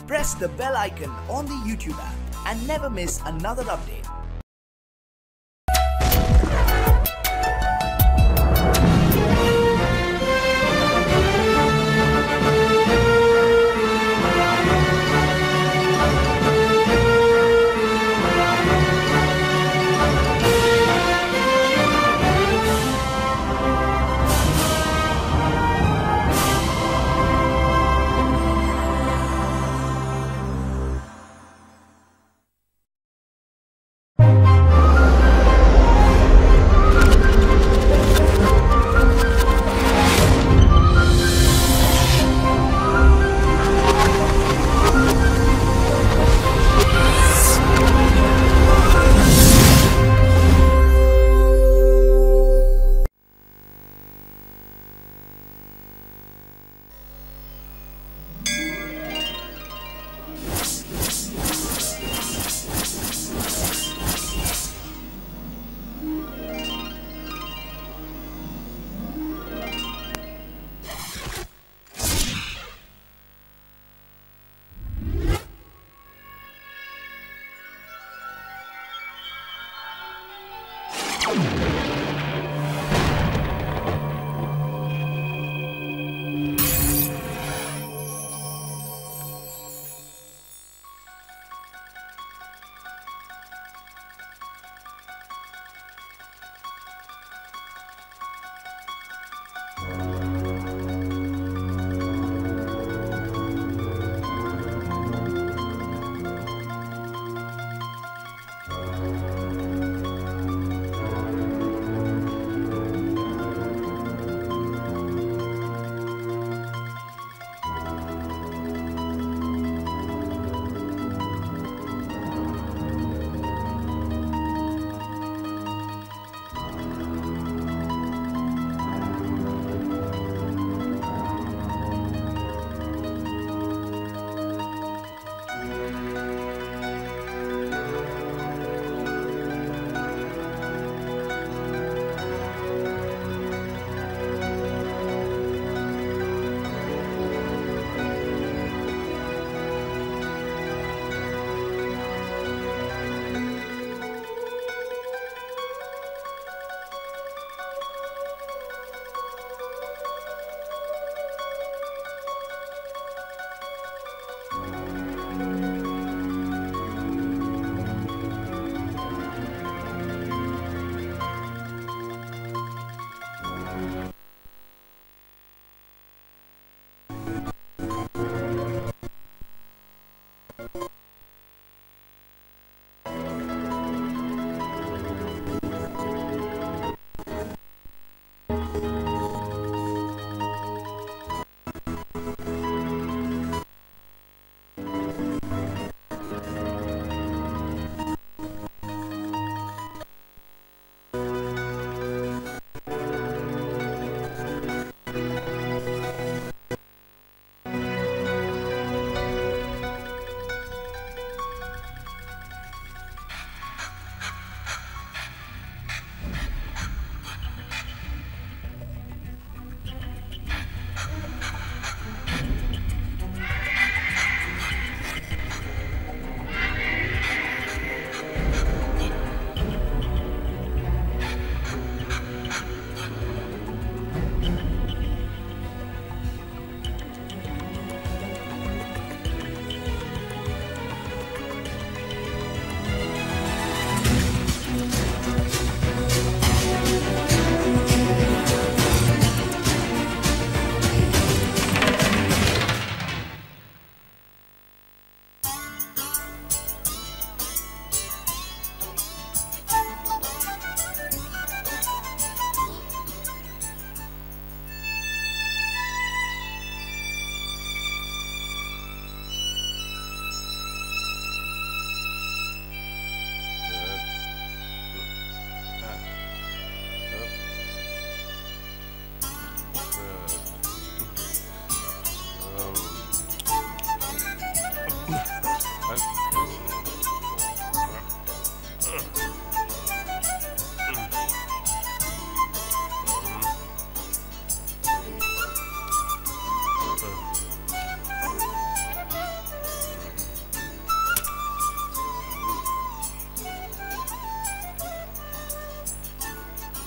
press the bell icon on the YouTube app and never miss another update.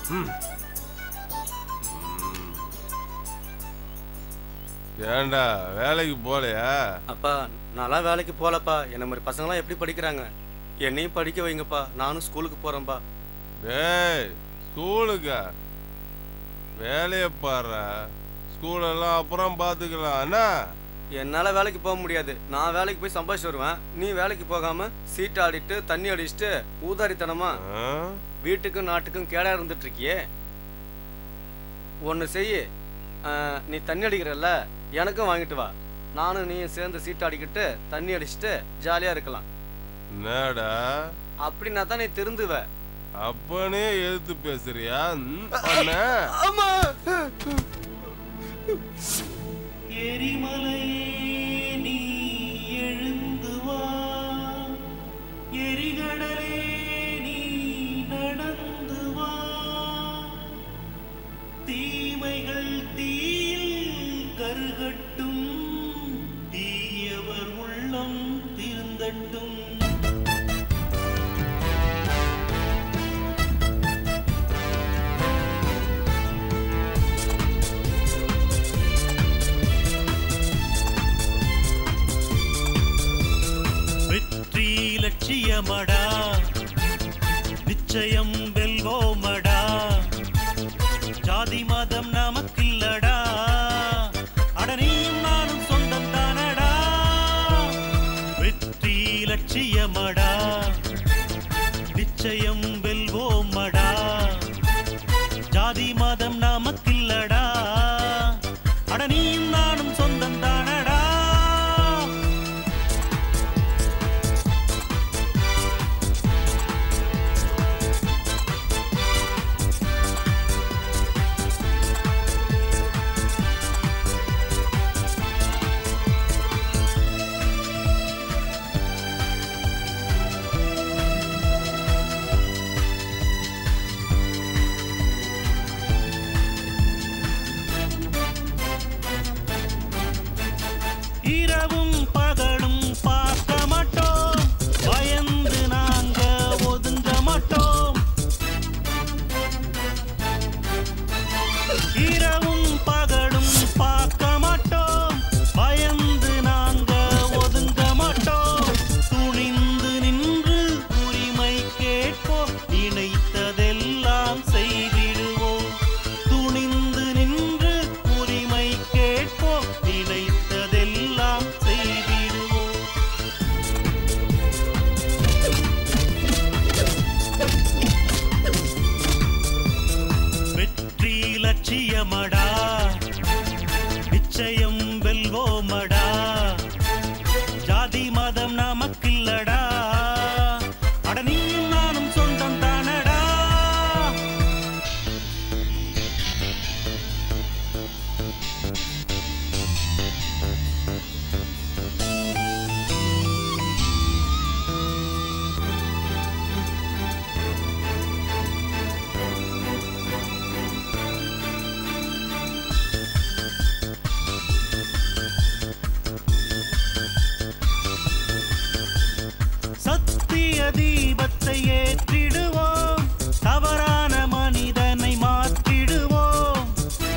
ஏன்டா வேலைக்கு போலையா அப்பா நான்லாம் வேலைக்கு போகலப்பா என்ன மாதிரி பசங்களாம் எப்படி படிக்கிறாங்க என்னையும் படிக்க வைங்கப்பா நானும் ஸ்கூலுக்கு போகிறேன்ப்பா டேய் ஸ்கூலுக்கா வேலையை பாடுறா ஸ்கூலெல்லாம் அப்புறம் பார்த்துக்கலாம் அண்ணா என்னால் வேலைக்கு போக முடியாது நான் வேலைக்கு போய் சம்பாதிச்சு வருவேன் நீ வேலைக்கு போகாம சீட் ஆடிட்டு தண்ணி அடிச்சுட்டு ஊதாரித்தனமா ஆ? வீட்டுக்கும் நாட்டுக்கும் கேடா இருந்துட்டு இருக்கியே ஒன்று செய் நீ தண்ணி அடிக்கிறல்ல எனக்கும் வாங்கிட்டு வா நானும் நீயும் சேர்ந்து சீட் ஆடிக்கிட்டு தண்ணி அடிச்சுட்டு ஜாலியாக இருக்கலாம் என்னடா அப்படின்னா தான் நீ திருந்துவ அப்பனே எதிர்த்து பேசுறியா ம், அண்ணா ஆமா எரிமலையே நீ எழுந்து வா எரிகடலே நீ நடந்து வா தீமைகள் தீயில் கருகட்டும் தீயவர் உள்ளம் திருந்தட்டும் வெற்றி லட்சியமடா நிச்சயம் வெல்வோமடா ஜாதி மதம் நமக்கில்லடா அடனியும் நானும் சொந்தம் தானடா வெற்றி லட்சியமடா நிச்சயம் வெல்வோமடா ஜாதி மதம் நமக்கில்லடா அடனியும் நானும் சொந்தம் தானடா இரவும் பகலும் பார்க்க மாட்டோம் பயந்து நாங்க ஒதுங்க மாட்டோம் இரவும் பகலும் பார்க்க மாட்டோம் பயந்து நாங்க ஒதுங்க மாட்டோம் துணிந்து நின்று உரிமை கேட்போம் நினைத்ததெல்லாம் செய்திடுவோம் துணிந்து நின்று உரிமை கேட்போம் நினைத்ததெல்லாம் செய்திடுவோம் வெற்றி லட்சியமடா நிச்சயம் வெல்வோமடா ஜாதி மதம் நமக்கில்லடா அட நீயும் நானும் சொந்தம் தானடா சத்திய தீபத்தை ஏற்றிடுவோம் தவறான மனிதனை மாற்றிடுவோம்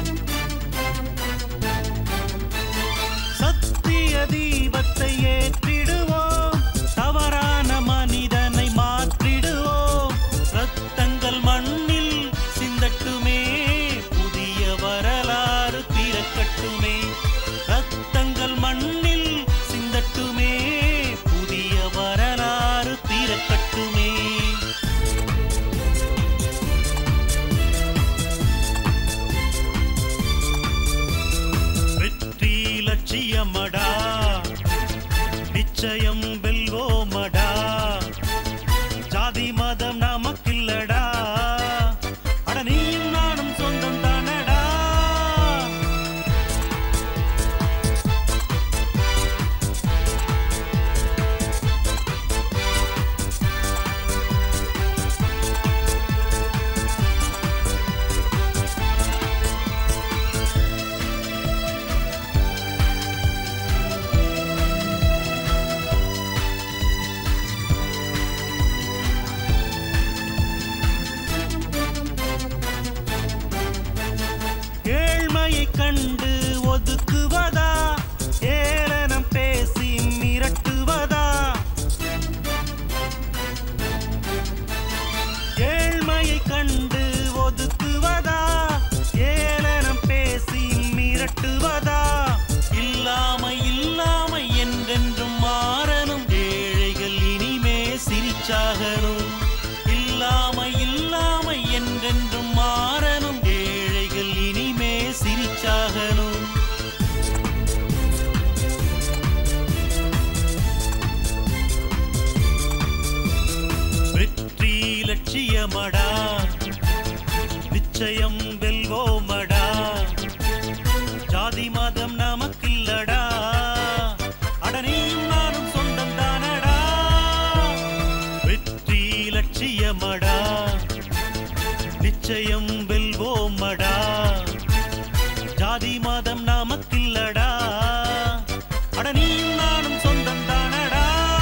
சத்திய தீபத்தை ஏற்றிடுவோம் தவறான மனிதனை மாற்றிடுவோம் ரத்தங்கள் மண்ணில் சிந்தட்டுமே புதிய வரலாறு பிறக்கட்டுமே ரத்தங்கள் மண்ணில் சிந்தட்டுமே புதிய வரலாறு பிறக்கட்டுமே வெற்றி லட்சியமடா லட்சியமடா நிச்சயம் வெல்வோமடா ஜாதி மதம் நமக்கில்லடா அடனியும் நானும் சொந்தம் தானடா வெற்றி லட்சியமடா நிச்சயம் வெல்வோமடா ஜாதி மதம் நமக்கில்லடா அடனியும் நானும் சொந்தம் தானடா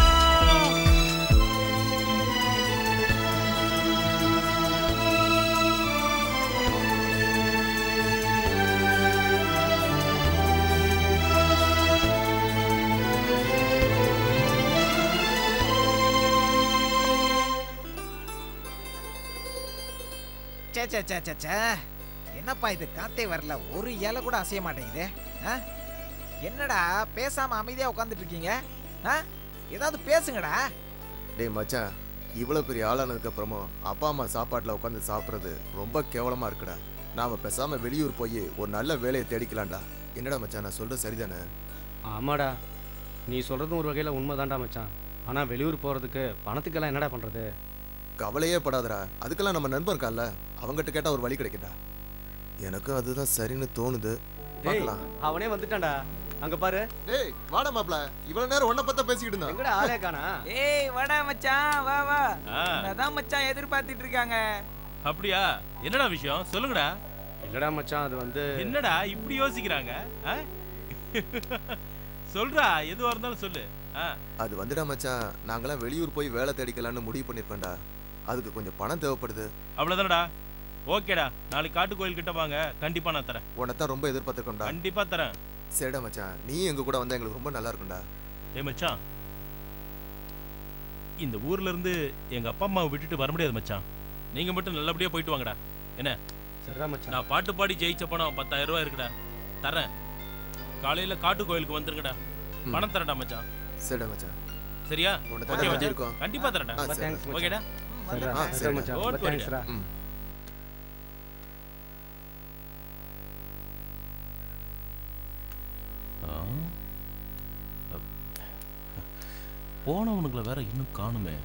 சே சே சே சே சே என்னப்பா இது காத்தே வரல ஒரு இலை கூட அசைய மாட்டேங்குது ஆ? என்னடா பேசாம அமைதியா உட்காந்துட்டு இருக்கீங்க ஆ? ஏதாவது பேசுங்கடா டேய் மச்சான் இவ்வளோ பெரிய ஆளானதுக்கு அப்புறமும் அப்பா அம்மா சாப்பாட்டில் உட்காந்து சாப்பிட்றது ரொம்ப கேவலமா இருக்குடா நாம பேசாம வெளியூர் போய் ஒரு நல்ல வேலையை தேடிக்கலாம்டா என்னடா மச்சான் நான் சொல்றது சரிதானே ஆமாடா நீ சொல்கிறதும் ஒரு வகையில் உண்மைதான்டா மச்சான் ஆனால் வெளியூர் போகிறதுக்கு பணத்துக்கெல்லாம் என்னடா பண்ணுறது கவலையே படாதடா அதுக்கெல்லாம் நம்ம நண்பன் இருக்கான்ல அவங்ககிட்ட கேட்டா ஒரு வழி கிடைக்கும்டா எனக்கும் அதுதான் சரின்னு தோணுது பார்க்கலாம் அவனே வந்துட்டான்டா அங்கே பாரு டேய் வாடா மாப்ள இவ்வளவு நேரம் ஒன்ன பத்த பேசிக்கிட்டு இருந்தான் எங்கடா ஆளே காணா ஏய் வாடா மச்சான் வா வா ஆ, அதான் மச்சான் எதிர்பார்த்துட்டு இருக்காங்க அப்படியா என்னடா விஷயம் சொல்லுங்கடா இல்லடா மச்சான் அது வந்து என்னடா இப்படி யோசிக்கிறாங்க ஆ? சொல்றா எதுவா இருந்தாலும் சொல்லு ஆ, அது வந்துடா மச்சான் நாங்களாம் வெளியூர் போய் வேலை தேடிக்கலாம்னு முடிவு பண்ணிருக்கோம்டா அதுக்கு கொஞ்சம் பணம் தேவைப்படுது அவ்வளவுதானடா ஓகேடா நாளைக்கு காட்டு கோயில் கிட்ட வாங்க கண்டிப்பா நான் தரேன் உன்னைத்தான் ரொம்ப எதிர்பார்த்துருக்கோம்டா கண்டிப்பா தரேன் சரிடா மச்சான் நீ எங்க கூட வந்தா எங்களுக்கு ரொம்ப நல்லா இருக்கும்டா டேய் மச்சான் இந்த ஊர்ல இருந்து எங்க அப்பா அம்மாவை விட்டுட்டு வர முடியாது மச்சான் நீங்க மட்டும் நல்லபடியா போயிட்டு வாங்கடா சரிடா மச்சான் நான் பாட்டு பாடி ஜெயிச்ச பணம் பத்தாயிரம் ரூபாய் இருக்குடா தரேன் காலையில காட்டு கோயிலுக்கு வந்துருங்கடா ம். பணம் தரேன்டா மச்சான் சரிடா மச்சான் சரியா உன்னை ஓகே தான் மச்சான். நம்பி இருக்கோம் கண்டிப்பா தரேன்டா ஆ, ரொம்ப சரி. தேங்க்ஸ் மச்சான் ஓகேடா சரிடா ஆ, சரிடா சரிடா. மச்சான் Don't ரொம்ப worry. தேங்க்ஸ்டா ம் ஆ? போனவனுங்களை வேற இன்னும் காணுமே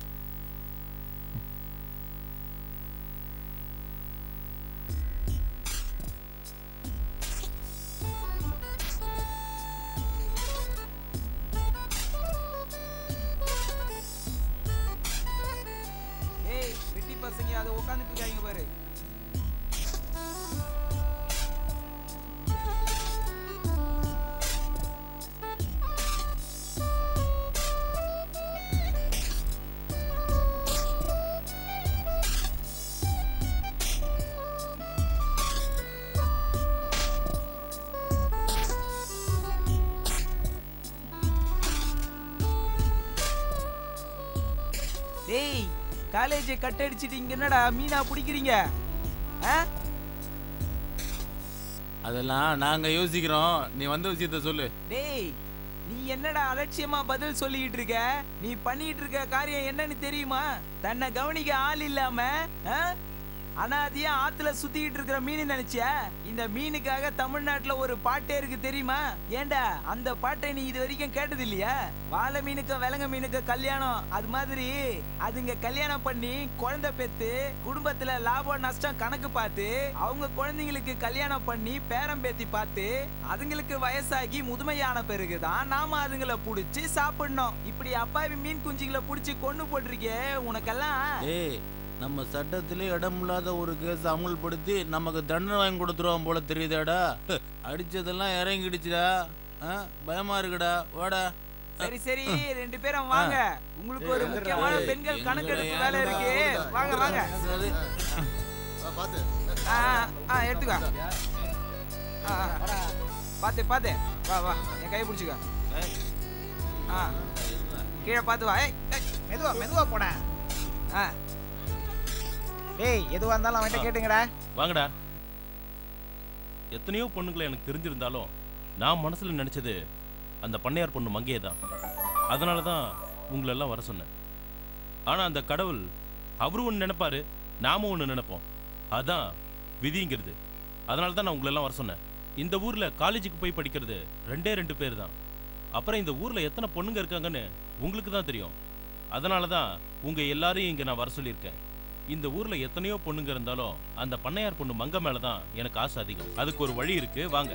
ஏய் வெட்டி பசங்க அதை உட்காந்துட்டு இருக்காங்க பாரு டேய் காலேஜை கட் அடிச்சிட்டு இங்க என்னடா மீனா பிடிக்கிறீங்க ஆ அதெல்லாம் நாங்க யோசிக்கிறோம் நீ வந்த விஷயத்த சொல்லு டேய் நீ என்னடா அலட்சியமா பதில் சொல்லிட்டு இருக்க நீ பண்ணிட்டு இருக்க காரியம் என்னன்னு தெரியுமா தன்னை கவனிக்க ஆள் இல்லாம ஆ? அனாதையா ஆத்துல சுத்திக்கிட்டு இருக்கிற மீன் நினைச்சியா இந்த மீனுக்காக தமிழ்நாட்டுல ஒரு பாட்டே இருக்கு தெரியுமா ஏண்டா அந்த பாட்டை நீ இது வரைக்கும் கேட்டது இல்லையா வாழை மீனுக்கும் விலங்க மீனுக்கும் கல்யாணம் அது மாதிரி அதுங்க கல்யாணம் பண்ணி குழந்தை பெத்து குடும்பத்துல லாபம் நஷ்டம் கணக்கு பார்த்து அவங்க குழந்தைங்களுக்கு கல்யாணம் பண்ணி பேரம் பேத்தி பார்த்து அதுங்களுக்கு வயசாகி முதுமையான பிறகுதான் நாம அதுங்கள புடிச்சு சாப்பிடணும் இப்படி அப்பாவி மீன் குஞ்சுகளை புடிச்சு கொண்டு போட்டிருக்கே உனக்கெல்லாம் ஏய் நம்ம சட்டத்திலே இடமில்லாத ஒரு கேஸ் அமுல்படுத்தி நமக்கு தண்டனை வாங்கி கொடுத்துருவான் போல தெரியுதாடா அடிச்சதெல்லாம் இறங்கிடுச்சுடா ஆ, பயமா இருக்குடா வாடா சரி சரி ரெண்டு பேரும் வாங்க உங்களுக்கு ஒரு முக்கியமான பெண்கள் கணக்கெடுப்பு வேலை இருக்கு வாங்க வாங்க சரி. ஆ, பாத்து ஆ, ஆ, ஆ எடுத்துக்கோ ஆ, ஆ. பாத்து பாத்து வா வா என் கையை பிடிச்சிக்க ஆ கீழே பார்த்து வா ஏய் ஏய். மெதுவா மெதுவா போடா ஆ டேய் எதுவா இருந்தாலும் அவன்கிட்ட கேட்டுங்கடா வாங்கடா எத்தனையோ பொண்ணுங்களை எனக்கு தெரிஞ்சிருந்தாலும் நான் மனசுல நினைச்சது அந்த பண்ணையார் பொண்ணு மங்கையை தான் அதனால தான் உங்களை எல்லாம் வர சொன்னேன் ஆனா அந்த கடவுள் அவரு ஒன்று நினைப்பாரு நாம ஒன்று நினைப்போம் அதான் விதிங்கிறது அதனால தான் நான் உங்களை எல்லாம் வர சொன்னேன் இந்த ஊர்ல காலேஜுக்கு போய் படிக்கிறது ரெண்டே ரெண்டு பேர் தான் அப்புறம் இந்த ஊர்ல எத்தனை பொண்ணுங்க இருக்காங்கன்னு உங்களுக்கு தான் தெரியும் அதனால தான் உங்க எல்லாரையும் இங்க நான் வர சொல்லியிருக்கேன் இந்த ஊர்ல எத்தனையோ பொண்ணுங்க இருந்தாலும் அந்த பண்ணையார் பொண்ணு மங்க மேல தான் எனக்கு ஆசை அதிகம் அதுக்கு ஒரு வழி இருக்கு வாங்க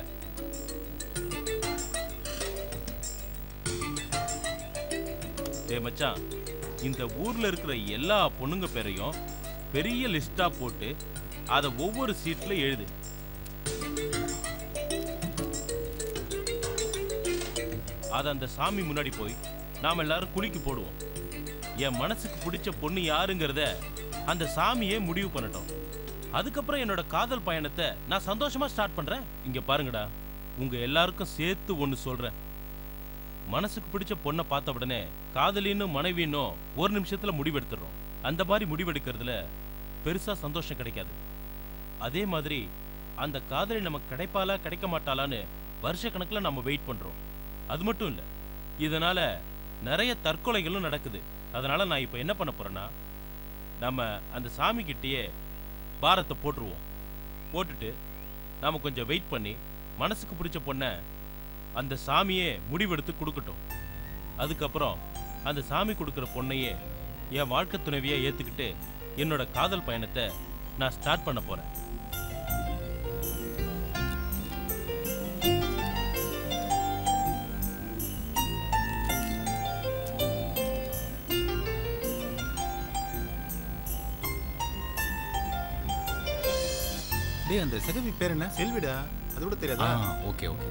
டேய் மச்சான் இந்த ஊர்ல இருக்கிற எல்லா பொண்ணுங்க பேரையும் பெரிய லிஸ்டா போட்டு அதை ஒவ்வொரு சீட்ல எழுது அதை அந்த சாமி முன்னாடி போய் நாம எல்லாரும் குலுக்கி போடுவோம் என் மனசுக்கு பிடிச்ச பொண்ணு யாருங்கிறத அந்த சாமியே முடிவு பண்ணட்டும் அதுக்கப்புறம் என்னோட காதல் பயணத்தை நான் சந்தோஷமா ஸ்டார்ட் பண்றேன் இங்க பாருங்கடா உங்க எல்லாருக்கும் சேர்த்து ஒன்னு சொல்றேன் மனசுக்கு பிடிச்ச பொண்ணை பார்த்த உடனே காதலின்னு மனைவின்னு ஒரு நிமிஷத்துல முடிவெடுத்துடுறோம் அந்த மாதிரி முடிவெடுக்கிறதுல பெருசா சந்தோஷம் கிடைக்காது அதே மாதிரி அந்த காதலி நமக்கு கிடைப்பாளா கிடைக்க மாட்டாளான்னு வருஷ கணக்குல நம்ம வெயிட் பண்றோம் அது மட்டும் இல்ல இதனால நிறைய தற்கொலைகளும் நடக்குது அதனால நான் இப்ப என்ன பண்ண போறேன்னா நம்ம அந்த சாமி கிட்டேயே பாரத்தை போட்டுருவோம் போட்டுட்டு நாம கொஞ்சம் வெயிட் பண்ணி மனசுக்கு பிடிச்ச பொண்ணை அந்த சாமியே முடிவெடுத்து கொடுக்கட்டும் அதுக்கப்புறம் அந்த சாமி கொடுக்குற பொண்ணையே என் வாழ்க்கை துணைவியா ஏத்துக்கிட்டு என்னோட காதல் பயணத்தை நான் ஸ்டார்ட் பண்ண போறேன் டேய் அந்த செகவி பேர் என்ன செல்விடா அது கூட தெரியாதா ஓகே ஓகே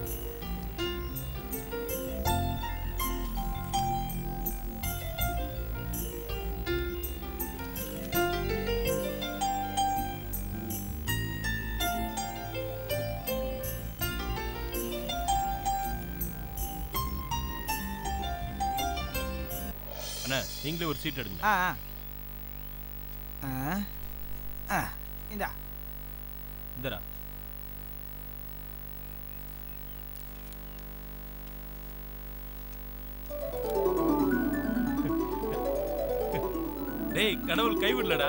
அண்ணா நீங்களே ஒரு சீட் எடுங்க ஆ ஆ. ஆ ஆ இந்தா இந்தடா டேய் கடவுள் கைவிடலடா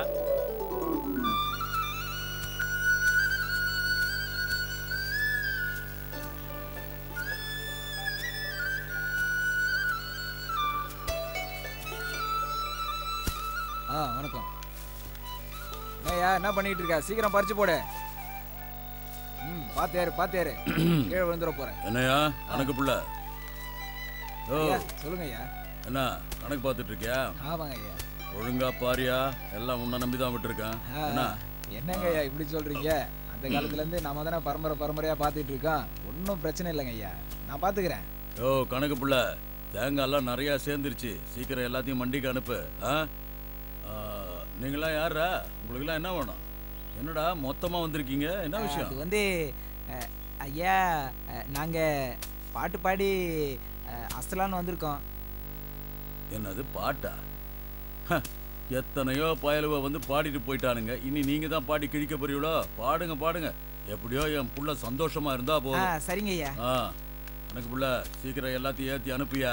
ஆ வணக்கம் ஏய்யா என்ன பண்ணிட்டு இருக்க சீக்கிரம் பறிச்சு போடு ம் பாத்தேரு பாத்தேரு கீழே விழுந்துட போறேன் என்னையா கணக்கு புள்ள ஓ ஐயா, சொல்லுங்க ஐயா என்ன கணக்கு பார்த்துட்டு இருக்கியா ஆமாங்க ஐயா ஒழுங்கா பாரியா எல்லாம் உன்னை நம்பி தான் விட்டுருக்கேன் ஆ, என்ன என்னங்க ஐயா இப்படி சொல்றீங்க அந்த காலத்துல இருந்து நாம தானே பரம்பரை பரம்பரையா பாத்துட்டு இருக்கோம் ஒன்றும் பிரச்சனை இல்லைங்க ஐயா நான் பாத்துக்கிறேன் ஓ கணக்கு புள்ள தேங்காய்லாம் நிறையா சேர்ந்துருச்சு சீக்கிரம் எல்லாத்தையும் மண்டிக்கு அனுப்பு ஆ ஆ, நீங்களாம் யாரா உங்களுக்குலாம் என்ன வேணும் என்னடா மொத்தமாக வந்திருக்கீங்க என்ன விஷயம் அது வந்து அஹ், ஐயா அஹ், நாங்க பாட்டு பாடி அஹ், அசலான்னு வந்திருக்கோம் என்னது பாட்டா ஹ, எத்தனையோ பயலுவ வந்து பாடிட்டு போயிட்டானுங்க இனி நீங்க தான் பாடி கிழிக்க போறீங்களோ பாடுங்க பாடுங்க எப்படியோ என் புள்ள சந்தோஷமா இருந்தா ஆ போதும் சரிங்க ஐயா ஆ எனக்கு புள்ள சீக்கிரம் எல்லாத்தையும் ஏத்தி அனுப்பியா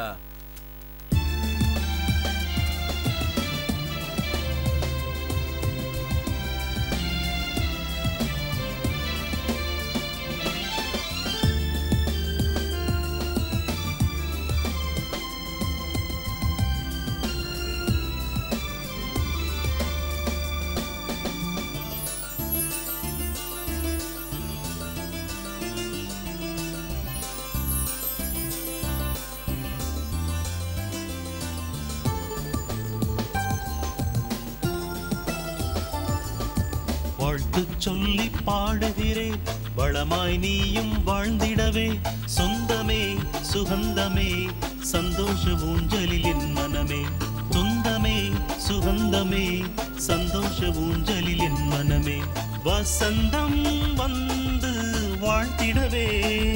வாழ்த்து சொல்லி பாடுகிறேன் வளமாய் நீயும் வாழ்ந்திடவே சொந்தமே சுகந்தமே சந்தோஷ ஊஞ்சலில் என் மனமே சொந்தமே சுகந்தமே சந்தோஷ ஊஞ்சலில் என் மனமே வசந்தம் வந்து வாழ்த்திடவே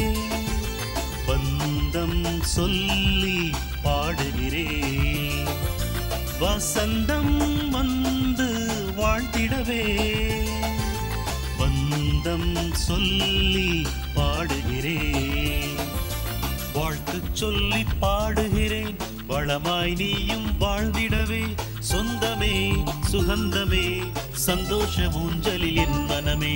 பந்தம் சொல்லி பாடுகிறேன் வசந்தம் வந்து வாழ்த்திடவே வந்தம் சொல்லி பாடுகிறேன் வாழ்த்து சொல்லி பாடுகிறேன் வளமாய் நீயும் வாழ்ந்திடவே சொந்தமே சுகந்தமே சந்தோஷ ஊஞ்சலில் என் மனமே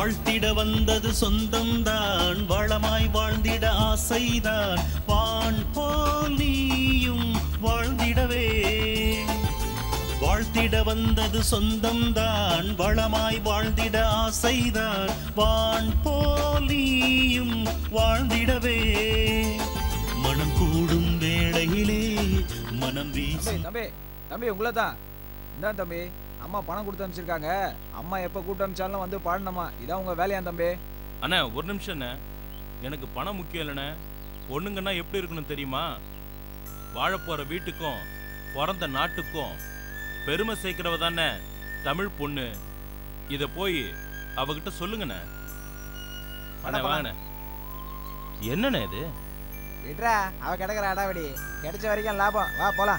வாழ்த்திட வந்தது சொந்தம்தான் வளமாய் வாழ்ந்திட ஆசைதான் வான் போல் நீயும் வாழ்ந்திடவே வாழ்த்திட வந்தது சொந்தம்தான் வளமாய் வாழ்ந்திட ஆசைதான் வான் போல் நீயும் வாழ்ந்திடவே மனம் கூடும் வேளையிலே மனம் வீசி தம்பி தம்பி தம்பி உங்களை தான் இதான் தம்பி அம்மா பணம் கொடுத்து அனுப்பிச்சிருக்காங்க அம்மா எப்போ கூட்டு அனுப்பிச்சாலும் வந்து பாடணுமா இதான் உங்க வேலையா தம்பி அண்ணா ஒரு நிமிஷம் அண்ணே எனக்கு பணம் முக்கியம் இல்லைண்ணே பொண்ணுங்கன்னா எப்படி இருக்கணும் தெரியுமா வாழப்போற வீட்டுக்கும் பிறந்த நாட்டுக்கும் பெருமை சேர்க்கிறவ தானே தமிழ் பொண்ணு இத போய் அவகிட்ட சொல்லுங்கண்ணே அண்ணே வாடா, வாங்கண்ணே என்னண்ணே இது விட்றா அவ கிடக்குற அடாவடி கிடைச்ச வரைக்கும் லாபம் வா போலாம்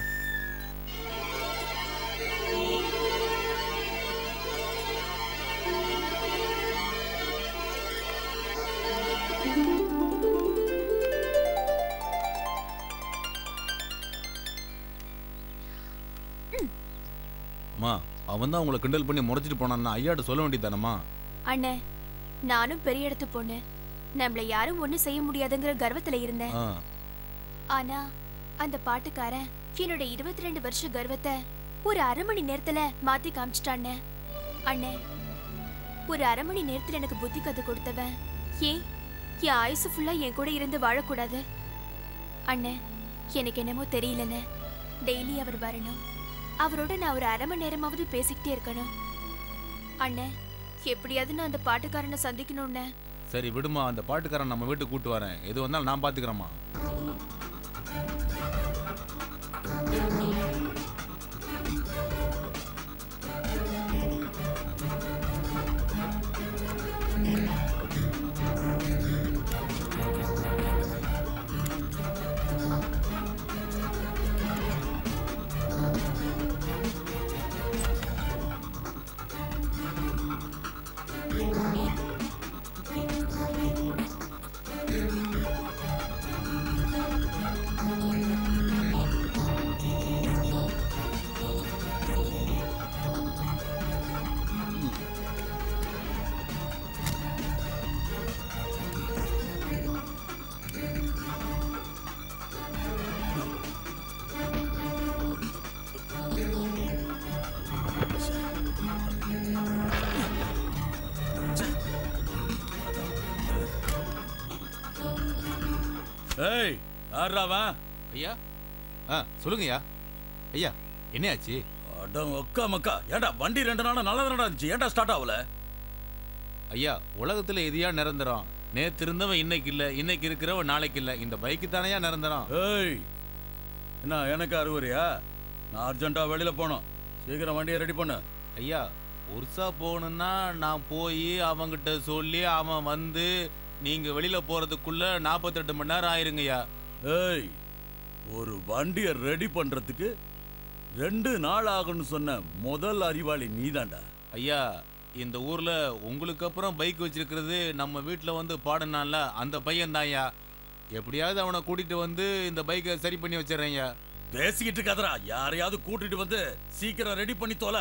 அம்மா அவன் தான் உங்களை கிண்டல் பண்ணி முறைச்சிட்டு போனான்னா ஐயாட்ட சொல்ல வேண்டியதானம்மா அண்ணே நானும் பெரிய இடத்து பொண்ணு நம்மள யாரும் ஒண்ணும் செய்ய முடியாதுங்கிற கர்வத்துல இருந்தேன் ஆ ஆனா அந்த பாட்டுக்காரன் என்னோட இருபத்தி ரெண்டு வருஷ கர்வத்தை ஒரு அரை மணி நேரத்துல மாத்தி காமிச்சிட்டானே அண்ணே ஒரு அரை மணி நேரத்துல எனக்கு புத்தி கத்து கொடுத்தவன் ஏன் என் ஆயுசு ஃபுல்லா என் கூட இருந்து வாழக்கூடாது அண்ணே எனக்கு என்னமோ தெரியலண்ணே டெய்லி அவர் வரணும் அவரோட நான் ஒரு அரை மணி நேரமாவது பேசிக்கிட்டே இருக்கணும் அண்ணே எப்படியாவது நான் அந்த பாட்டுக்காரனை சந்திக்கணும்னே சரி விடுமா அந்த பாட்டுக்காரன் நம்ம வீட்டுக்கு கூட்டு வரேன் எது வந்தாலும் நான் பாத்துக்கிறேம்மா ஏய் யாராவன் ஐயா ஆ சொல்லுங்கய்யா ஐயா என்னையாச்சு அடம் ஒக்கா மக்கா ஏன்டா வண்டி ரெண்டு நாளா நல்லா தானடா இருந்துச்சு ஏன்டா ஸ்டார்ட் ஆகல ஐயா உலகத்துல எதையா நிரந்தரம் நேத்து இருந்தவன் இன்னைக்கு இல்ல இன்னைக்கு இருக்கிறவன் நாளைக்கு இல்ல இந்த பைக்கு தானையா நிரந்தரம் ஏய் என்ன எனக்கு அறுவரியா நான் அர்ஜென்ட்டா வெளியில போகணும் சீக்கிரம் வண்டியை ரெடி பண்ணு ஐயா ஒருசா போகணும்னா நான் போய் அவங்கிட்ட சொல்லி அவன் வந்து நீங்க வெளியில போறதுக்குள்ள நாற்பத்தெட்டு மணி நேரம் ஆயிருங்கய்யா ஏய் ஒரு வண்டியை ரெடி பண்றதுக்கு ரெண்டு நாள் ஆகும்னு சொன்ன முதல் அறிவாளி நீதான்டா ஐயா இந்த ஊர்ல உங்களுக்கு அப்புறம் பைக் வச்சிருக்கிறது நம்ம வீட்ல வந்து பாடினால அந்த பையன் தான்யா எப்படியாவது அவனை கூட்டிட்டு வந்து இந்த பைக்கை சரி பண்ணி வச்சிடறேன்யா பேசிக்கிட்டு இருக்காதடா யாரையாவது கூட்டிட்டு வந்து சீக்கிரம் ரெடி பண்ணி தொலை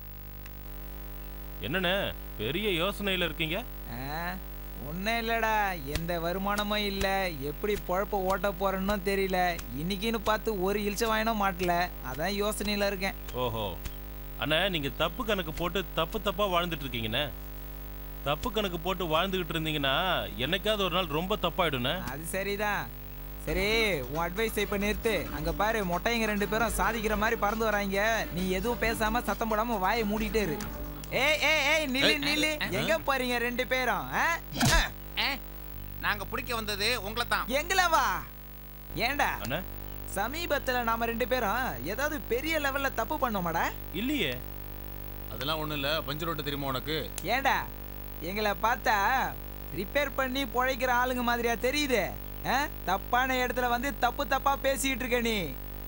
என்னண்ணே பெரிய யோசனையில இருக்கீங்க ஒன்றும் இல்லடா எந்த வருமானமும் இல்லை எப்படி பொழப்ப ஓட்ட போறேன்னு தெரியல இன்னைக்குன்னு பார்த்து ஒரு இழிச்ச வாங்கினும் மாட்டல அதான் யோசனையில் இருக்கேன் ஓஹோ அண்ணா நீங்க தப்பு கணக்கு போட்டு தப்பு தப்பா வாழ்ந்துட்டு இருக்கீங்கண்ணே தப்பு கணக்கு போட்டு வாழ்ந்துகிட்டு இருந்தீங்கன்னா என்னைக்காவது ஒரு நாள் ரொம்ப தப்பாயிடுண்ணே அது சரிதான் சரி உன் அட்வைஸ் இப்ப நிறுத்து அங்க பாரு மொட்டைங்க ரெண்டு பேரும் சாதிக்கிற மாதிரி பறந்து வராங்க நீ எதுவும் பேசாம சத்தம் போடாம வாயை மூடிட்டே இரு ஏய் ஏய் ஏய் நில்லு ஏய், நில்லு ஏய், எங்க போறீங்க ரெண்டு பேரும் ஆ? ஆ. நாங்க பிடிக்க வந்தது உங்களை தான் எங்கள வா ஏன்டா அண்ணா சமீபத்துல நாம ரெண்டு பேரும் ஏதாவது பெரிய லெவல்ல தப்பு பண்ணோமாடா இல்லையே அதெல்லாம் ஒண்ணும் இல்ல பஞ்சர் ஓட்ட தெரியுமா உனக்கு ஏன்டா எங்களை பார்த்தா ரிப்பேர் பண்ணி பொழைக்கிற ஆளுங்க மாதிரியா தெரியுது ஆ? தப்பான இடத்துல வந்து தப்பு தப்பா பேசிட்டு இருக்க நீ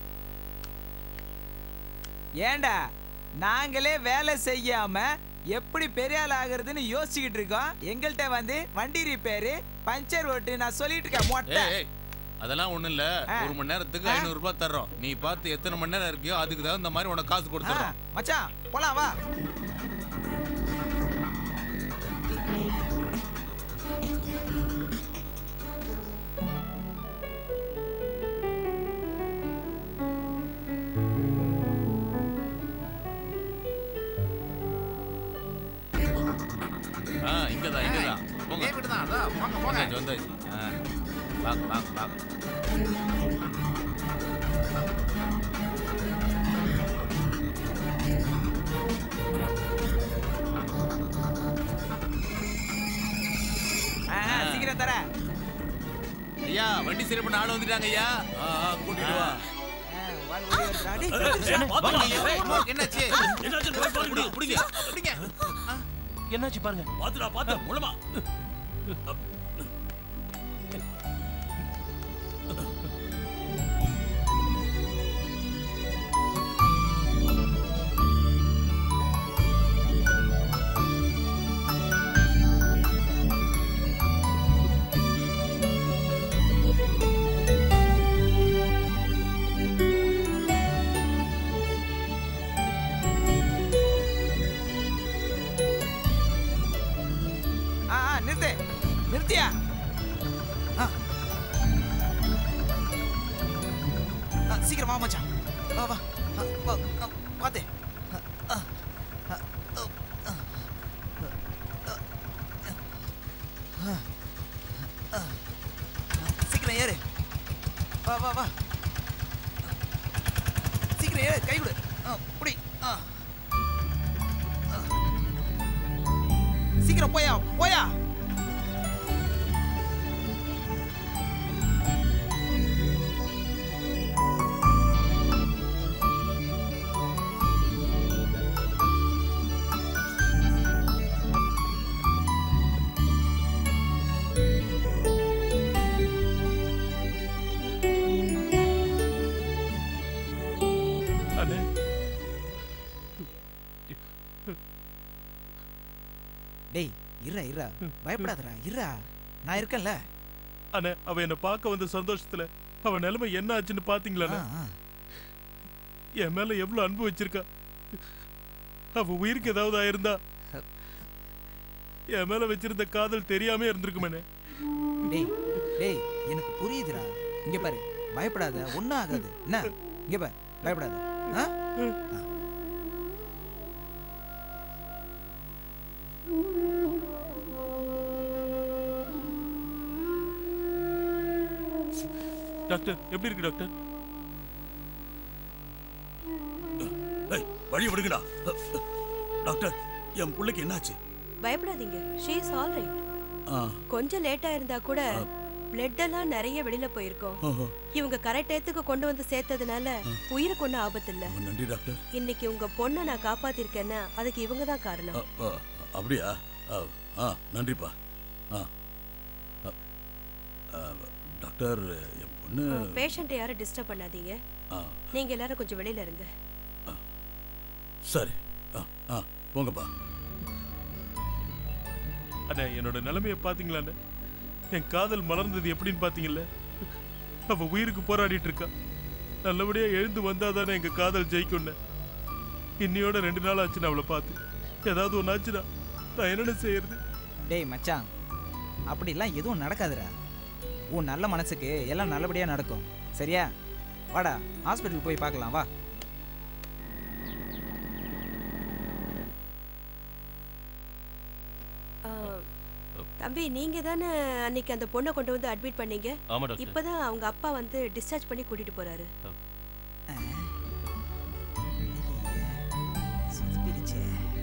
ஏன்டா நாங்களே வேலை செய்யாம எப்படி பெரிய ஆள் ஆகுறதுன்னு யோசிச்சுக்கிட்டு இருக்கோம் எங்கள்கிட்ட வந்து வண்டி ரிப்பேரு பஞ்சர் ஓட்டு நான் சொல்லிட்டு இருக்கேன் மொட்டை ஏய், ஏய், அதெல்லாம் ஒண்ணும் இல்ல ஒரு மணி நேரத்துக்கு ஐநூறு ரூபாய் தர்றோம் நீ பார்த்து எத்தனை மணி நேரம் இருக்கியோ அதுக்கு தகுந்த மாதிரி உனக்கு காசு கொடுத்துறோம் மச்சான் போலாம் வா கரெக்ட் தான் அதான் போங்க போங்க வந்தாச்சு வந்தாச்சு ஆ வாங்க வாங்க வாங்க ஆ, சீக்கிரம் தர ஐயா வண்டி சரி பண்ண ஆள் வந்துட்டாங்க ஐயா கூட்டிட்டு வா என்னாச்சு புடிங்க புடிங்க புடிங்க என்னாச்சு பாருங்க பாத்துடா பாத்து மூலமா ஆ ஆ, நிறுத்து நிறுத்தியா ஆ. ஆ, சீக்கிரம் வா மச்சான் வா வா ஆ, வா ஆ, பாத்து ஆ, ஆ, ஆ, ஆ, ஆ, ஆ, ஆ. சீக்கிரம் ஏறு வா வா வா சீக்கிரம் ஏறு கை கொடு ஆ, புடி ஆ ஆ. சீக்கிரம் போயா போயா அண்ணே டேய் இருடா இருடா பயப்படாதடா இருடா நான் இருக்கேன்ல அண்ணே அவ என்ன பார்க்க வந்த சந்தோஷத்துல அவ நிலைமை என்ன ஆச்சுன்னு பாத்தீங்களா என் மேல எவ்வளவு அன்பு வச்சிருக்கா அவ உயிருக்கு ஏதாவது ஆயிருந்தா என் மேல வச்சிருந்த காதல் தெரியாம இருந்திருக்குமே டேய் டேய் எனக்கு புரியுதுடா இங்க பாரு பயப்படாத ஒண்ணும் ஆகாது என்ன இங்க பாரு பயப்படாத ஆ? ஆ. டாக்டர் எப்படி இருக்கு டாக்டர் ஏய் வழி விடுங்கடா டாக்டர் என் பிள்ளைக்கு என்னாச்சு பயப்படாதீங்க ஷீ இஸ் ஆல் ரைட் ஆ கொஞ்சம் லேட்டா இருந்தா கூட பிளட் எல்லாம் நிறைய வெளியில போயிருக்கோம் ஓஹோ. இவங்க கரெக்ட் டயத்துக்கு கொண்டு வந்து சேர்த்ததுனால உயிருக்கு ஒன்றும் ஆபத்து இல்ல ரொம்ப நன்றி டாக்டர் இன்னைக்கு உங்க பொண்ணை நான் காப்பாத்திருக்கேன்னா அதுக்கு இவங்க தான் காரணம் அ, அ, அப்படியா அ, ஆ நன்றிப்பா ஆ அ, அ, டாக்டர் என் பொண்ணு பேஷண்ட்டை யாரும் டிஸ்டர்ப் பண்ணாதீங்க ஆ நீங்க எல்லாரும் கொஞ்சம் வெளியில இருங்க சரி ஆ ஆ போங்கப்பா அண்ணே என்னோட நிலைமைய பாத்தீங்களா அண்ணே என் காதல் மலர்ந்தது எப்படின்னு பாத்தீங்கல்ல அவ உயிருக்கு போராடிட்டு இருக்கா நல்லபடியா எழுந்து வந்தாதானே எங்க காதல் ஜெயிக்கும்னு இன்னையோட ரெண்டு நாள் ஆச்சு நான் அவளை பார்த்து ஏதாவது ஒன்று ஆச்சுடா நான் என்னென்ன செய்யறது டேய் மச்சான் அப்படிலாம் எதுவும் நடக்காதுடா உன் நல்ல மனசுக்கு எல்லாம் நல்லபடியா நடக்கும் சரியா வாடா ஹாஸ்பிட்டல் போய் பார்க்கலாம் வா ஆ, தம்பி நீங்க தானே அன்னைக்கு அந்த பொண்ணை கொண்டு வந்து அட்மிட் பண்ணீங்க ஆமா, டாக்டர். இப்பதான் அவங்க அப்பா வந்து டிஸ்சார்ஜ் பண்ணி கூட்டிட்டு போறாரு சொதப்பிடுச்சே.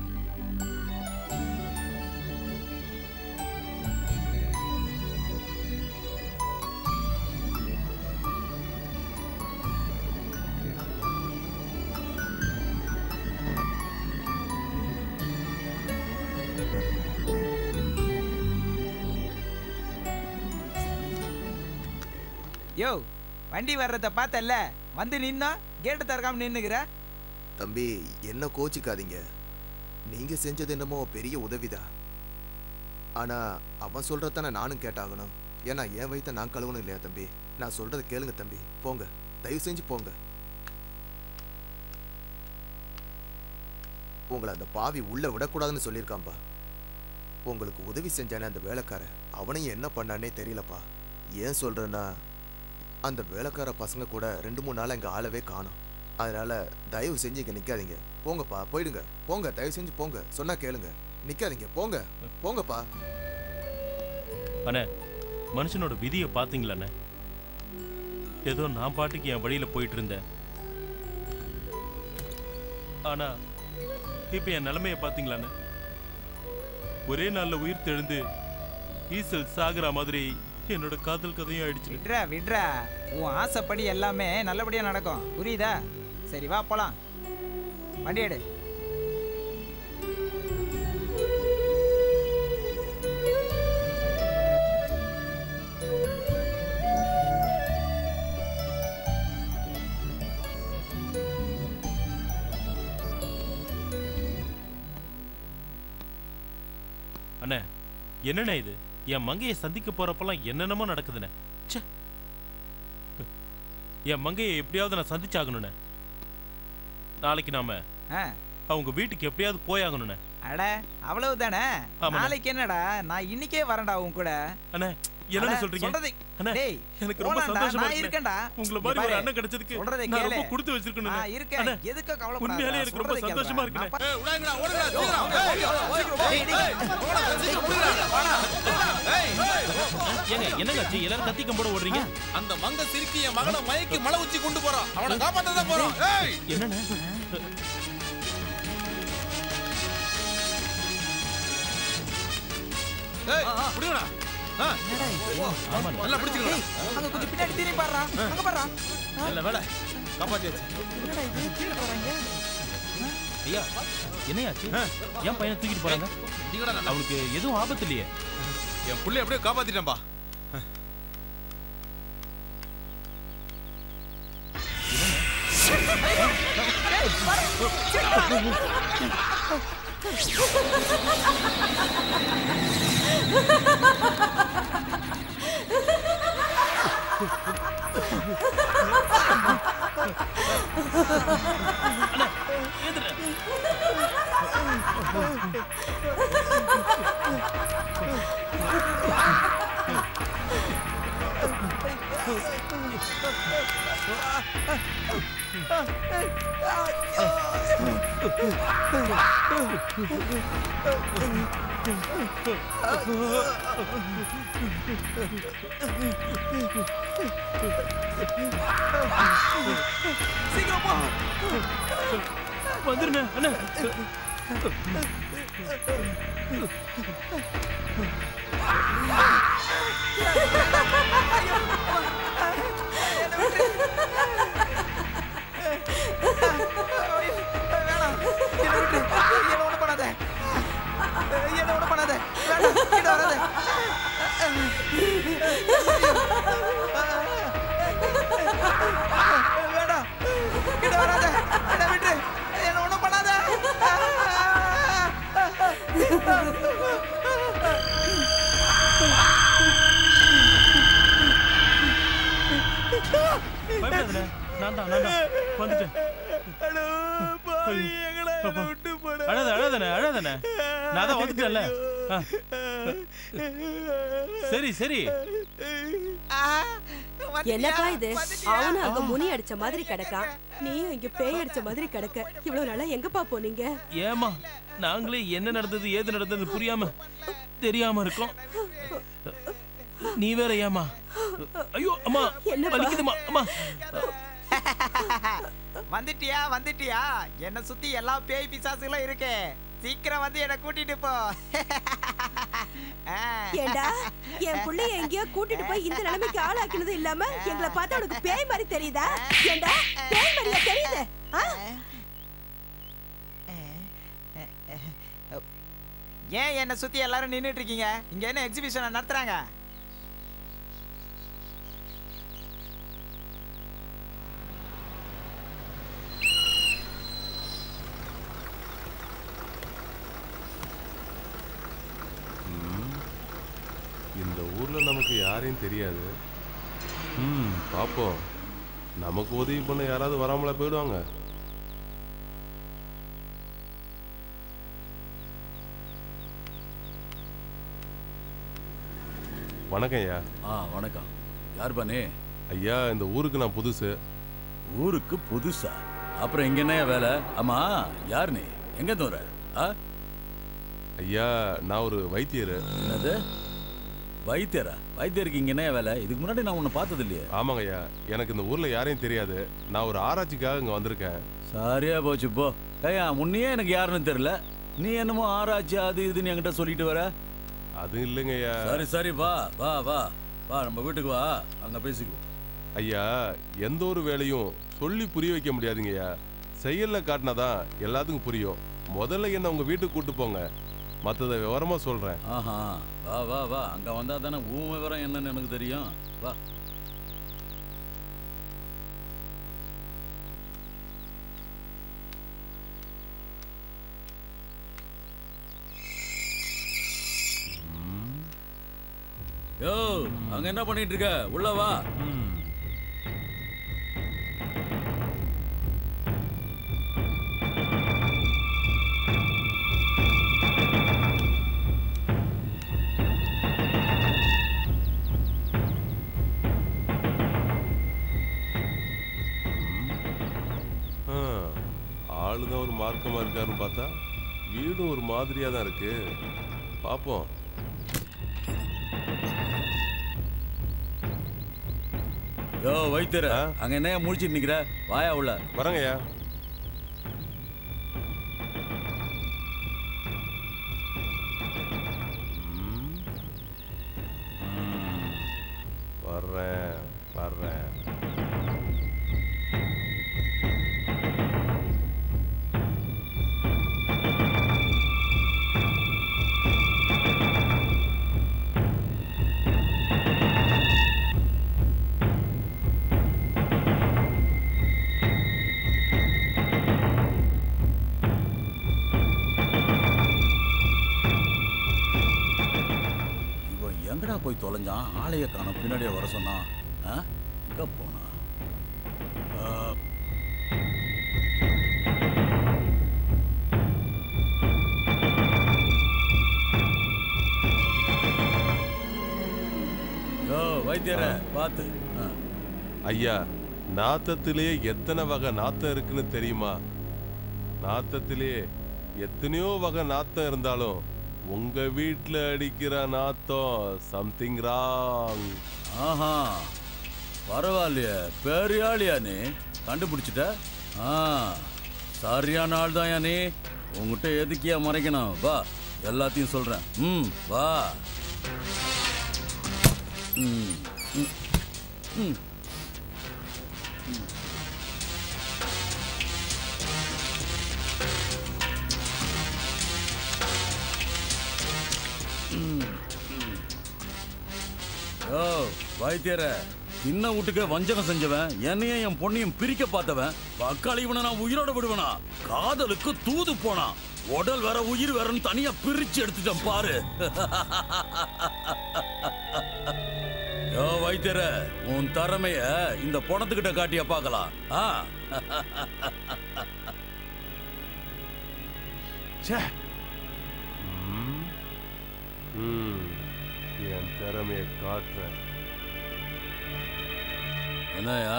யோ வண்டி வர்றத பார்த்தல்ல வந்து நின்னா கேட்டு திறக்காம நின்னுக்கிற தம்பி என்ன கோச்சிக்காதீங்க நீங்க செஞ்சது என்னமோ பெரிய உதவிதான் ஆனா அவன் சொல்றதானே நானும் கேட்டாகணும் ஏன்னா என் வயித்த நான் கழுவணும் இல்லையா தம்பி நான் சொல்றத கேளுங்க தம்பி போங்க தயவு செஞ்சு போங்க உங்களை அந்த பாவி உள்ள விடக்கூடாதுன்னு சொல்லியிருக்கான்பா உங்களுக்கு உதவி செஞ்சானே அந்த வேலைக்காரன் அவனையும் என்ன பண்ணானே தெரியலப்பா ஏன் சொல்றேன்னா அந்த வேலைக்கார பசங்க கூட ரெண்டு மூணு நாள் இங்க ஆளவே காணோம் அதனால தயவு செஞ்சு இங்க நிக்காதீங்க போங்கப்பா போயிடுங்க போங்க தயவு செஞ்சு போங்க சொன்னா கேளுங்க நிக்காதீங்க போங்க போங்கப்பா அண்ணே மனுஷனோட விதியை பார்த்தீங்களாண்ணே ஏதோ நான் பாட்டுக்கு என் வழியில போயிட்டு இருந்தேன் ஆனா இப்ப என் நிலைமைய பாத்தீங்களாண்ணே ஒரே நாள்ல உயிர் தெழுந்து ஈசல் சாகுற மாதிரி என்னோட காதல் கதையும் ஆயிடுச்சு விட்றா விட்றா உன் ஆசைப்படி எல்லாமே நல்லபடியா நடக்கும் புரியுதா சரி வா போலாம் வண்டி எடு அண்ணே என்னண்ணே இது என் மங்கையை சந்திக்க போறப்பெல்லாம் என்னென்னமோ நடக்குதுண்ணே ச்சே என் மங்கையை எப்படியாவது நான் சந்திச்சாகணுண்ணே நாளைக்கு நாம ஆ அவங்க வீட்டுக்கு எப்படியாவது போயாகணுண்ணே அட அவ்வளவுதானே ஆமாண்ணே. நாளைக்கு என்னடா நான் இன்னைக்கே வரேன்டா உன் கூட அண்ணே என்னண்ணே அட, சொல்றீங்க சொல்றது அண்ணே டேய், எனக்கு ரொம்ப போலாம்டா, சந்தோஷமா நான் இருக்குண்ணே. இருக்கேன்டா. உங்களை இங்க மாதிரி ஒரு பாரு. அண்ணன் கிடைச்சதுக்கு சொல்றதை நான் ரொம்ப கேளு. கொடுத்து வச்சிருக்கணும் ஆ, இருக்கேன். எதுக்கு கவலைப்படாத? உண்மையாலே எனக்கு ரொம்ப சொல்றதை சந்தோஷமா கேளுடா. இருக்குண்ணே நான் ஏய், விடாங்கடா, ஏங்க என்னங்க ஆச்சு எல்லாரும் கத்தி கம்போட ஓடுறீங்க அந்த மங்க சிரிக்கி என் மகனை மயக்கி மலை உச்சி கொண்டு போறான் அவனை காப்பாத்த தான் போறோம் ஏய் என்னண்ணே ஏய் புடிங்கடா ஆ ஆமாண்ணே நல்லா பிடிச்சுக்கடா அங்க கொஞ்சம் பின்னாடி திரும்பி பாருடா அங்க பாருடா நல்ல வேலை காப்பாத்தியாச்சு என்னடா இது கீழே போறாங்க ஐயா என்னையாச்சு ஏன் பையனை தூக்கிட்டு போறாங்க இங்கடா நல்லா அவனுக்கு எதுவும் ஆபத்து இல்லையே என் புள்ளைய அப்படியே காப்பாத்திட்டேன்பா சீக்கிரம் போ வந்துருண்ணே அண்ணே வேணாம் என்ன விட்டு என்ன ஒண்ணு பண்ணாத என்ன ஒண்ணு பண்ணாத வேணாம் கிட்ட வராத வேணாம் கிட்ட வராத என்ன விட்டு என்ன ஒண்ணும் பண்ணாத பயப்படாதண்ணே நான் தான் நான் தான் வந்துட்டேன் அப்பா. அழாத அழாதண்ணே அழாதண்ணே நான் தான் வந்துட்டேன்ல ஆ. சரி சரி என்னப்பா இது அவனும் அங்க முனி அடிச்ச மாதிரி கிடக்கான் நீயும் இங்க பேய் அடிச்ச மாதிரி கிடக்க இவ்வளவு நாளா எங்கப்பா போனீங்க ஏமா நாங்களே என்ன நடந்தது ஏது நடந்தது புரியாம தெரியாம இருக்கோம் நீ வேற ஏமா ஐயோ அம்மா என்னப்பா? வலிக்குதுமா அம்மா வந்துட்டியா வந்துட்டியா என்ன சுத்தி எல்லா பேய் பிசாசுகளும் இருக்கு சீக்கிரம் வந்து என்ன கூட்டிட்டு போ ஆ. ஏண்டா என் புள்ளைய எங்கேயோ கூட்டிட்டு போய் இந்த நிலைமைக்கு ஆளாக்கினது இல்லாம எங்களை பார்த்தா உனக்கு பேய் மாதிரி தெரியுதா ஏண்டா பேய் மாதிரியா தெரியுது ஆ? ஏன் என்ன சுத்தி எல்லாரும் நின்னுட்டு இருக்கீங்க இங்க என்ன எக்ஸிபிஷன் நடத்துறாங்க ம். இந்த ஊர்ல நமக்கு யாரையும் தெரியாது ம் பாப்போம் நமக்கு உதவி பண்ண யாராவது வராமலா போயிடுவாங்க வணக்கம் ஐயா ஆ வணக்கம் யார் பண்ணே ஐயா இந்த ஊருக்கு நான் புதுசு ஊருக்கு புதுசா அப்புறம் இங்க என்ன வேலை ஆமா யார் நீ எங்க தூர ஆ ஐயா நான் ஒரு வைத்தியர் என்னது வைத்தியரா வைத்தியருக்கு இங்க என்ன வேலை இதுக்கு முன்னாடி நான் உன்னை பார்த்தது இல்லையே ஆமாங்க ஐயா எனக்கு இந்த ஊர்ல யாரையும் தெரியாது நான் ஒரு ஆராய்ச்சிக்காக இங்க வந்திருக்கேன் சரியா போச்சு போ ஏய்யா முன்னையே எனக்கு யாருன்னு தெரியல நீ என்னமோ ஆராய்ச்சி அது இதுன்னு என்கிட்ட சொல்லிட்டு வர அது இல்லைங்க ஐயா சரி சரி வா வா வா வா நம்ம வீட்டுக்கு வா அங்க பேசிக்குவோம் ஐயா எந்த ஒரு வேலையும் சொல்லி புரிய வைக்க முடியாதுங்க ஐயா செயல்ல காட்டினாதான் எல்லாத்துக்கும் புரியும் முதல்ல என்ன உங்க வீட்டுக்கு கூட்டு போங்க மத்தத விவரமா சொல்றேன் ஆஹா வா வா வா அங்க வந்தா தானே உன் விவரம் என்னன்னு எனக்கு தெரியும் வா யோ அங்க என்ன பண்ணிட்டு இருக்க உள்ள வா ஆ, ஆளுதான் ஒரு மார்க்கமா இருக்காருன்னு பார்த்தா வீடும் ஒரு மாதிரியா தான் இருக்கு பாப்போம் யோ வைத்தியர அங்க என்னையா முடிச்சிட்டு நிக்கிற வாயா உள்ள வரங்கய்யா வர்றேன் வர்றேன் இவன் எங்கடா போய் தொலைஞ்சான் ஆளைய காணோம் பின்னாடியே வர சொன்னான் ஆ? எங்க போனா ஆ, யோ வைத்தியர பார்த்து ஆ. ஐயா நாத்தத்திலே எத்தனை வகை நாத்தம் இருக்குன்னு தெரியுமா நாத்தத்திலே எத்தனையோ வகை நாத்தம் இருந்தாலும் உங்க வீட்ல அடிக்கிற நாத்தம் சம்திங் ராங் ஆஹா பரவாயில்லையே பெரியாளியா நீ கண்டுபிடிச்சிட்ட ஆ சரியான ஆள் தான் நீ உங்ககிட்ட எதுக்கியா மறைக்கணும் வா எல்லாத்தையும் சொல்றேன் ம் வா ம் ம், ம் ம், ம். யோ வைத்தியர சின்ன வீட்டுக்கு வஞ்சகம் செஞ்சவன் என்னையும் என் பொண்ணையும் பிரிக்க பார்த்தவன் வக்காளி இவனை நான் உயிரோட விடுவனா காதலுக்கு தூது போனான் உடல் வேற உயிர் வேறன்னு தனியா பிரிச்சு எடுத்துட்டேன் பாரு யோ வைத்தியர உன் திறமைய இந்த பணத்துக்கிட்ட காட்டியா பார்க்கலாம் ஆ ச்சே. ம். ம். என் திறமையை காட்டுறேன் என்னயா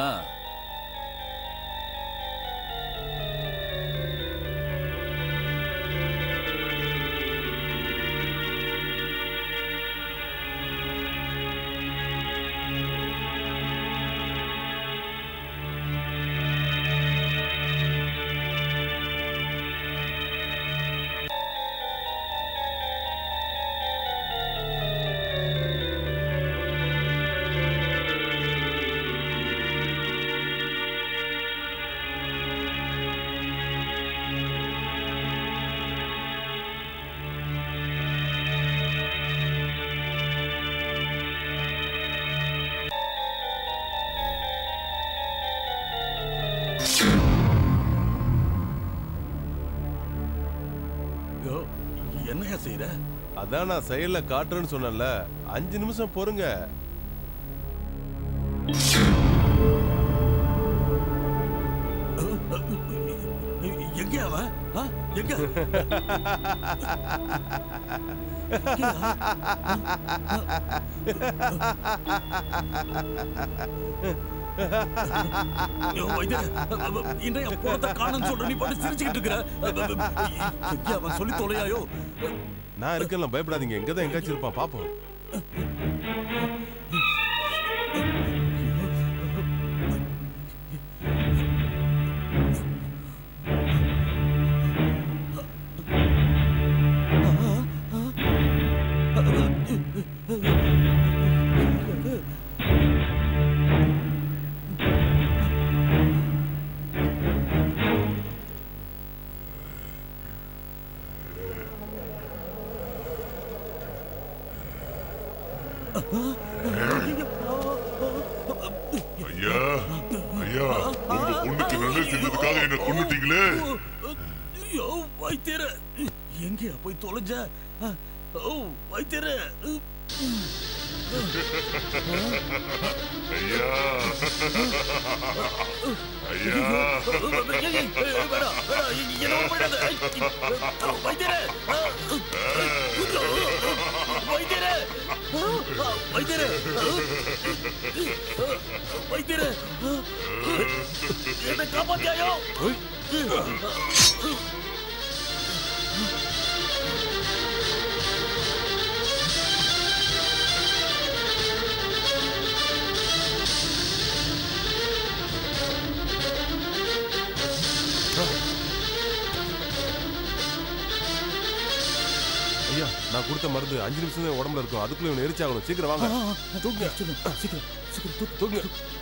யோ என்னையா செய்யற அதான் நான் செயல்ல காட்டுறேன்னு சொன்னேன்ல அஞ்சு நிமிஷம் பொறுங்க எங்க அவன் ஆ? எங்க யோ, வைத்தியரே, இன்றைய பணத்தை காணும்னு சொல்ற நீ பாட்டு சிரிச்சுக்கிட்டு இருக்கிற எங்க அவன் சொல்லி தொலையாயோ நான் இருக்கேன்ல பயப்படாதீங்க எங்க தான் எங்காச்சும் இருப்பான் பாப்போம் ஐயா ஐயா உங்க பொண்ணுக்கு நல்லது செஞ்சதுக்காக என்ன கொன்னுட்டீங்களே ஐயோ வைத்தியர எங்கேயா போய் தொலைஞ்ச ஓ வைத்தியர ஐயா ஐயா என்ன காப்பாத்தியாயோ ஐயா நான் கொடுத்த மருந்து அஞ்சு நிமிஷம் தான் உடம்புல இருக்கும் அதுக்குள்ள இவனை எரிச்சாகணும் சீக்கிரம் வாங்க தூக்குங்க சீக்கிரம் சீக்கிரம் தூக்கு தூக்குங்க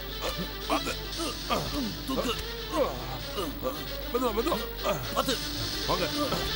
தூக்கு மெதுவா மெதுவா பார்த்து வாங்க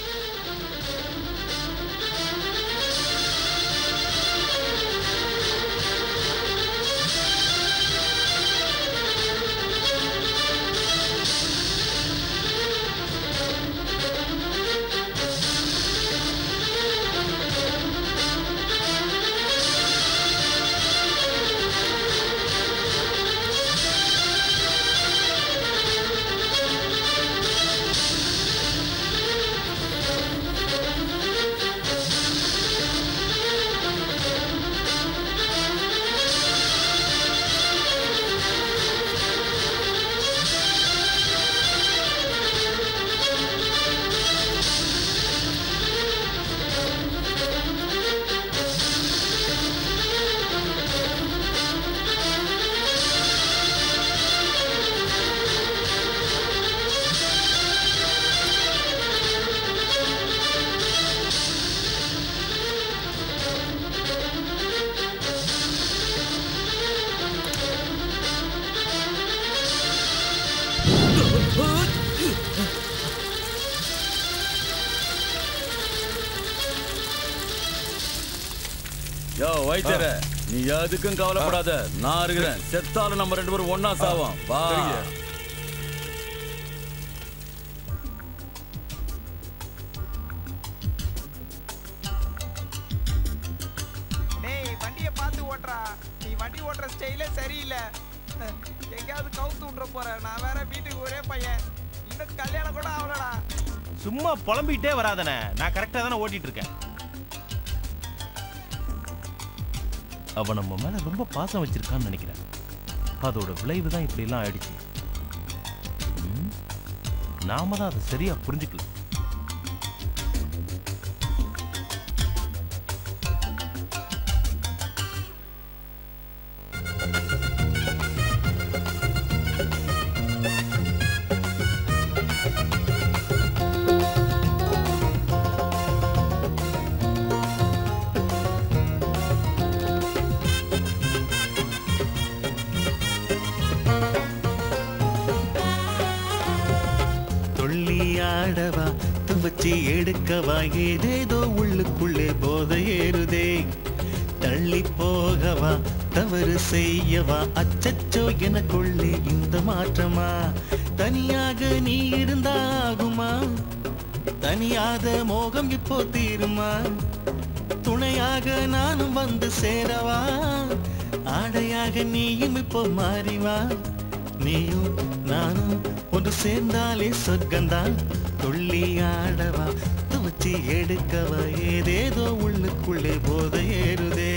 யோ வைத்தியர நீ எதுக்கும் கவலைப்படாத நான் இருக்கிறேன் செத்தாலும் நம்ம ரெண்டு பேரும் ஒண்ணா சாவோம் வா டேய் வண்டியை பார்த்து ஓட்டுறா நீ வண்டி ஓட்டுற ஸ்டைலே சரியில்லை எங்கேயாவது கவுத்து விட்ற போற நான் வேற வீட்டுக்கு ஒரே பையன் இன்னும் கல்யாணம் கூட ஆகலடா சும்மா புலம்பிக்கிட்டே வராதனே நான் கரெக்டாக தானே ஓட்டிட்டு இருக்கேன் அவ நம்ம மேல ரொம்ப பாசம் வச்சிருக்கான்னு நினைக்கிறேன் அதோட விளைவு தான் இப்படி எல்லாம் ஆயிடுச்சு ம்? நாம தான் அதை சரியா புரிஞ்சுக்கல துள்ளி ஆடவா துவச்சி எடுக்கவா ஏதேதோ உள்ளுக்குள்ளே போதை ஏறுதே தள்ளி போகவா தவறு செய்யவா அச்சச்சோ எனக்குள்ளே இந்த மாற்றமா தனியாக நீ இருந்தாகுமா தனியாத மோகம் இப்போ தீருமா துணையாக நானும் வந்து சேரவா ஆடையாக நீயும் இப்போ மாறிவா நீயும் நானும் ஒன்று சேர்ந்தாலே சொர்க்கந்தான் துள்ளி ஆடவா துவச்சி எடுக்கவா ஏதேதோ உள்ளுக்குள்ளே போதை ஏறுதே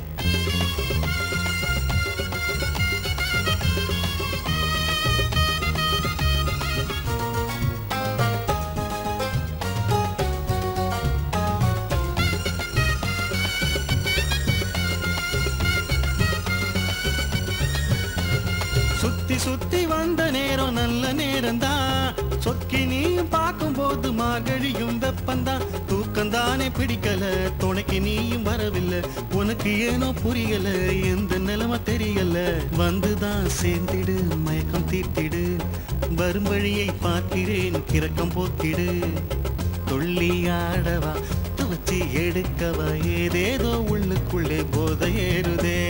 சுத்தி சுத்தி வந்த நேரம் நல்ல நேரம்தான் சொக்கி நீயும் பார்க்கும்போது மார்கழியும் வெப்பந்தான் தூக்கந்தானே பிடிக்கல துணைக்கு நீயும் வரவில்லை உனக்கு ஏனோ புரியல எந்த நிலைமை தெரியல வந்துதான் சேர்ந்திடு மயக்கம் தீர்த்திடு வரும் வழியை பார்க்கிறேன் கிறக்கம் போக்கிடு துள்ளி ஆடவா துவச்சி துவச்சி எடுக்கவா ஏதேதோ உள்ளுக்குள்ளே போதை ஏறுதே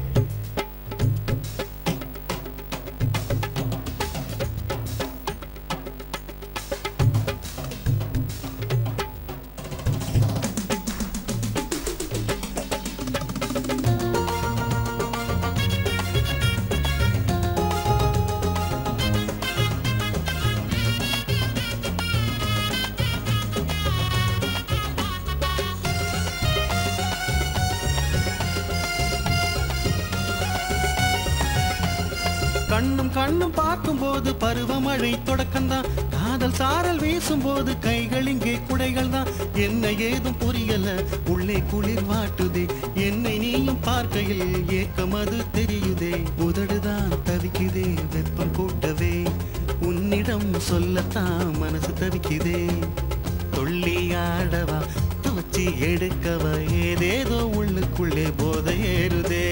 கண்ணும் கண்ணும் பார்க்கும்போது பருவமழை தொடக்கம்தான் காதல் சாரல் வீசும்போது கைகள் இங்கே குடைகள் தான் என்ன ஏதும் புரியல உள்ளே குளிர் வாட்டுதே என்னை நீயும் பார்க்கையில் ஏக்கம் அது தெரியுதே உதடுதான் தவிக்குதே வெப்பம் கூட்டவே உன்னிடம் சொல்லத்தான் மனசு தவிக்குதே துள்ளி ஆடவா துவச்சி எடுக்கவா ஏதேதோ உள்ளுக்குள்ளே போதை ஏறுதே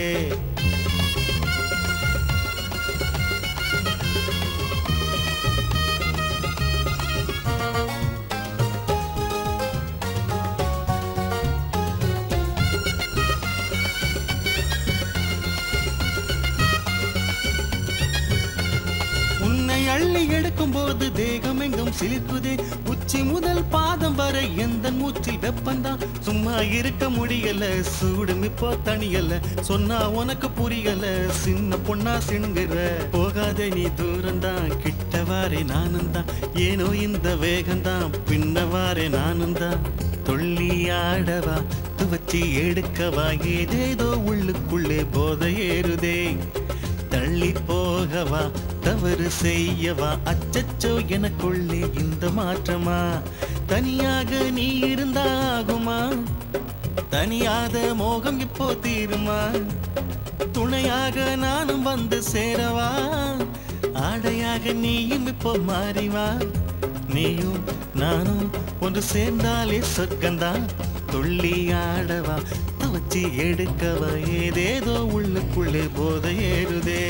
உன்னை அள்ளி எடுக்கும் போது தேகம் எங்கும் சிலிர்க்குதே உச்சி முதல் பாதம் வரை எந்த மூச்சில் வெப்பந்தான் சும்மா இருக்க முடியல சூடும் இப்போ தனியல சொன்னா உனக்கு புரியல சின்ன பொண்ணா சிணுங்குற போகாத நீ தூரம்தான் கிட்டவாரே நானும் தான் ஏனோ இந்த வேகம்தான் பின்னவாரே நானும் தான் துள்ளி ஆடவா துவச்சி எடுக்கவா ஏதேதோ உள்ளுக்குள்ளே போதை ஏறுதே தள்ளி போகவா தவறு செய்யவா அச்சச்சோ எனக்குள்ளே இந்த மாற்றமா தனியாக நீ இருந்தாகுமா தனியாத மோகம் இப்போ தீருமா துணையாக நானும் வந்து சேரவா ஆடையாக நீயும் இப்போ மாறிவா நீயும் நானும் ஒன்று சேர்ந்தாலே சொர்க்கந்தான் துள்ளி ஆடவா துவச்சி எடுக்கவா ஏதேதோ உள்ளுக்குள்ளே போதை ஏறுதே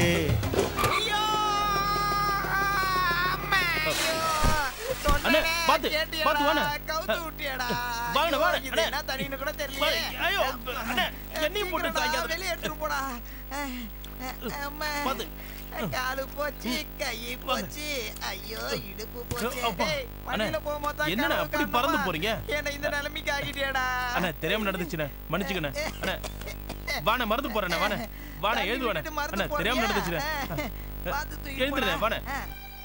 அண்ணே பாத்து பாத்து வாண்ணே கவுத்து விட்டியாடா வாங்கண்ணே, ஐயோ, வாங்கண்ணே, இது அண்ணே. என்ன தண்ணின்னு கூட தெரியலையே ஐயோ, அண்ணே, எண்ணெயும் போட்டு சீக்கிரம்டா, சாய்க்காத. வெளியே எடுத்துட்டு போடா அம்மா காலு போச்சு கை போச்சு ஐயோ இடுப்பு போச்சு அப்பா, டேய், அண்ணே, வண்டியில போகும்போது தான் என்னண்ணே கனவு அப்படி காணுமா? பறந்து போறீங்க என்னை இந்த நிலைமைக்கு ஆக்கிட்டியாடா அண்ணே தெரியாம நடந்துச்சுண்ணே மன்னிச்சுக்கண்ணே அண்ணே வாண்ணே மறந்து போறேண்ணே வாண்ணே வாண்ணே தண்ணி எழுதுவாண்ணே விட்டுட்டு மறந்து அண்ணே தெரியாம போறியா? நடந்துச்சுண்ணே பார்த்து தூக்கி எழுந்துடுறேன் போடா. வாண்ணே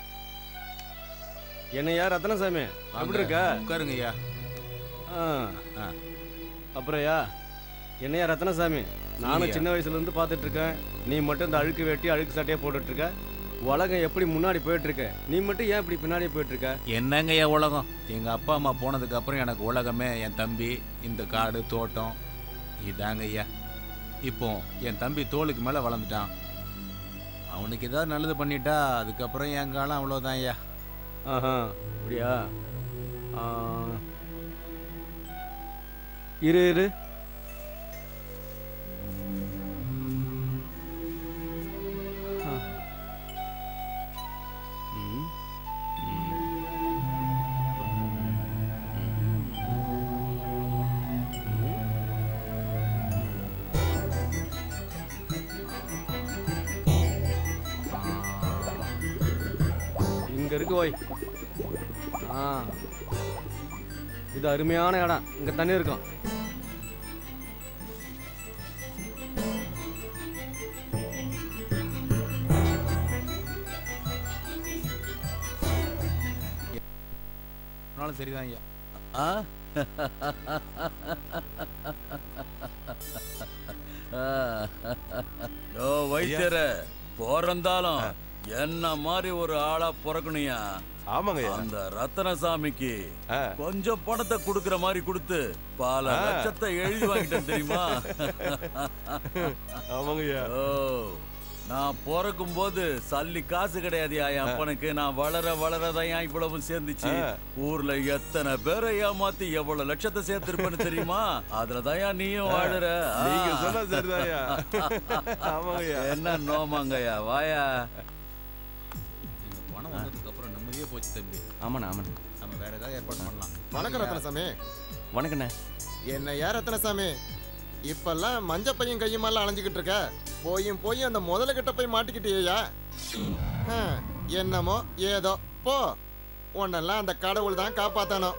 என்னையா ரத்னசாமி எப்படி இருக்க உட்காருங்க ஐயா ஆ அப்புறம்யா என்னையா ரத்னசாமி நானும் சொல்லுய்யா. சின்ன வயசுல இருந்து பார்த்துட்டு இருக்கேன் நீ மட்டும் இந்த அழுக்கு வெட்டி அழுக்கு சட்டையை போட்டுட்டு இருக்க உலகம் எப்படி முன்னாடி போயிட்டு இருக்க நீ மட்டும் ஏன் இப்படி பின்னாடி போயிட்டு இருக்க என்னங்க ஐயா உலகம் எங்க அப்பா அம்மா போனதுக்கு அப்புறம் எனக்கு உலகமே என் தம்பி இந்த காடு தோட்டம் இதாங்க ஐயா இப்போ என் தம்பி தோளுக்கு மேல வளர்ந்துட்டான் அவனுக்கு ஏதாவது நல்லது பண்ணிட்டா அதுக்கப்புறம் என் காலம் அவ்வளோதான் ஐயா ஆஹா அப்படியா ஆ. இரு இரு ஆ. ம். இங்க இருக்கு ஓய் ஆ இது அருமையான இடம் இங்க தண்ணி இருக்கும் ஆனாலும் சரிதான் ஐயா ஆ? யோ வைத்தியர பிறந்தாலும் என்ன மாதிரி ஒரு ஆளா பிறக்கணுயா ஆமாங்க அந்த ரத்தனசாமிக்கு கொஞ்சம் பணத்தை கொடுக்கிற மாதிரி கொடுத்து பல ஆ. லட்சத்தை எழுதி வாங்கிட்டேன் தெரியுமா ஆமாங்கய்யா ஓ நான் பிறக்கும் போது சல்லி காசு கிடையாதுயா என் அப்பனுக்கு நான் வளர வளரதான் ஏன் இவ்வளவு சேர்ந்துச்சு ஆ. ஊர்ல எத்தனை பேரை ஏமாத்தி எவ்வளவு லட்சத்தை சேர்த்திருப்பேன்னு தெரியுமா அதுலதான் நீயும் ஆ. வாழுற ஆ. நீங்க சொன்னா சரிதான்யா. ஆமாங்கய்யா. என்ன நோமாங்கய்யா வாயா இந்த பணம் வந்ததுக்கு அப்புறம் நிம்மதியே போச்சு தம்பி ஆமாண்ணா ஆமாண்ணா நம்ம வேற ஏதாவது ஏற்பாடு பண்ணலாம் வணக்கம் ரத்னசாமி வணக்கண்ணே என்ன யார் ரத்னசாமி இப்பெல்லாம் மஞ்ச பையன் கையுமாலாம் அலைஞ்சுக்கிட்டு இருக்க போயும் போய் அந்த முதல்ல கிட்ட போய் மாட்டிக்கிட்டியா என்னமோ ஏதோ போ உன்னெல்லாம் அந்த கடவுள் தான் காப்பாத்தணும்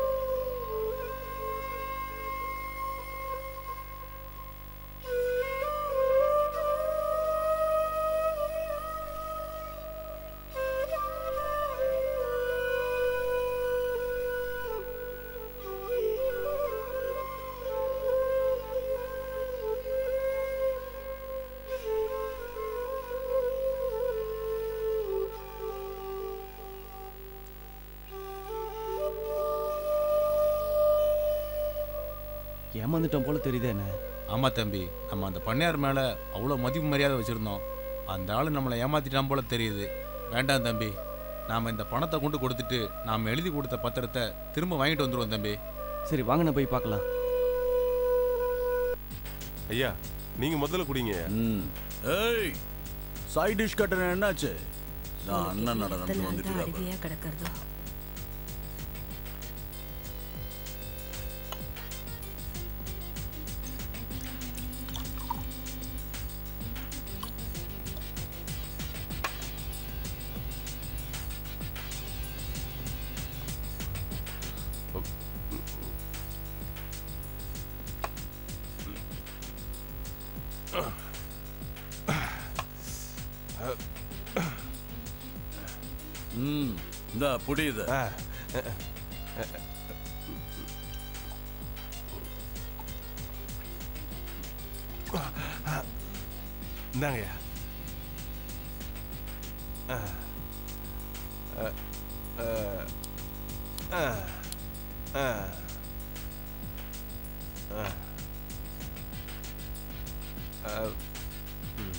ஏமாந்துட்டோம் போல தெரியுதே என்ன ஆமா தம்பி நம்ம அந்த பண்ணையார் மேல அவ்வளோ மதிப்பு மரியாதை வச்சிருந்தோம் அந்த ஆளு நம்மளை ஏமாத்திட்டான் போல தெரியுது வேண்டாம் தம்பி நாம இந்த பணத்தை கொண்டு கொடுத்துட்டு நாம எழுதி கொடுத்த பத்திரத்தை திரும்ப வாங்கிட்டு வந்துருவோம் தம்பி சரி வாங்க நான் போய் பார்க்கலாம் ஐயா நீங்க முதல்ல குடிங்க ஏய் சைட் டிஷ் கட்டுற என்னாச்சு நான் அண்ணன் நடந்து எத்தனை வந்துட்டு அழுகையா கிடக்கிறதோ ம் இந்த புடியுது இந்தாங்கய்யா ஆ. ஆ. ஆ. ஆ. ஆ. ஆ. ஆ. ம்.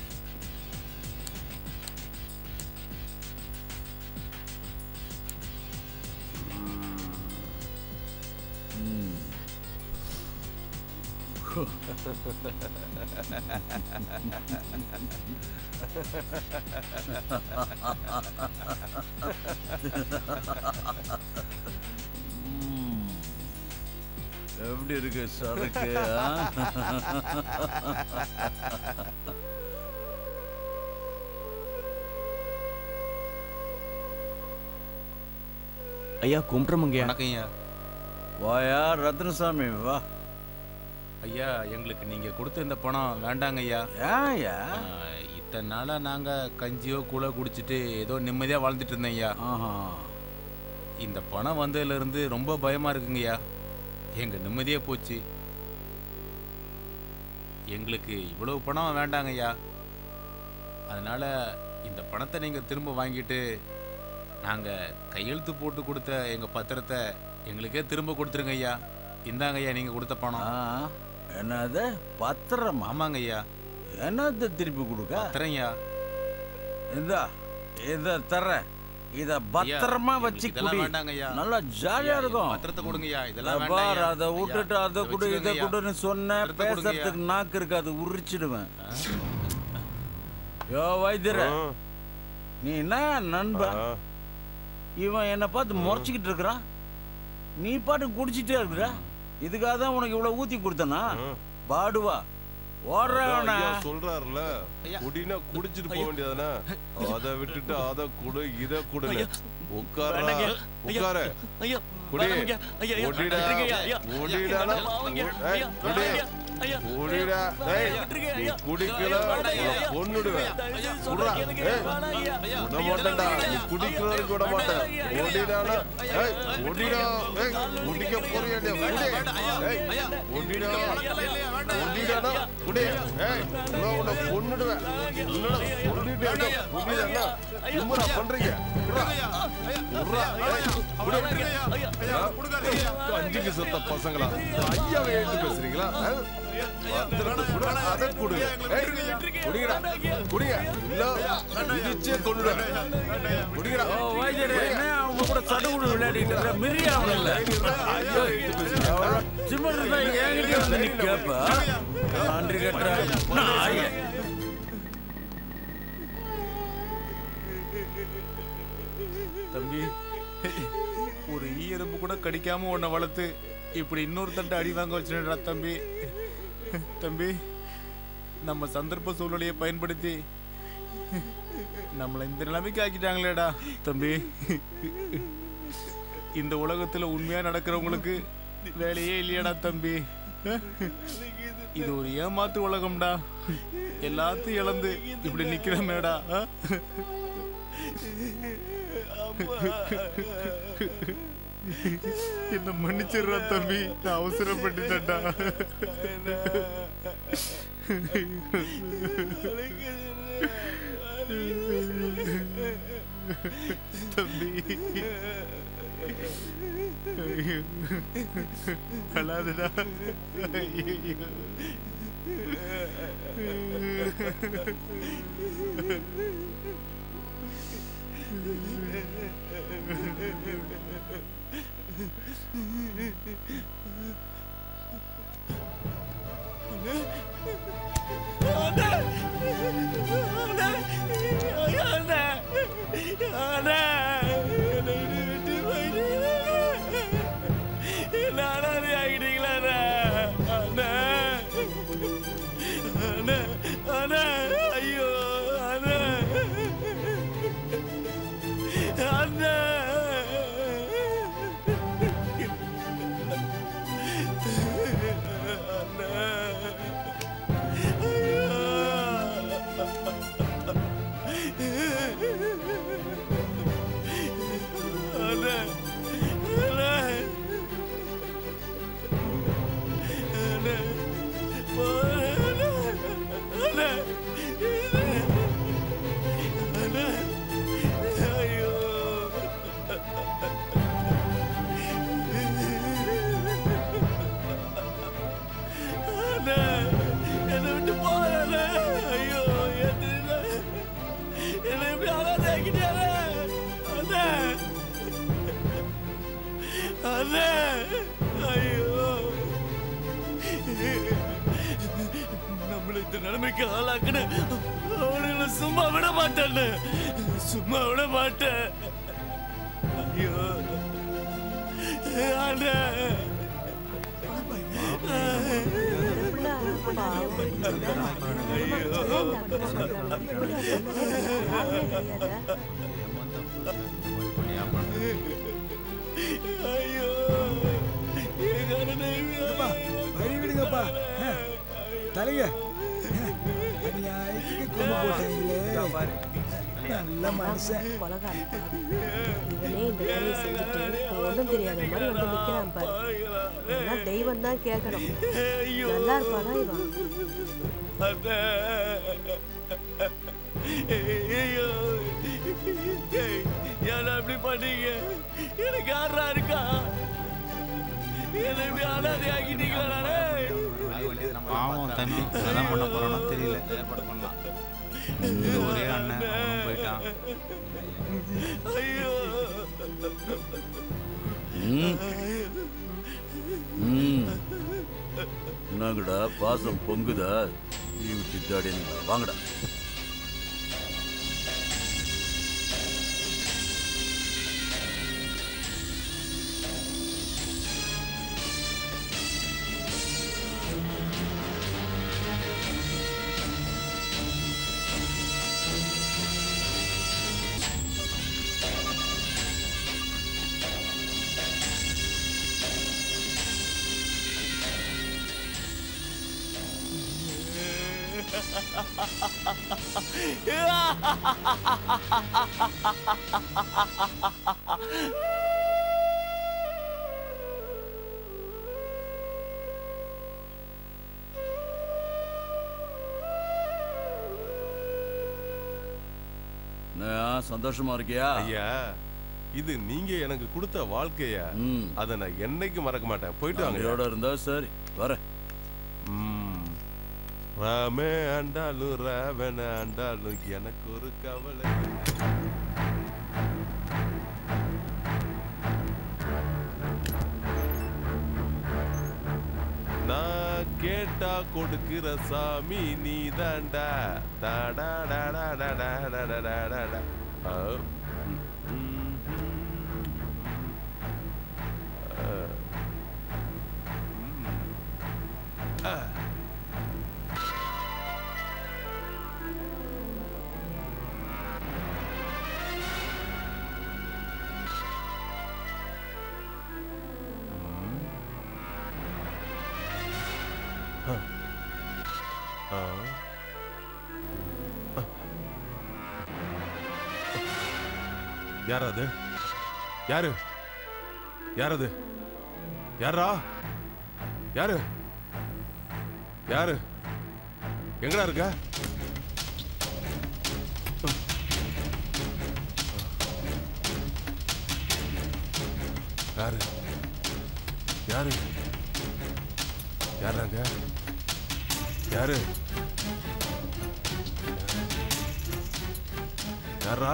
ம். எப்படி இருக்கு சரக்கு ஆ? ஐயா கும்பிட்றோமுங்கய்யா வணக்கம் ஐயா வாயா ரத்னசாமி வா ஐயா எங்களுக்கு நீங்க கொடுத்த இந்த பணம் வேண்டாங்க ஐயா ஏன்யா இத்தனை நாளா நாங்க கஞ்சியோ கூழோ குடிச்சிட்டு ஏதோ நிம்மதியா வாழ்ந்துட்டு இருந்தேன் ஐயா இந்த பணம் வந்ததுல இருந்து ரொம்ப பயமா இருக்குங்க ஐயா எங்க நிம்மதியே போச்சு எங்களுக்கு இவ்வளவு பணம் வேண்டாங்க ஐயா அதனால இந்த பணத்தை நீங்க திரும்ப வாங்கிட்டு நாங்க கையெழுத்து போட்டு கொடுத்த எங்க பத்திரத்தை எங்களுக்கே திரும்ப கொடுத்துருங்க ஐயா இந்தாங்க ஐயா நீங்க கொடுத்த பணம் என்னது பத்திரம் ஆமாங்க ஐயா என்னத்தை திருப்பி கொடுக்க பத்திரம் ஐயா இந்தா இத தர்றேன் இத பத்திரமா எங்களுக்கு வச்சு இதெல்லாம் குடி வேண்டாங்க ஐயா. நல்லா ஜாலியா ஐயா, இருக்கும் பத்திரத்தை கொடுங்கய்யா, இதெல்லாம் இத வேண்டாம் பாரு ஐயா. அதை விட்டுட்டு ஐயா, அதை இதை கொடு இதை வச்சுக்கோங்க ஐயா. கொடுன்னு சொன்ன பத்திரத்தை கொடுங்கய்யா. பேசுறதுக்கு நாக்கு இருக்காது உரிச்சிடுவேன் யோ வைத்தியர நீ என்ன நண்பன் இவன் என்னை பார்த்து முறைச்சிக்கிட்டு இருக்கிறான் நீ பாட்டு குடிச்சிட்டே இருக்கிற இதுக்காக தான் உனக்கு இவ்வளவு ஊத்தி கொடுத்தனா பாடுவா ஓடுறவனா ஐயா சொல்றாருல குடினா குடிச்சிட்டு போக வேண்டியதானே அதை விட்டுட்டு அதை குடு இத குடுன்னு உட்கார வேண்டாங்க. உட்கார ஐயா, குடி வேணாங்க. ஐயா, ஐயா, குடிடா விட்டுருங்க, ஐயா. குடிடானா வாங்க, ஏய், ஐயா, குடி ஐயா, ஐயா. குடிடா ஏய் விட்டுருங்க, நீ ஐயா. குடிக்கல ஐயா, வேண்டாங்க, ஐயா. கொன்னுடுவேன் ஐயா, குடுறா சொல்றேன் கேளுங்க. ஏய் வேணாம், ஐயா. விட மாட்டேன்டா நீ குடிக்கிறதுக்கு விட மாட்டேன் ஓடிடானா ஏய் ஓடிடா ஏய் குடிக்க போறியா நீ? குடி ஏய் ஓடிடா ஓடிடானா குடி ஏய் நான் உன்னை கொன்னுடுவேன் என்னடா சொல்லிட்டே குடிடா இம்முடா பண்றீங்க குடுறா குடுறா ஏய் குடி அஞ்சுக்கு சொத்த பசங்களா ஐயாவை எழுந்து பேசுறீங்களா ஆ? பத்திரத்தை கொடு, அதை கொடு. ஏய், குடிங்கடா, குடிங்க. இல்ல, மிதிச்சே கொன்னுடுவேன். குடிங்கடா. ஓ, வைத்தியரே, என்ன அவங்க கூட சடுகுடு விளையாடிட்டு இருக்க? மிரியா அவனுங்கள. ஐயோ, எடுத்து பேசுறீங்க. அவ்வளோ சிம்மர் இருந்தா என்கிட்டயே வந்து நீ கேப்ப. நன்றி கட்டுற நாயே. தம்பி ஒரு ஈ எறும்பு கூட கடிக்காம உன்னை வளர்த்து இப்படி இன்னொருத்தன்ட்ட அடி வாங்க வச்சுடா தம்பி தம்பி நம்ம சந்தர்ப்ப சூழ்நிலையை பயன்படுத்தி நம்மளை இந்த நிலைமைக்கு ஆக்கிட்டாங்களேடா தம்பி இந்த உலகத்துல உண்மையா நடக்கிறவங்களுக்கு வேலையே இல்லையாடா தம்பி இது ஒரு ஏமாத்து உலகம்டா எல்லாத்தையும் இழந்து இப்படி நிக்கிறமேடா ஆ? என்ன மன்னிச்சிடுறா தம்பி நான் அவசரப்பட்டுட்டேன்டா தம்பி ஐயோ. அழாதடா ஐயோ. ஐயோ அண்ணா அண்ணா என்னை விட்டு போறேன் ஐயோ என்ன என்னை எப்படி அழாத ஆக்கிட்டாரு அண்ணே அண்ணே ஐயோ நம்மளை இந்த நிலைமைக்கு ஆளாக்குன்னு அவனுங்களை சும்மா விட மாட்டேன்னு சும்மா விட மாட்டேன் ஐயோ அண்ணே ஐயோ வழி விடுங்கப்பா தலைங்க அநியாயத்துக்கு கொண்டு போட்டாங்களே நல்ல மனுஷன் இவனே இந்த வேலையை செஞ்சுட்டு ஒன்றும் தெரியாத மாதிரி வந்து நிக்கிறான் பாரு இதெல்லாம் தெய்வம் தான் கேட்கணும் நல்லா இருப்பானா இவன் அண்ணே. ஐயோ ஏய், ஏன்டா இப்படி பண்ணீங்க எனக்கு யாரா இருக்கா என்னை இப்படி அனாதை ஆக்கிட்டீங்களா பாவம் தம்பி அதான் பண்ண போறோம்னா தெரியல ஏற்பாடு பண்ணலாம் இது ஒரே அண்ணன் அவனும் போயிட்டான் ஐயோ ம். ம். என்னங்கடா பாசம் பொங்குதா லீவு திட்டாடிங்களா வாங்கடா நான் சந்தோஷமா இருக்கியா ஐயா இது நீங்க எனக்கு கொடுத்த வாழ்க்கையா அதை நான் என்னைக்கு மறக்க மாட்டேன் போயிட்டு வாங்க நன்றியோட இருந்தா சரி வரேன் ம். ராமே ஆண்டாலும் ராவண ஆண்டாலும் எனக்கு ஒரு கவலை நான் கேட்டா கொடுக்கிற சாமி நீ தாண்டா தாடாடாடாடாடாடாடாடா. ஆ. ம், ம், ம். ஆ. ஆ. யார் அது யாரு யார் அது யாரா யாரு யாரு எங்கடா இருக்க யாரு யாரு யாராங்க யாரு யாரா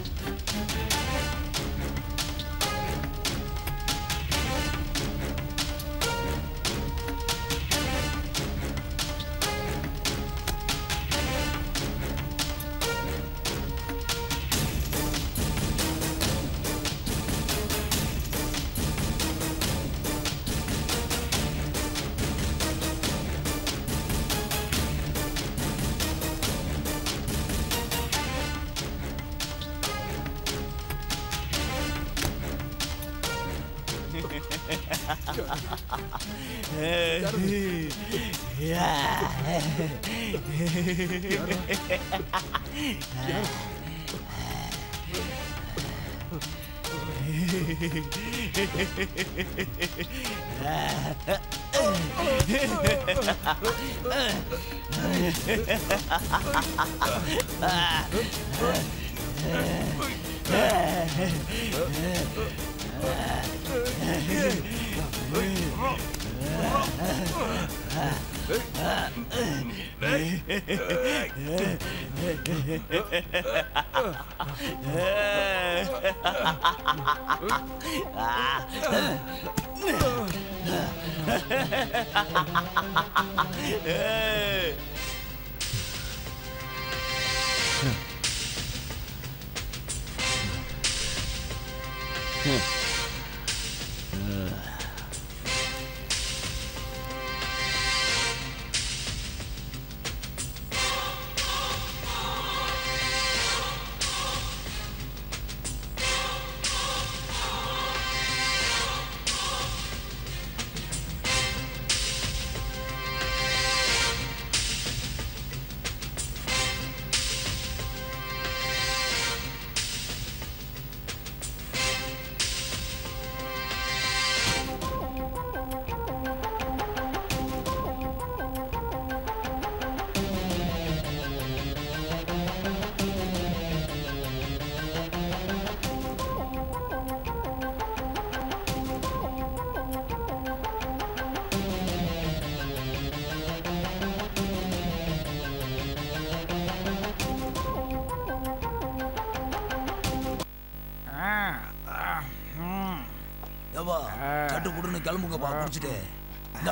ஏவா சட்டு புடுன்னு கிளம்புங்கப்பா குடிச்சிட்டு இந்தா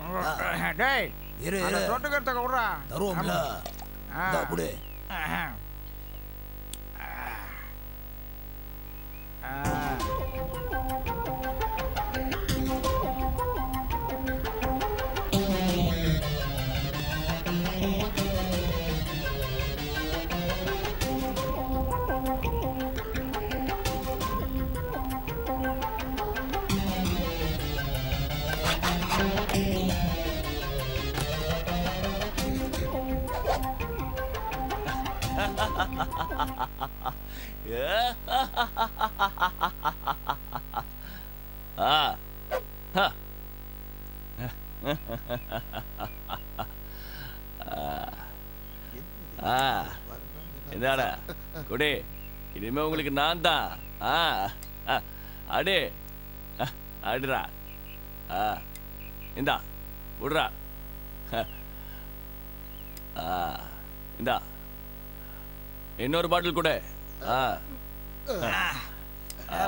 டேய் இரு, அந்த இரு. தொட்டுக்கிறதுக்கு விட்றா தருவோம்ல ஆ. இந்தா புடு ஆஹா. ஆ. ஆ ஹ. ஆ இதாடா குடி இனிமே உங்களுக்கு நான் தான் ஆ ஆ, அடி ஆ, அடிடா ஆ இந்தா விடுறா ஹ. ஆ இந்தா இன்னொரு பாட்டில் கூட ஆ ஆ.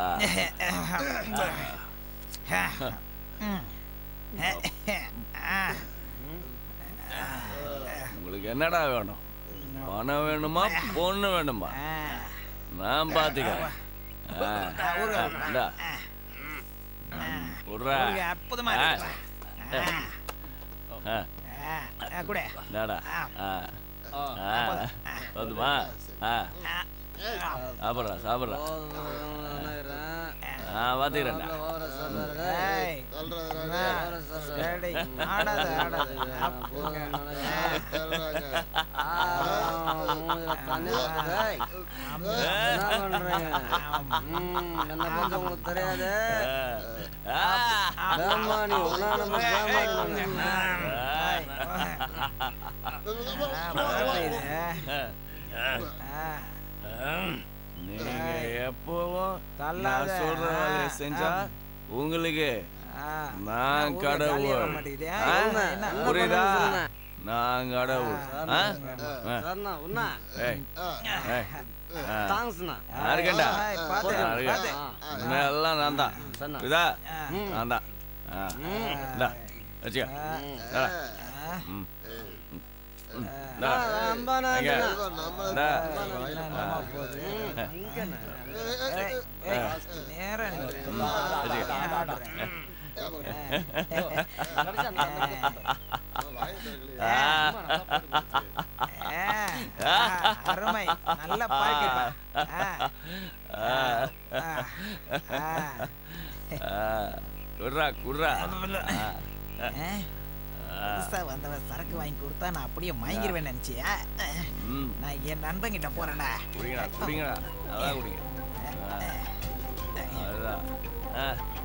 உங்களுக்கு என்னடா வேணும் பணம் வேணுமா பொண்ணு வேணுமா நான் பாத்துக்கிறேன் ஆ, ஆ, இந்தா. விட்றா. ஊருங்க, அற்புதமா ஆ. இருக்குப்பா. ஆ. ஆ. ஆ, குடு இந்தாடா ஆ ஆ போதுமா ஆ சாப்பிட்றா சாப்பிட்றா ஆ பார்த்துக்கிறேன்டா ஏய், என்ன? டேய், ஆடாத, ஆடாத. அப்புங்க. என்ன பண்ற உங்களுக்கு தெரியாது பேமானி உன்னால பேமானி நீங்க எப்பவும் தள்ளாத. நான் சொல்ற வேலையை ஆ, செஞ்சா உங்களுக்கு நான் ஊர்ல காலியாக கடவுள் மாட்டேங்குது. ஆ? என்ன, என்ன, என்ன புரியுதா பண்ணணும்னு சொல்லுங்க. நான் கடவுள் ஆ? ஆ. சரணா, உன்னா? ஏய், ஏய், ஆ. தாங்க்ஸ்ண்ணா. நான் இருக்கேன்டா ஏய், பாத்து, நான் இருக்கேன். பாத்து. இனிமே எல்லாம் நான் தான் சொன்னா. இதா ம். நான் தான் ஆ. இந்தா, வச்சுக்க இந்தா. ம். ம். இந்தா. அம்பானா இங்க. நம்ம- இந்தா. நம்ம ஆ. போகுது. ஆ. அங்கண்ணா. ஏய், ஏய், நேரா நீ ம். வச்சுக்க. ஆ, அருமை நல்ல பாட்டுப்பா குட்ரா குட்ரா புதுசா வந்தவன் சரக்கு வாங்கி கொடுத்தா நான் அப்படியே மயங்கிருவேன் நினைச்சியா ம் நான் என் நண்பன் கிட்ட போறேன்டா குடிங்கடா குடிங்கடா அதான் குடிங்க ஆ. அதுதான் ஆ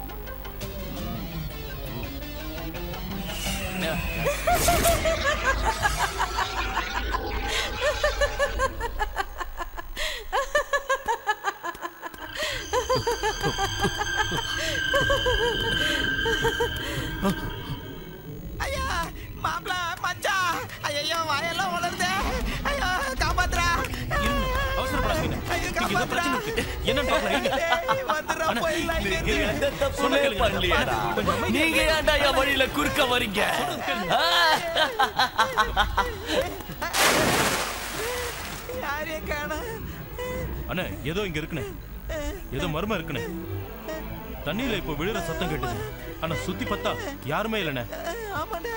ஐயா மாப்பிள மச்சான் ஐயோ வாயெல்லாம் உலருதே ஐயோ காப்பாத்துறா அவசரப்படாதீங்க இங்க ஏதோ பிரச்சனை இருக்கு என்னன்னு பார்க்கலாம் இருங்க. வந்துடுறா போயிடலாம் இங்க நீங்க இருந்து. எந்த தப்புமே பண்ணலையேடா நீங்க ஏன்டா என் வழியில குறுக்க வரீங்க ஆ? யாரையும் காணோம் அண்ணே ஏதோ இங்க இருக்குண்ணே ஏதோ மர்மம் இருக்குண்ணே தண்ணியில இப்போ விழுற சத்தம் கேட்டுது ஆனா சுத்தி பார்த்தா யாருமே இல்லைண்ணே ஆமாடா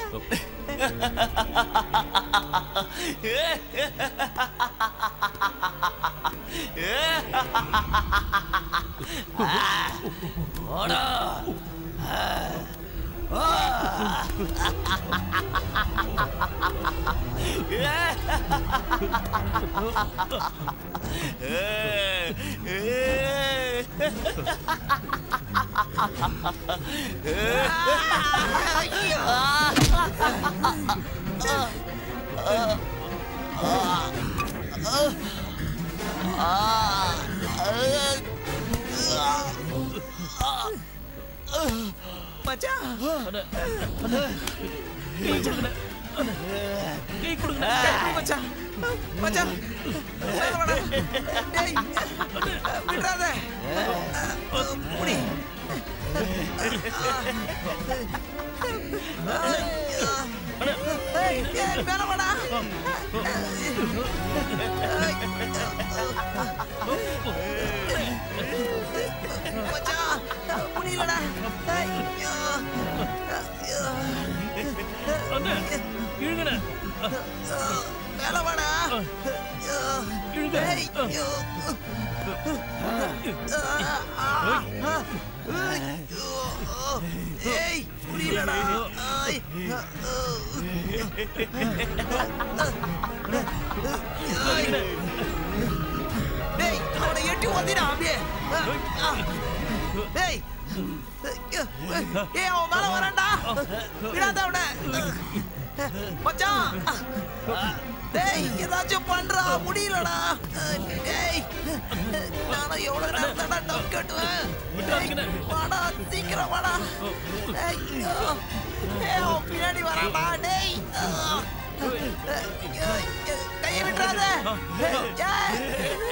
போடா. மச்சான் கை கொடுங்க மச்சான் மச்சான் மேல வாடா. டேய் விட்றாத புடி ஏய், ஏய், மேல வாடா. மச்சான் முடியலடா ஐயோ அண்ணே இழுங்கண்ணே மேல வாடா இழுங்க ஐயோ ஏய் புரியலடா ஐய். டேய் அவனை எட்டி ஓதிடா அப்படியே டேய் ஏய் அவன் மேல வரான்டா விடாத அவனை மச்சான் டேய் ஏதாச்சும் பண்றா முடியலடா டேய் நானும் எவ்வளவு நேரம் தான்டா டப் கட்டுவேன் டேய், வாடா சீக்கிரம் வாடா டேய், ஐயோ. ஏய் அவன் பின்னாடி வரான்டா டேய் கையை விட்டுறாத ஏய்.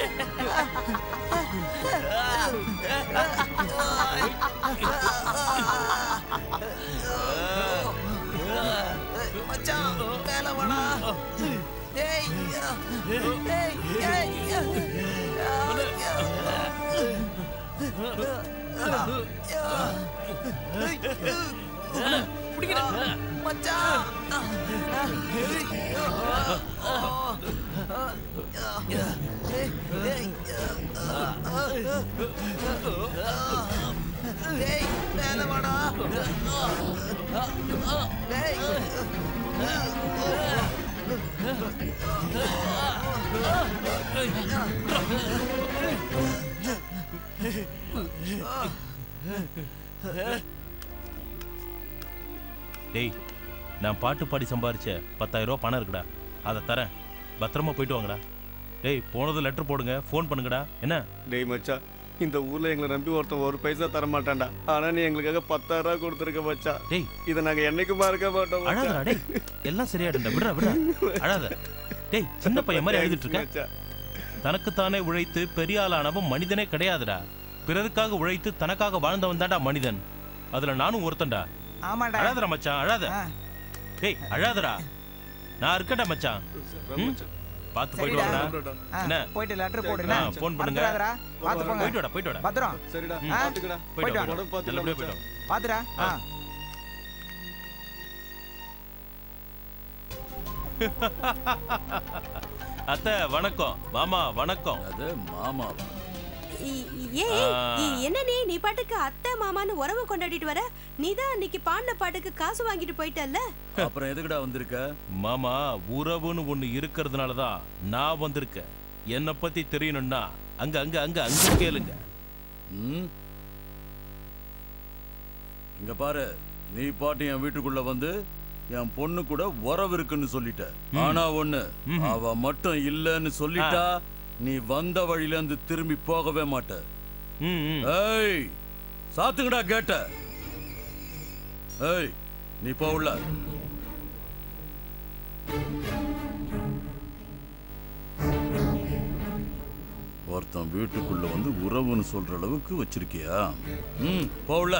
மச்சான் மேல வாடா டேய் டேய் டேய் மச்சான் டேய் மேல வாடா டேய் டேய் நான் பாட்டு பாடி சம்பாரிச்ச பத்தாயிரம் ரூபா பணம் இருக்குடா அதை தரேன் பத்திரமா போயிட்டு வாங்கடா டேய் போனது லெட்டர் போடுங்க ஃபோன் பண்ணுங்கடா என்ன டேய் மச்சான் இந்த ஊர்ல எங்களை நம்பி ஒருத்தன் ஒரு பைசா தர மாட்டான்டா ஆனா நீ எங்களுக்காக பத்தாயிரம் ரூபாய் கொடுத்துருக்க மச்சான் டேய் இதை நாங்க என்னைக்குமா இருக்க மாட்டோம் அழாதடா டேய் எல்லாம் சரியாடுண்டா விடுறா விடுறா அழாத டேய் சின்ன பையன் மாதிரி எழுதிட்டு இருக்க தனக்குத்தானே உழைத்து பெரிய ஆளானவன் மனிதனே கிடையாதுடா பிறருக்காக உழைத்து தனக்காக வாழ்ந்தவன் தான்டா மனிதன் அதுல நானும் ஒருத்தன்டா ஆமாடா அழாதடா மச்சான் அழாத டேய் அழாதடா நான் இருக்கேன்டா மச்சான் ம்? பார்த்து போயிட்டு சரிடா. வாடா ஆ, என்ன போயிட்டு லெட்டர் போடு ஆ, ஃபோன் பண்ணுங்க மறந்துடாதடா. பார்த்து போங்க. போயிட்டு வாடா போயிட்டு வாடா பத்திரம் சரிடா ம். பாத்துக்கடா போயிட்டு வாங்க. வாடா நல்லபடியா போயிட்டு வாங்க பாத்துடா ஆ அத்தை வணக்கம் மாமா வணக்கம் அது மாமா ஏய் ஆ. இ- என்ன நீ நீ பாட்டுக்கு அத்தை மாமான்னு உறவு கொண்டாடிட்டு வர நீ தான் அன்னைக்கு பாடின பாட்டுக்கு காசு வாங்கிட்டு போயிட்டல்ல அப்புறம் எதுக்குடா வந்திருக்க மாமா உறவுன்னு ஒண்ணு இருக்கிறதுனால தான் நான் வந்திருக்கேன் என்னை பத்தி தெரியணும்னா அங்க அங்க அங்க அங்க கேளுங்க ம்? இங்க பாரு நீ பாட்டு என் வீட்டுக்குள்ள வந்து என் பொண்ணு கூட உறவு இருக்குன்னு சொல்லிட்ட ம். ஆனா ஒண்ணு ம். அவ மட்டும் இல்லைன்னு சொல்லிட்டா நீ வந்த வழியில இருந்து திரும்பி போகவே மாட்ட ஏய் சாத்துங்கடா கேட்ட ஏய் நீ போ உள்ள ஒருத்தன் வீட்டுக்குள்ள வந்து உறவுன்னு சொல்ற அளவுக்கு வச்சிருக்கியா ம் போ உள்ள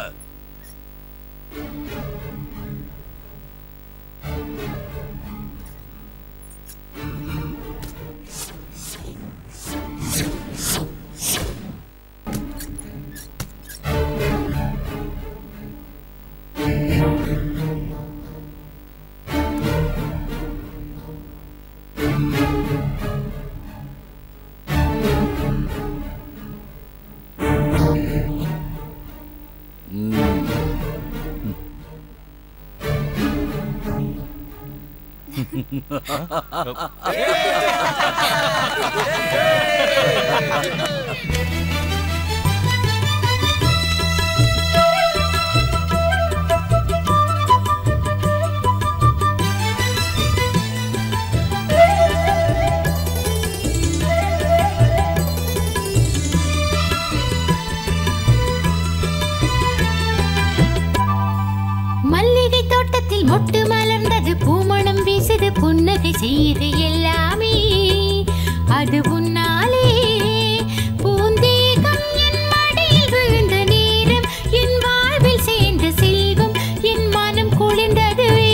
மல்லிகை தோட்டத்தில் மொட்டு மலர்ந்தது பூமணம் வீசுது புன்னகை செய்து எல்லாமே அது உன்னாலே பூந்தேகம் என் மடியில் விழுந்த நேரம் என் வாழ்வில் சேர்ந்த செல்வம் என் மனம் குளிர்ந்ததுவே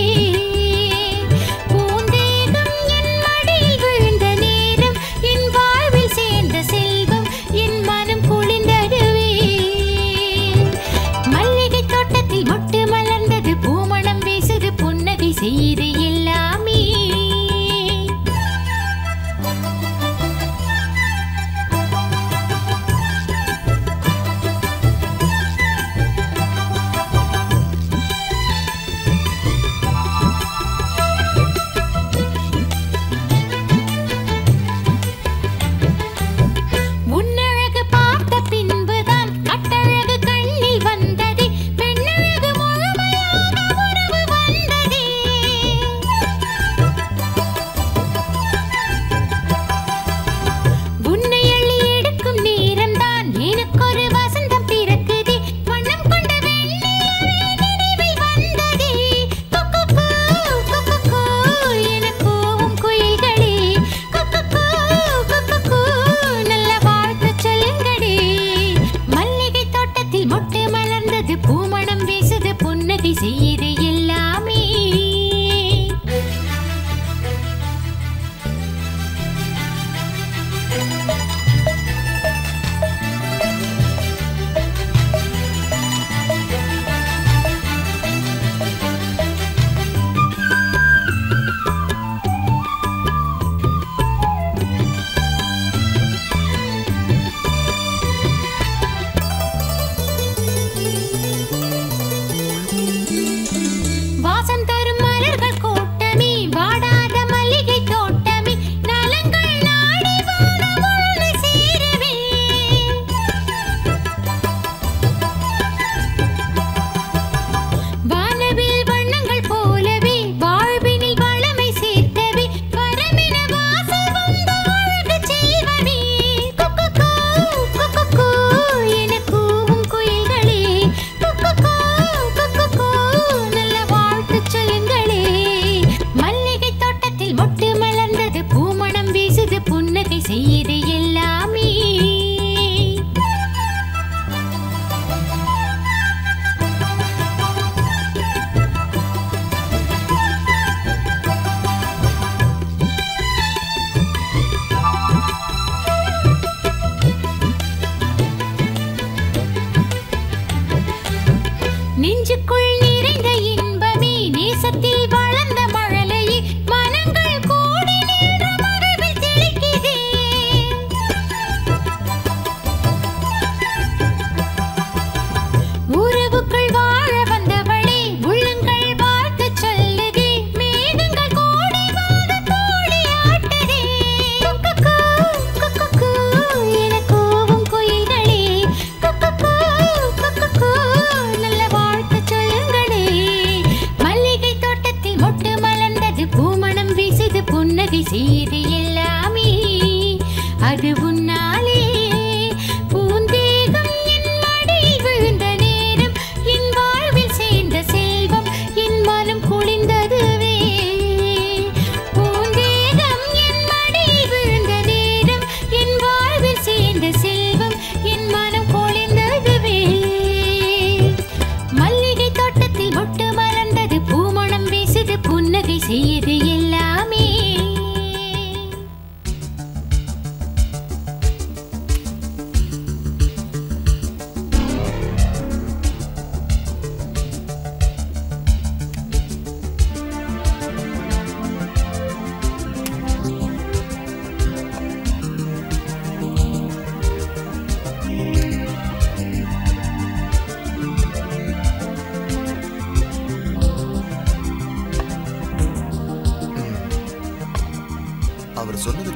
பூந்தேகம் என் மடியில் விழுந்த நேரம் என் வாழ்வில் சேர்ந்த செல்வம் என் மனம் குளிர்ந்ததுவே மல்லிகை தோட்டத்தில் மொட்டு மலர்ந்தது பூமணம் வீசுது புன்னகை செய்து எல்லாமே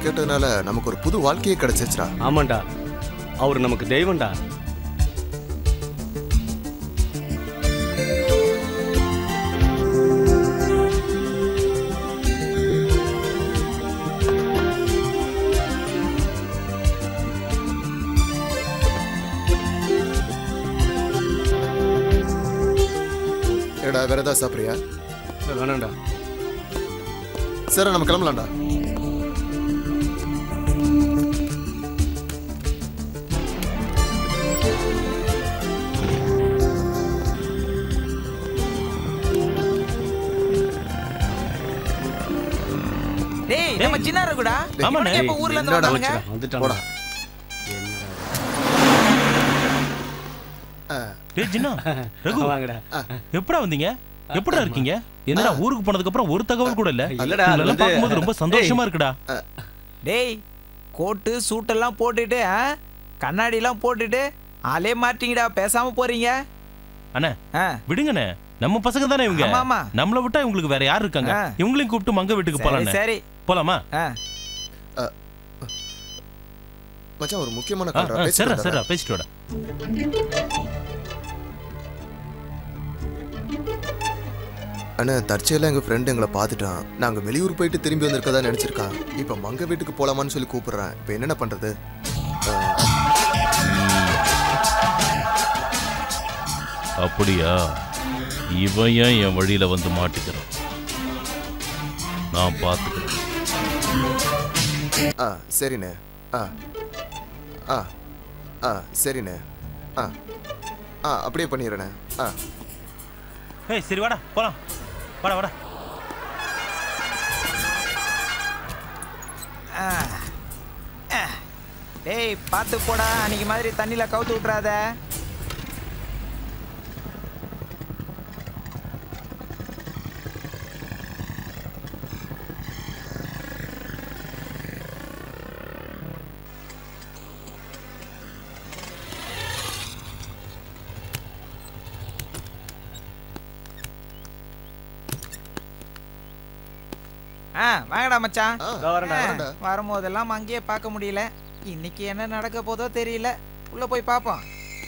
கேட்டதுனால நமக்கு ஒரு புது வாழ்க்கையே கிடைச்சிருச்சுடா ஆமாண்டா அவர் நமக்கு தெய்வம்டா ஏடா வேற ஏதாவது சாப்பிட்றியா வேணாம்டா சரி நம்ம கிளம்பலாம்டா டேய் நம்ம சின்ன இருக்குடா இவனுங்க இப்ப ஊர்ல இருந்து வந்தாங்க போடா டேய் ஜின்னா ரகு வாங்கடா எப்படா வந்தீங்க எப்படா இருக்கீங்க என்னடா ஊருக்கு போனதுக்கு அப்புறம் ஒரு தகவல் கூட இல்ல இல்லடா, அது உங்களெல்லாம் வந்து- பார்க்கும்போது ரொம்ப சந்தோஷமா இருக்குடா டேய் கோட்டு சூட்டெல்லாம் போட்டுட்டு ஆ? கண்ணாடிலாம் போட்டுட்டு ஆளே மாட்டீங்கடா பேசாம போறீங்க அண்ணே விடுங்கண்ணே நம்ம பசங்க தானே இவங்க ஆமா, ஆமா. நம்மள விட்டா இவங்களுக்கு வேற யார் இருக்காங்க ஆ. இவங்களையும் கூப்பிட்டு மங்க வீட்டுக்கு சரி, போலாம் சரி. போலாமா மச்சான் ஒரு முக்கியமான ஆ, கால் ஆ, சரிடா சரிடா பேசிட்டு வாடா அண்ணா தற்செயலாக எங்கள் ஃப்ரெண்டு எங்களை பார்த்துட்டான் நாங்கள் வெளியூர் போயிட்டு திரும்பி வந்திருக்கதா நினச்சிருக்கான் இப்போ மங்க வீட்டுக்கு போகலாமான்னு சொல்லி கூப்பிடுறேன் இப்போ என்னென்ன பண்ணுறது அப்படியா இவன் ஏன் என் வழியில வந்து மாட்டிக்கிறான் நான் பார்த்துக்கிறேன் ஆ சரிண்ணே ஆ ஆ ஆ சரிண்ணே ஆ ஆ அப்படியே பண்ணிடுறேண்ணே ஆ ஏய் சரி வாடா போலாம் வாடா வாடா ஆ. ஆ. டேய் பார்த்து போடா அன்னைக்கு மாதிரி தண்ணியில கவுத்து விட்றாத ஆ வாங்கடா மச்சான் வரேன்டா, ஆ, வரேன்டா. வரும்போதெல்லாம் அங்கேயே பார்க்க முடியல இன்னைக்கு என்ன நடக்க போதோ தெரியல உள்ள போய் பார்ப்போம்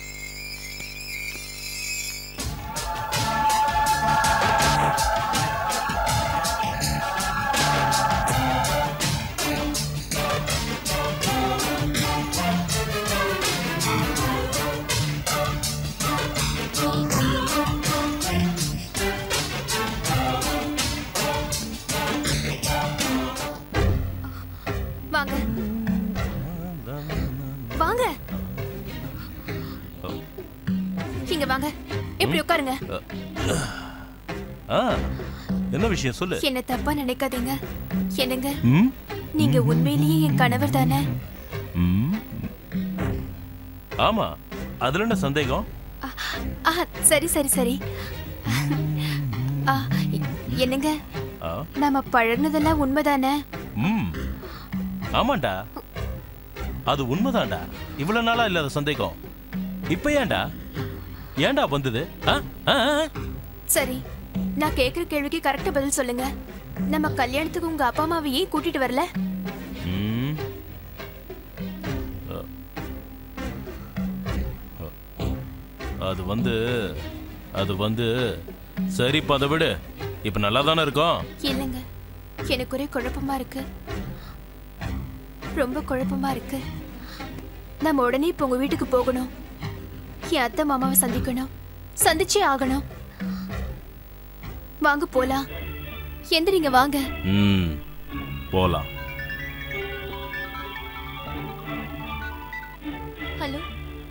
வாங்க வாங்க இங்க வாங்க இப்படி உட்காருங்க ஆ என்ன விஷயம் சொல்லு என்ன தப்பா நினைக்காதீங்க என்னங்க ம் நீங்க உண்மையிலேயே என் கணவர் தானே ம் ஆமா அதுல என்ன சந்தேகம் ஆ சரி சரி சரி ஆ, என்னங்க ஆ நாம பழகுனதெல்லாம் உண்மைதானே ம் ஆமாண்டா அது உண்மைதான்டா இவ்வளவு நாளா இல்லாத சந்தேகம் இப்ப ஏன்டா ஏன்டா வந்தது ஆ? ஆ, ஆ, ஆ. சரி நான் கேக்குற கேள்விக்கு கரெக்டா பதில் சொல்லுங்க நம்ம கல்யாணத்துக்கு உங்க அப்பா அம்மாவை ஏன் கூட்டிட்டு வரல ம். அ. அ. அது வந்து அது வந்து சரி அதை விடு இப்ப நல்லா தானே இருக்கோம் இல்லைங்க எனக்கு ஒரே குழப்பமா இருக்கு ரொம்ப குழப்பமா இருக்கு நம்ம உடனே இப்போ உங்க வீட்டுக்கு போகணும் என் அத்தை மாமாவை சந்திக்கணும் சந்திச்சே ஆகணும் வாங்க போலாம் எந்திரிங்க வாங்க ம் போலாம் ஹலோ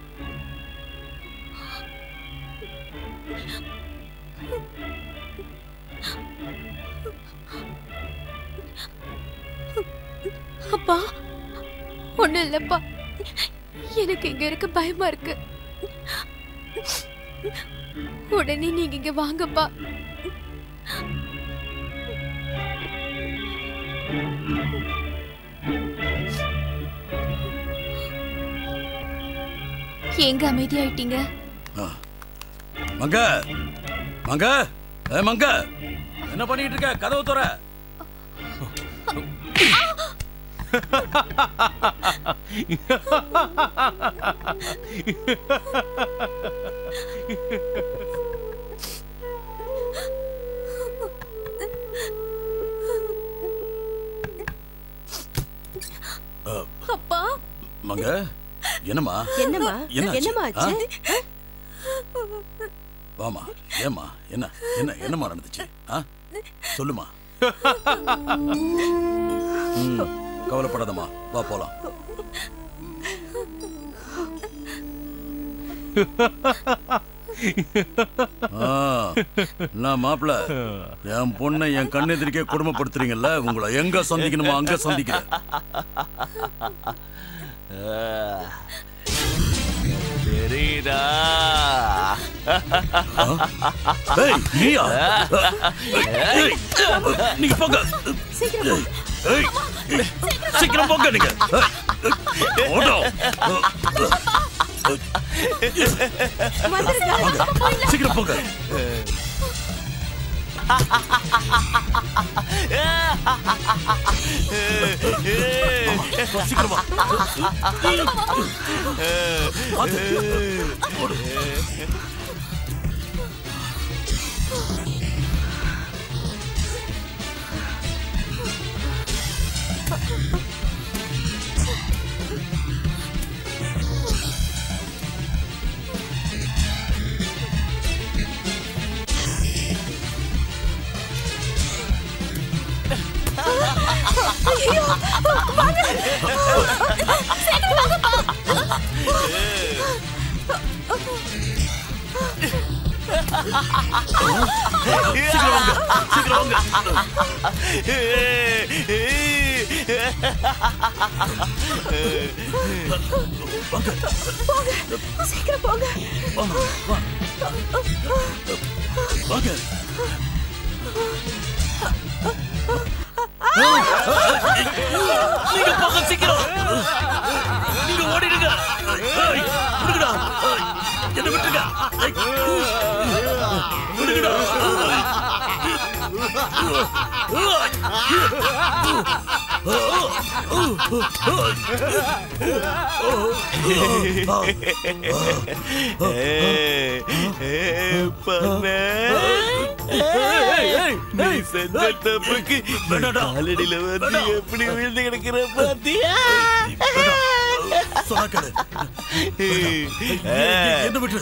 அப்பா ஒண்ணும் இல்லப்பா எனக்கு இங்க இருக்க பயமா இருக்கு உடனே நீங்க இங்க வாங்கப்பா எங்க அமைதியாயிட்டீங்க மங்க மங்க ஏ மங்க என்ன பண்ணிட்டு இருக்க கதவு துற அப்பா மங்க என்னம்மா என்னம்மா என்னாச்சு? என்னம்மா ஆச்சு வாமா ஏம்மா என்ன என்ன என்னம்மா நடந்துச்சு ஆ சொல்லுமா ம், கவலைப்படாதம்மா வா போலாம் ஆ, நான் மாப்பிள என் பொண்ணை என் கண்ணெதிரிக்கே குடும்பப்படுத்துறீங்கல்ல உங்களை எங்க சந்திக்கணுமோ அங்க சந்திக்கிறேன் தெரியுதா ஏய், நீயா? ஏய், நீங்க போங்க ஏய், ஏய், சீக்கிரம் போங்க நீங்க ஏய், ஓடோ. வாங்க, சீக்கிரம் போங்க சீக்கிரமா ஐயோ வாங்க சீக்கிரம் வாங்கப்பா சீக்கிரம் வாங்க சீக்கிரம் போங்க சீக்கிரம் போங்க வாங்க நீங்க போங்க சீக்கிரம் நீங்க ஓடிடுங்க ஏய், விடுங்கடா ஏய், என்னை விட்டுருங்க ஏய், விடுங்கடா நீ செஞ்ச தப்புக்கு காலடியில வந்து எப்படி விழுந்து கிடக்கிற பாத்தியா சொன்னாக்கடு என்ன விட்டு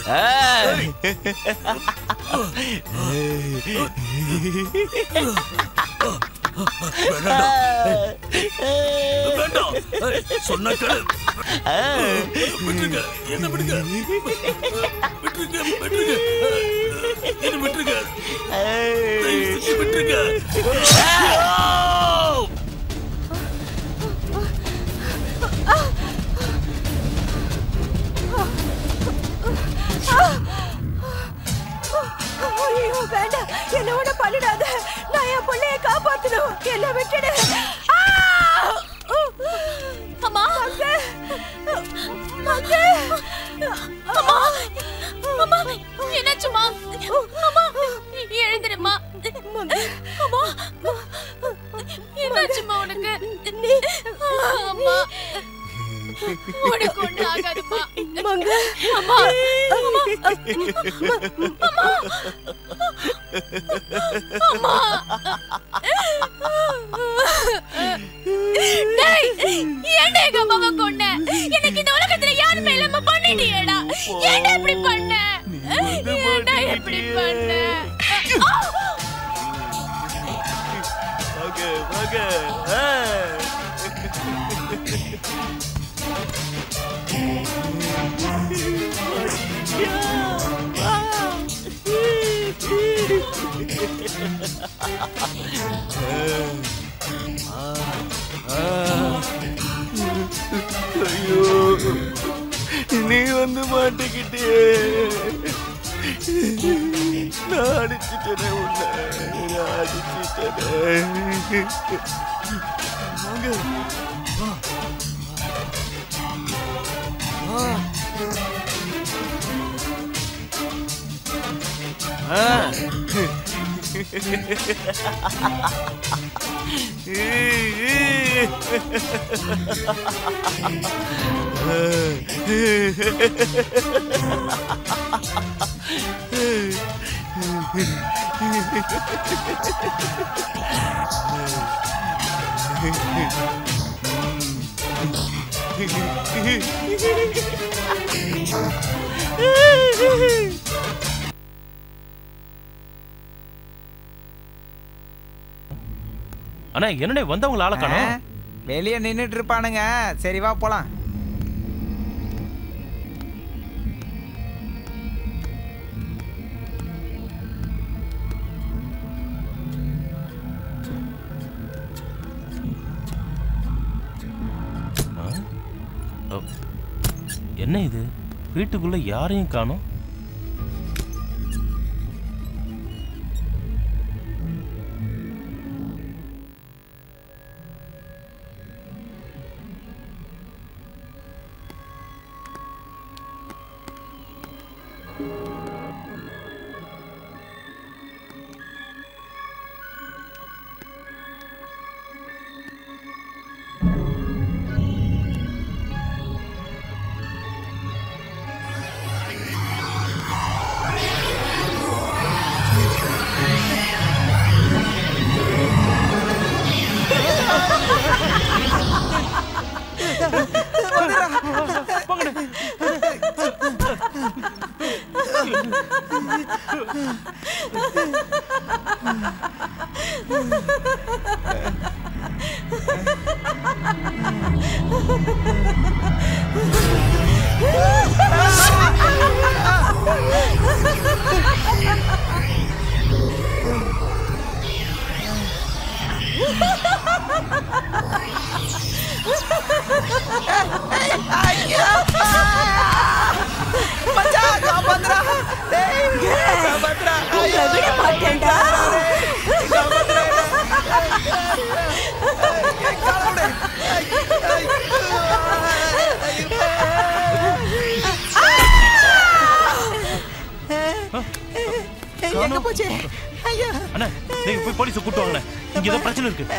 வேண்டாம் ஏய், சொன்ன கேளு விட்டுருங்க என்ன விடுங்க விட்டுருங்க விட்டுருங்க என்ன விட்டுருங்க தயவு செஞ்சு விட்டுருங்க ஐயோ வேண்டாம் என்ன ஒண்ணு பண்ணிடாத நான் என் பிள்ளைய காப்பாத்தணும் என்ன விட்டுடு ஆ! அம்மா அங்கே! அங்கே! அம்மா அம்மா என்னாச்சுமா அம்மா எழுந்துருமா அம்மா என்னாச்சுமா உனக்கு அம்மா உனக்கு ஒண்ணு ஆகாதுமா மங்க. அம்மா அம்மா அம்மா அம்மா டேய் ஏன்டா எங்க அம்மாவை கொன்ன எனக்கு இந்த உலகத்துல யாருமே இல்லாம பண்ணிட்டியேடா ஏன்டா இப்படி பண்ண ஏன்டா இப்படி பண்ண வாங்க வாங்க ஆ. ஐயோ நீ வந்து மாட்டிக்கிட்டே நான் அடிச்சிட்டேனே உன்னை நான் அடிச்சிட்டேனே வாங்க வா. வா. ஆ. அண்ணா என்னடே வந்தவங்கள ஆளை காணோம் வெளியே நின்னுட்டு இருப்பானுங்க சரி வா போலாம் ஓ, என்ன இது வீட்டுக்குள்ள யாரையும் காணோம் ஐயா! மச்சான், காப்பாத்துடா. டேய், காப்பாத்துடா. ஐயா, விட மாட்டேன்டா. காப்பாத்துடா என்ன. என் காலை விடு. எங்க போச்சு ஐயா அண்ணா நீங்க போய் போலீஸை கூட்டு வாங்க இங்க ஏதோ பிரச்சனை இருக்கு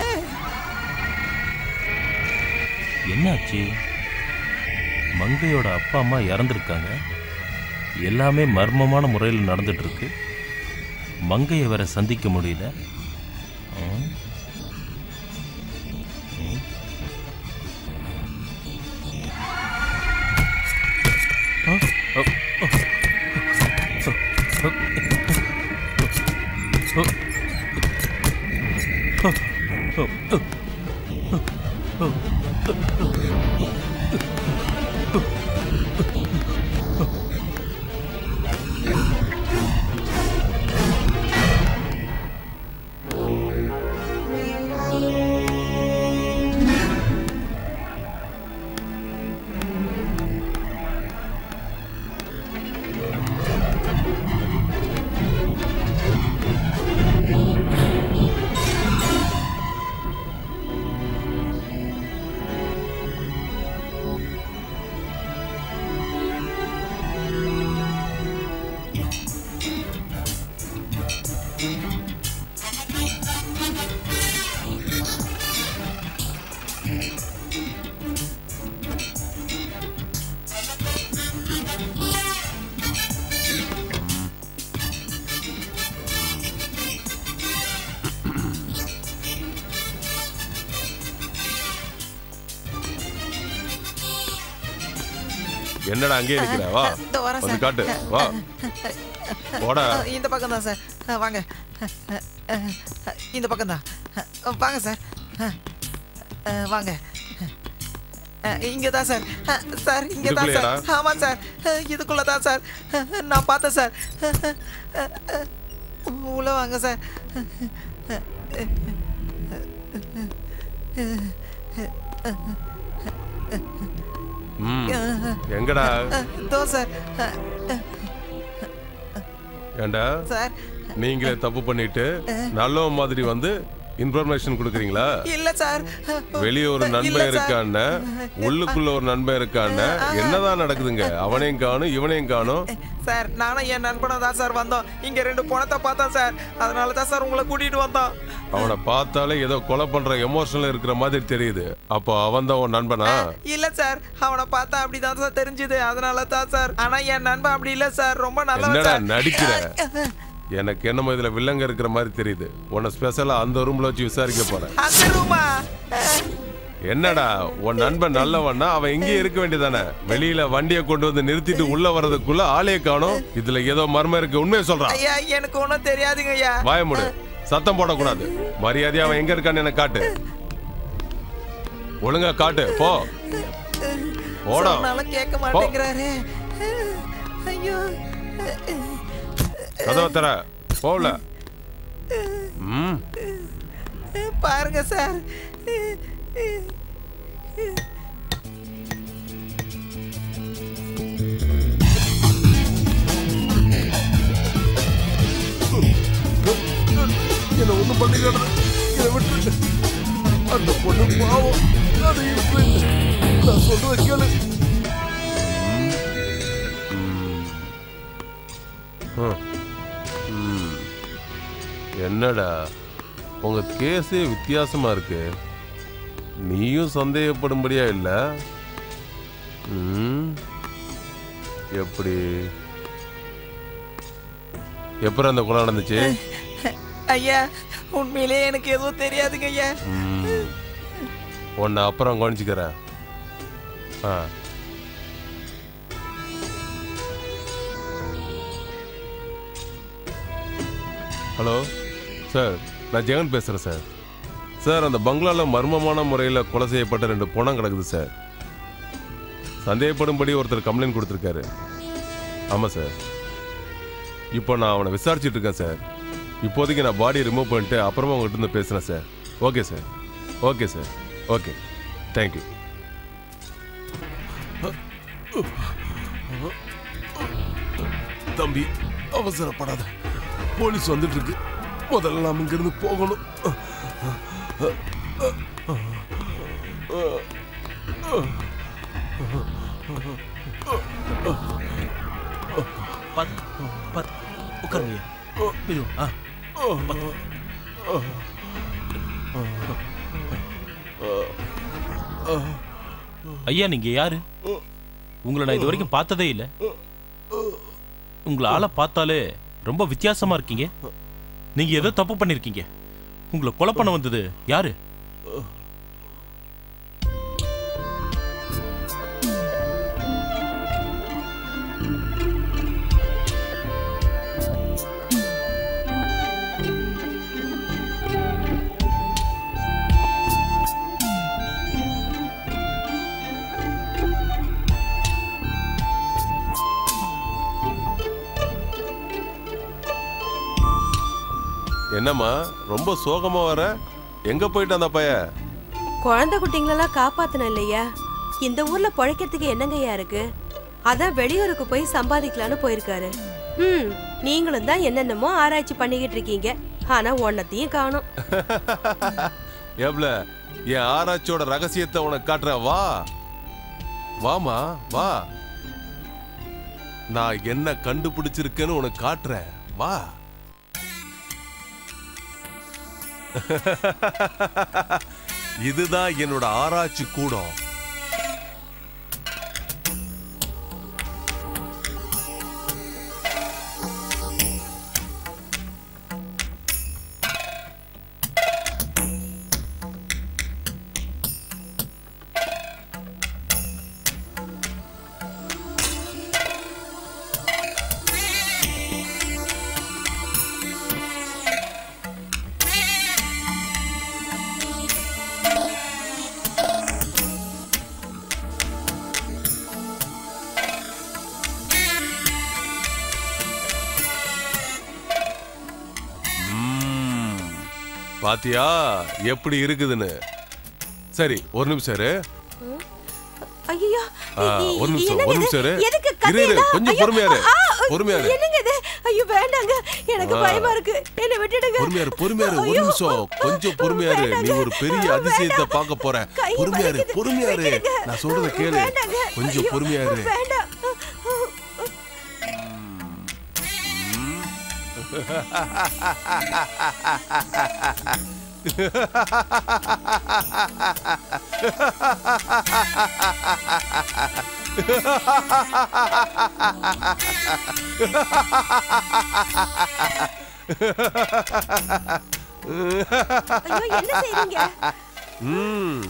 என்னாச்சு மங்கையோட அப்பா அம்மா இறந்துருக்காங்க எல்லாமே மர்மமான முறையில் நடந்துட்டு இருக்கு மங்கையை வேற சந்திக்க முடியல ம். ம். ஆ, ஆ, ஆ. என்னடா அங்கேயே நிக்கிற வா இதோ வரேன் வந்து சார். காட்டு வா போடா அஹ், இந்த பக்கம் தான் சார் அஹ், வாங்க அஹ், அஹ், இந்த பக்கம் தான் வாங்க சார் அஹ், அஹ், வாங்க அஹ், இங்க தான் சார் அஹ், சார் இங்க தான் சார் இதுக்குள்ளேயாடா? ஆமா சார் அஹ், இதுக்குள்ள தான் சார் அஹ், நான் பார்த்தேன் சார் அஹ், அஹ், அஹ், உள்ள வாங்க சார் ம் எங்கடா இதோ சார் அஹ், ஏண்டா சார் நீங்களே தப்பு பண்ணிட்டு நல்லவன் மாதிரி வந்து இன்ஃபர்மேஷன் கொடுக்குறீங்களா இல்ல சார் வெளியே ஒரு இல்ல நண்பன் சார். இருக்கான்னு உள்ளுக்குள்ள ஒரு நண்பன் இருக்கான்னு என்னதான் நடக்குதுங்க அவனையும் காணும் இவனையும் காணும் சார் நானும் என் நண்பனும் தான் சார் வந்தோம் இங்க ரெண்டு பணத்தை பார்த்தோம் சார் அதனால தான் சார் உங்களை கூட்டிட்டு வந்தோம் அவனை பார்த்தாலே ஏதோ கொலை பண்ற எமோஷனல் இருக்கிற மாதிரி தெரியுது அப்போ அவன் தான் உன் நண்பனா இல்ல சார் அவனை பார்த்தா அப்படிதான் சார் தெரிஞ்சுது அதனால தான் சார் ஆனா என் நண்பன் அப்படி இல்ல சார் ரொம்ப நல்லவன் என்னடா சார் நடிக்கிற எனக்கு என்னமோ இதுல வில்லங்க இருக்கிற மாதிரி தெரியுது உன்னை ஸ்பெஷலா அந்த ரூம்ல வச்சு விசாரிக்க போறேன் அந்த ரூமா என்னடா உன் நண்பன் நல்லவன்னா அவன் இங்கேயே இருக்க வேண்டியதானே வெளியில வண்டியை கொண்டு வந்து நிறுத்திட்டு உள்ள வர்றதுக்குள்ள ஆளே காணும் இதுல ஏதோ மர்மம் இருக்கு உண்மையை சொல்றான் ஐயா எனக்கு ஒன்றும் தெரியாதுங்க ஐயா வாய முடு சத்தம் போடக்கூடாது மரியாதையா அவன் எங்க இருக்கான்னு எனக்கு காட்டு ஒழுங்கா காட்டு போ போடா சொன்னாலும் கேட்க மாட்டேங்கிறாரு ஐயோ கதவை தர போகல ம் பாருங்க சார் என்ன ஒண்ணும் பண்ணிக்காத என்னை விட்டு அந்த பொண்ணு பாவம் அதை விட்டு நான் சொல்றத கேளு ம். ம். என்னடா உங்க கேஸே வித்தியாசமா இருக்கு நீயும் சந்தேகப்படும்படியா இல்ல ம். எப்படி எப்பறம் அந்த கொலை நடந்துச்சு ஐயா உண்மையிலே எனக்கு எதுவும் தெரியாதுங்க ஐயா ம். உன்னை அப்புறம் கவனிச்சுக்கிறேன் ஆ ஹலோ சார் நான் ஜெகன் பேசுகிறேன் சார் சார் அந்த பங்களாவில் மர்மமான முறையில் கொலை செய்யப்பட்ட ரெண்டு பணம் கிடக்குது சார் சந்தேகப்படும்படி ஒருத்தர் கம்ப்ளைண்ட் கொடுத்துருக்காரு ஆமாம் சார் இப்போ நான் அவனை விசாரிச்சுட்டு இருக்கேன் சார் இப்போதைக்கு நான் பாடி ரிமூவ் பண்ணிட்டு அப்புறமா உங்கள்கிட்ட இருந்து பேசுகிறேன் sir okay sir okay sir okay thank you தம்பி அவசரப்படாத போலீஸ் வந்துட்டு இருக்கு முதல்ல நாம் இங்கிருந்து போகணும் பத் பத் உட்காருங்க இது ஆ ஐயா நீங்க யாரு உங்களை நான் இது வரைக்கும் பார்த்ததே இல்ல உங்களை ஆளை பார்த்தாலே ரொம்ப வித்தியாசமா இருக்கீங்க நீங்க ஏதோ தப்பு பண்ணிருக்கீங்க உங்களை கொலை பண்ண வந்தது யாரு என்னம்மா ரொம்ப சோகமா வர எங்க போயிட்டு அந்த பையன் குழந்தை குட்டிங்களெல்லாம் காப்பாத்தணும் இல்லையா இந்த ஊர்ல பொழைக்கிறதுக்கு என்னங்கய்யா இருக்கு அதான் வெளியூருக்கு போய் சம்பாதிக்கலான்னு போயிருக்காரு ம் நீங்களும் தான் என்னென்னமோ ஆராய்ச்சி பண்ணிக்கிட்டு இருக்கீங்க ஆனா ஒன்னத்தையும் காணும் எவ்வள என் ஆராய்ச்சியோட ரகசியத்தை உனக்கு காட்டுறேன் வா வாமா வா நான் என்ன கண்டுபிடிச்சிருக்கேன்னு உனக்கு காட்டுறேன் வா இதுதான் என்னோட ஆராய்ச்சி கூடம் ம்ம். பாத்தியா எப்படி இருக்குதுன்னு சரி ஒரு நிமிஷம் இரு ஐயோ ஆ, ஒரு நிமிஷம் ஒரு நிமிஷம் இரு இரு இரு கொஞ்சம் பொறுமையா இரு பொறுமையா இரு என்னங்க இது ஐயோ வேண்டாங்க எனக்கு ஆ. பயமா இருக்கு என்ன விட்டுடுங்க பொறுமையாரு பொறுமையாரு ஒரு ஐயோ. நிமிஷம் கொஞ்சம் பொறுமையாரு நீ ஒரு பெரிய அதிசயத்தை பார்க்க போற கை பொறுமையாரு வலிக்குது. பொறுமையாரு விட்டுடுங்க. நான் சொல்றத கேளு வேண்டாங்க. கொஞ்சம் ஐயோ, பொறுமையாரு வேண்டாம் ஐயோ என்ன செய்றீங்க ம்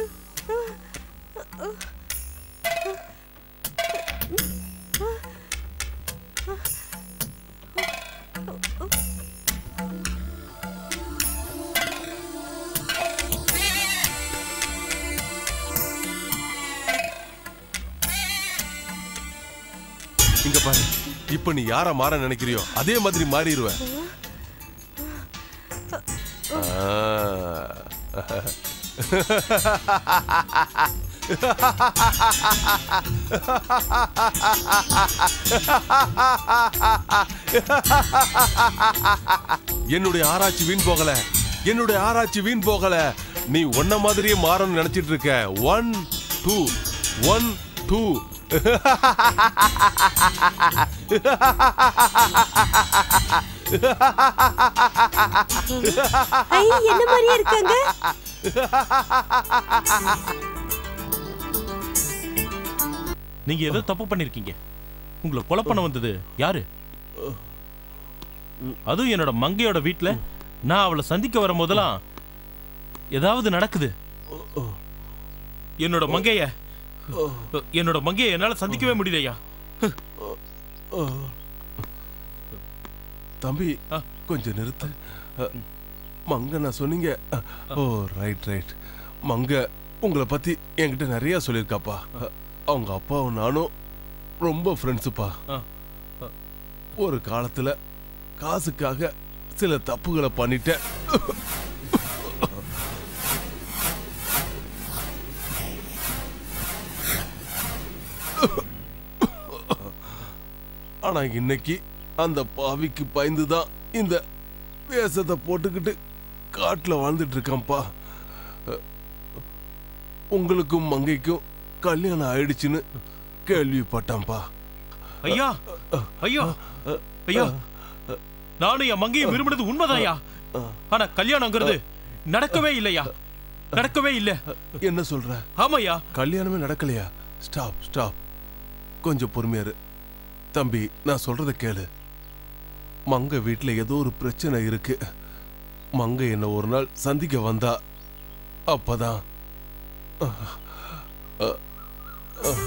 இங்க பாரு இப்ப நீ யார மாற நினைக்கிறியோ அதே மாதிரி மாறிடுவ என்னுடைய ஆராய்ச்சி வீண் போகல என்னுடைய ஆராய்ச்சி வீண் போகல நீ ஒன்ன மாதிரியே மாறணும்னு நினைச்சிட்டு இருக்க ஒன் டூ ஒன் டூ ஐ என்ன மாதிரியே இருக்காங்க நீங்க ஏதோ தப்பு பண்ணிருக்கீங்க உங்களை கொலை பண்ண வந்தது யாரு அதுவும் என்னோட மங்கையோட வீட்ல நான் அவளை சந்திக்க வரும்போதெல்லாம் ஏதாவது நடக்குது என்னோட மங்கைய என்னோட மங்கைய என்னால சந்திக்கவே முடியலையா தம்பி கொஞ்சம் நிறுத்து அ, மங்க நான் சொன்னீங்க அ, ஓ ரைட் ரைட் மங்க உங்களை பத்தி என்கிட்ட நிறைய சொல்லியிருக்காப்பா அ, அவங்க அப்பாவும் நானும் ரொம்ப ஃப்ரெண்ட்ஸுப்பா ஒரு காலத்துல காசுக்காக சில தப்புகளை பண்ணிட்டேன் ஆனா இன்னைக்கு அந்த பாவிக்கு பயந்து தான் இந்த வேஷத்தை போட்டுக்கிட்டு காட்டுல வாழ்ந்துட்டு இருக்கான்ப்பா அஹ், உங்களுக்கும் மங்கைக்கும் கல்யாணம் ஆயிடுச்சுன்னு கேள்விப்பட்டான்ப்பா ஐயா ஐயா ஐயா நானும் என் மங்கையை விரும்பினது உண்மைதான்யா ஆனா கல்யாணங்கிறது நடக்கவே இல்லையா நடக்கவே இல்ல என்ன சொல்ற ஆமாய்யா கல்யாணமே நடக்கலையா ஸ்டாப் ஸ்டாப் கொஞ்சம் பொறுமையா இரு தம்பி நான் சொல்றத கேளு மங்க வீட்ல ஏதோ ஒரு பிரச்சனை இருக்கு மங்க என்ன ஒரு நாள் சந்திக்க வந்தா அப்பதான் அஹ், அஹ், அஹ்.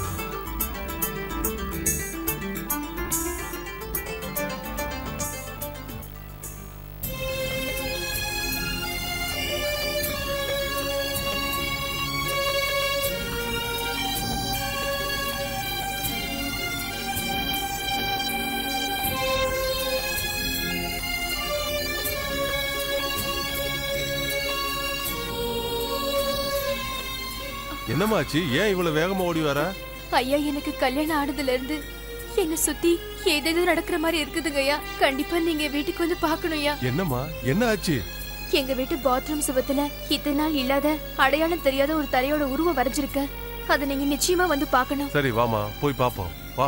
என்னமாச்சு ஏன் இவ்வளவு வேகமா ஓடி வர ஐயா எனக்கு கல்யாணம் ஆனதுல இருந்து என்ன சுத்தி ஏதேதோ நடக்கிற மாதிரி இருக்குதுங்க ஐயா கண்டிப்பா நீங்க வீட்டுக்கு வந்து பார்க்கணும்யா என்னம்மா என்ன ஆச்சு எங்க வீட்டு பாத்ரூம் சுவத்துல இத்தனை நாள் இல்லாத அடையாளம் தெரியாத ஒரு தலையோட உருவம் வரைஞ்சிருக்க அதை நீங்க நிச்சயமா வந்து பார்க்கணும் சரி வாமா போய் பாப்போம் வா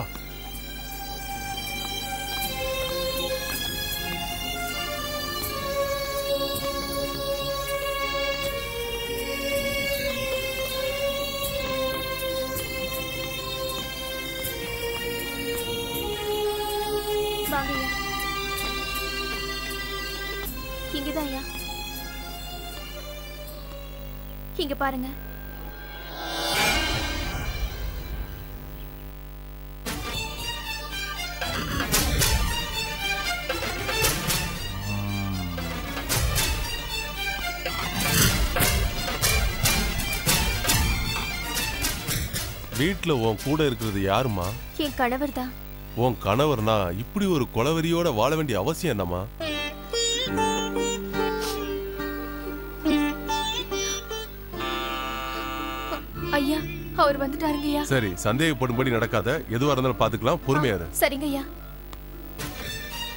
வாங்க ஐயா இங்கதான் ஐயா இங்க பாருங்க வீட்ல உன் கூட இருக்கிறது யாருமா என் கணவர் தான் உன் கணவர்னா இப்படி ஒரு கொலவெறியோட வாழ வேண்டிய அவசியம் என்னம்மா ஐயா அவர் வந்துட்டாருங்க ஐயா சரி சந்தேகப்படும்படி நடக்காத எதுவா இருந்தாலும் பாத்துக்கலாம் பொறுமையா இரு சரிங்க ஐயா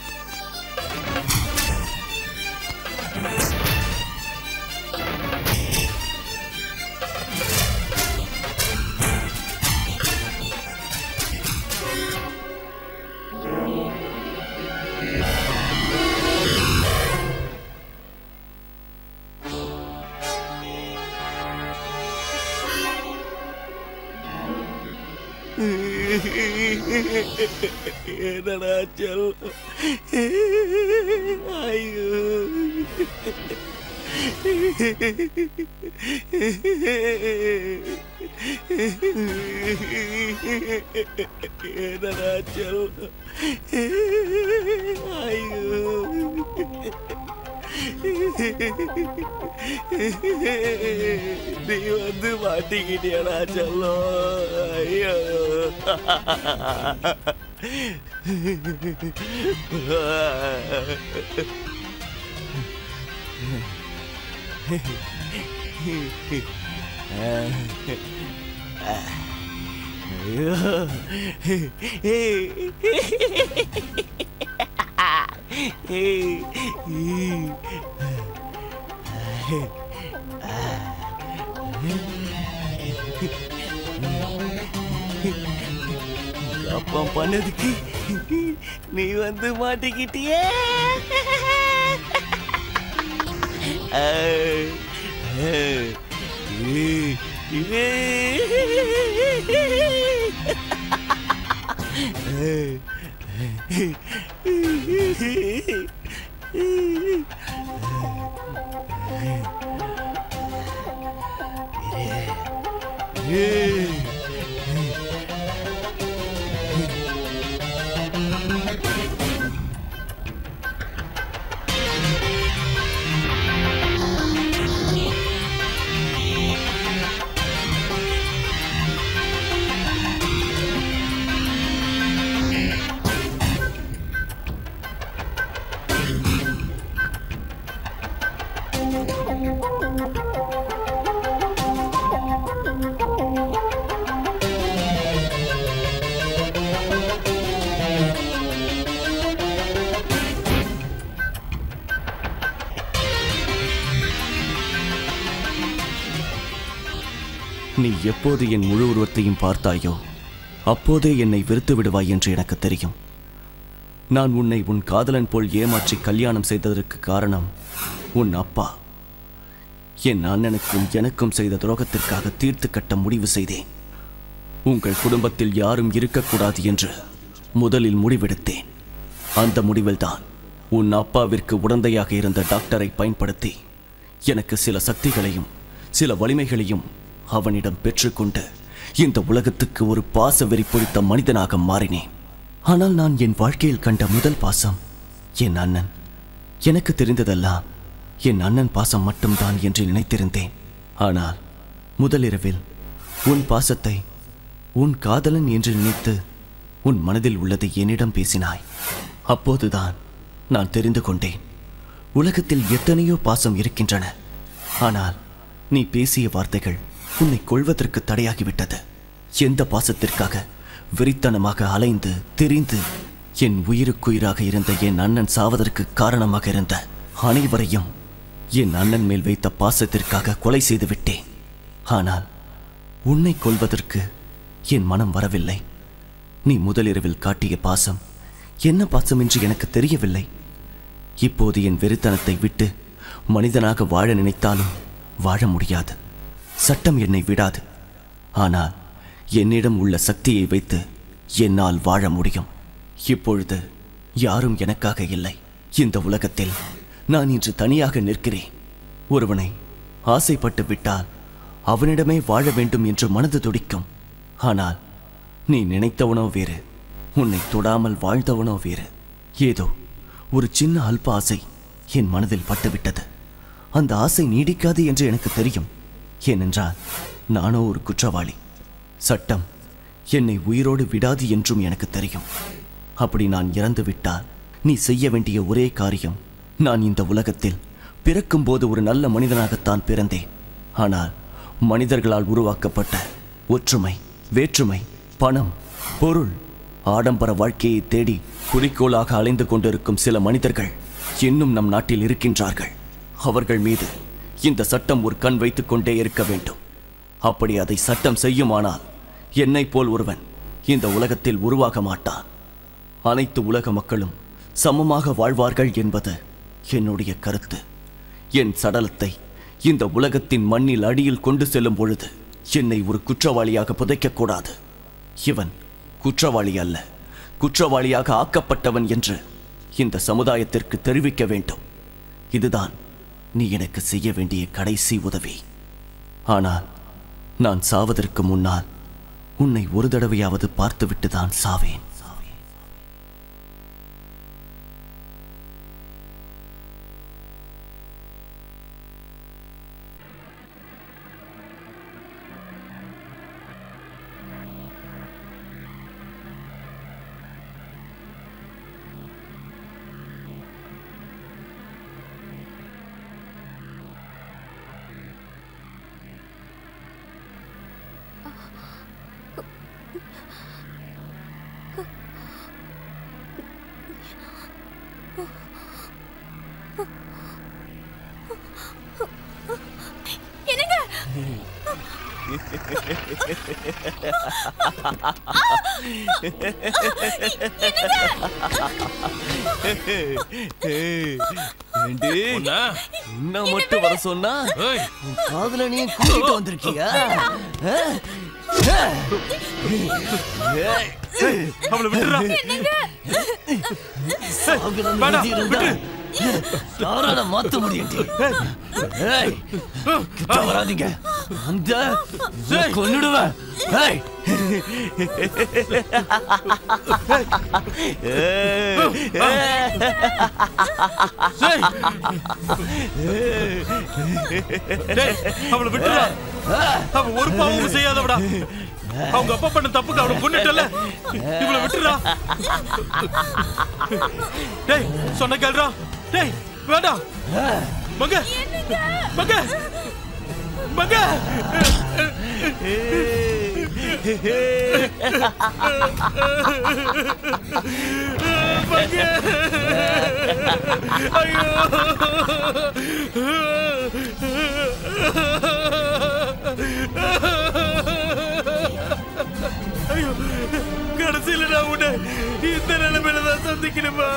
என்னடா செல்லம் ஐயோ என்னடா செல்லம் ஐயோ நீ வந்து மாட்டிக்கிட்டியடா செல்லம் ஐயோ அப்பா பண்ணதுக்கு நீ வந்து மாட்டிக்கிட்டியே ஆ, ஆ, நீ எப்போது என் முழு உருவத்தையும் பார்த்தாயோ அப்போதே என்னை வெறுத்து விடுவாய் என்று எனக்கு தெரியும் நான் உன்னை உன் காதலன் போல் ஏமாற்றி கல்யாணம் செய்ததற்கு காரணம் உன் அப்பா என் அண்ணனுக்கும் எனக்கும் செய்த துரோகத்திற்காக தீர்த்து கட்ட முடிவு செய்தேன் உங்கள் குடும்பத்தில் யாரும் இருக்கக்கூடாது என்று முதலில் முடிவெடுத்தேன் அந்த முடிவில்தான் உன் அப்பாவிற்கு உடந்தையாக இருந்த டாக்டரை பயன்படுத்தி எனக்கு சில சக்திகளையும் சில வலிமைகளையும் அவனிடம் பெற்றுக்கொண்டு இந்த உலகத்துக்கு ஒரு பாச வெறி பொறித்த மனிதனாக மாறினேன் ஆனால் நான் என் வாழ்க்கையில் கண்ட முதல் பாசம் என் அண்ணன் எனக்கு தெரிந்ததெல்லாம் என் அண்ணன் பாசம் மட்டும்தான் என்று நினைத்திருந்தேன் ஆனால் முதலிரவில் உன் பாசத்தை உன் காதலன் என்று நினைத்து உன் மனதில் உள்ளதை என்னிடம் பேசினாய் அப்போதுதான் நான் தெரிந்து கொண்டேன் உலகத்தில் எத்தனையோ பாசம் இருக்கின்றன ஆனால் நீ பேசிய வார்த்தைகள் உன்னை கொள்வதற்கு தடையாகிவிட்டது எந்த பாசத்திற்காக வெறித்தனமாக அலைந்து திரிந்து என் உயிருக்குயிராக இருந்த என் அண்ணன் சாவதற்கு காரணமாக இருந்த அனைவரையும் என் அண்ணன் மேல் வைத்த பாசத்திற்காக கொலை செய்து விட்டேன் ஆனால் உன்னை கொல்வதற்கு என் மனம் வரவில்லை நீ முதலிரவில் காட்டிய பாசம் என்ன பாசம் என்று எனக்கு தெரியவில்லை இப்போது என் வெறித்தனத்தை விட்டு மனிதனாக வாழ நினைத்தாலும் வாழ முடியாது சட்டம் என்னை விடாது ஆனால் என்னிடம் உள்ள சக்தியை வைத்து என்னால் வாழ முடியும் இப்பொழுது யாரும் எனக்காக இல்லை இந்த உலகத்தில் நான் இன்று தனியாக நிற்கிறேன் ஒருவனை ஆசைப்பட்டு விட்டால் அவனிடமே வாழ வேண்டும் என்று மனது துடிக்கும் ஆனால் நீ நினைத்தவனோ வேறு உன்னை தொடாமல் வாழ்ந்தவனோ வேறு ஏதோ ஒரு சின்ன அல்ப ஆசை என் மனதில் பட்டுவிட்டது அந்த ஆசை நீடிக்காது என்று எனக்கு தெரியும் ஏனென்றால் நானோ ஒரு குற்றவாளி சட்டம் என்னை உயிரோடு விடாது என்றும் எனக்கு தெரியும் அப்படி நான் இறந்து விட்டால் நீ செய்ய வேண்டிய ஒரே காரியம் நான் இந்த உலகத்தில் பிறக்கும்போது ஒரு நல்ல மனிதனாகத்தான் பிறந்தேன் ஆனால் மனிதர்களால் உருவாக்கப்பட்ட ஒற்றுமை வேற்றுமை பணம் பொருள் ஆடம்பர வாழ்க்கையை தேடி குறிக்கோளாக அலைந்து கொண்டிருக்கும் சில மனிதர்கள் இன்னும் நம் நாட்டில் இருக்கின்றார்கள் அவர்கள் மீது இந்த சட்டம் ஒரு கண் வைத்துக் கொண்டே இருக்க வேண்டும் அப்படி அதை சட்டம் செய்யுமானால் என்னைப் போல் ஒருவன் இந்த உலகத்தில் உருவாக மாட்டான் அனைத்து உலக மக்களும் சமமாக வாழ்வார்கள் என்பது என்னுடைய கருத்து என் சடலத்தை இந்த உலகத்தின் மண்ணில் அடியில் கொண்டு செல்லும் பொழுது என்னை ஒரு குற்றவாளியாக புதைக்கக்கூடாது இவன் குற்றவாளி அல்ல குற்றவாளியாக ஆக்கப்பட்டவன் என்று இந்த சமுதாயத்திற்கு தெரிவிக்க வேண்டும் இதுதான் நீ எனக்கு செய்ய வேண்டிய கடைசி உதவி ஆனால் நான் சாவதற்கு முன்னால் உன்னை ஒரு தடவையாவது பார்த்துவிட்டு தான் சாவேன் என்னங்க ஏண்டி உன்னை மட்டும் வர சொன்னா உன் காதுல நீ கூட்டிட்டு வந்திருக்கியா ஆ? ஆ? ஏய். அவளை விட்டுறா. சாகணும்னு வேணாம், விதி இருந்தா யாரால மாத்த முடியும் டி? ஏய், கிட்ட வராதீங்க அந்த கொன்னுடுவேன் ஏய். டேய், அவளை விட்டுறா அவ ஒரு பாவமும் செய்யாதவடா அவங்க அப்பா பண்ண தப்புக்கு அவளை கொண்டுட்டல இவளை விட்டுறா டேய் சொன்ன கேள்றா டேய் வேண்டாம் மங்க மங்க மங்க ஐயோ கடைசியில நான் உன்னை இந்த நிலைமையில தான் சந்திக்கணுமா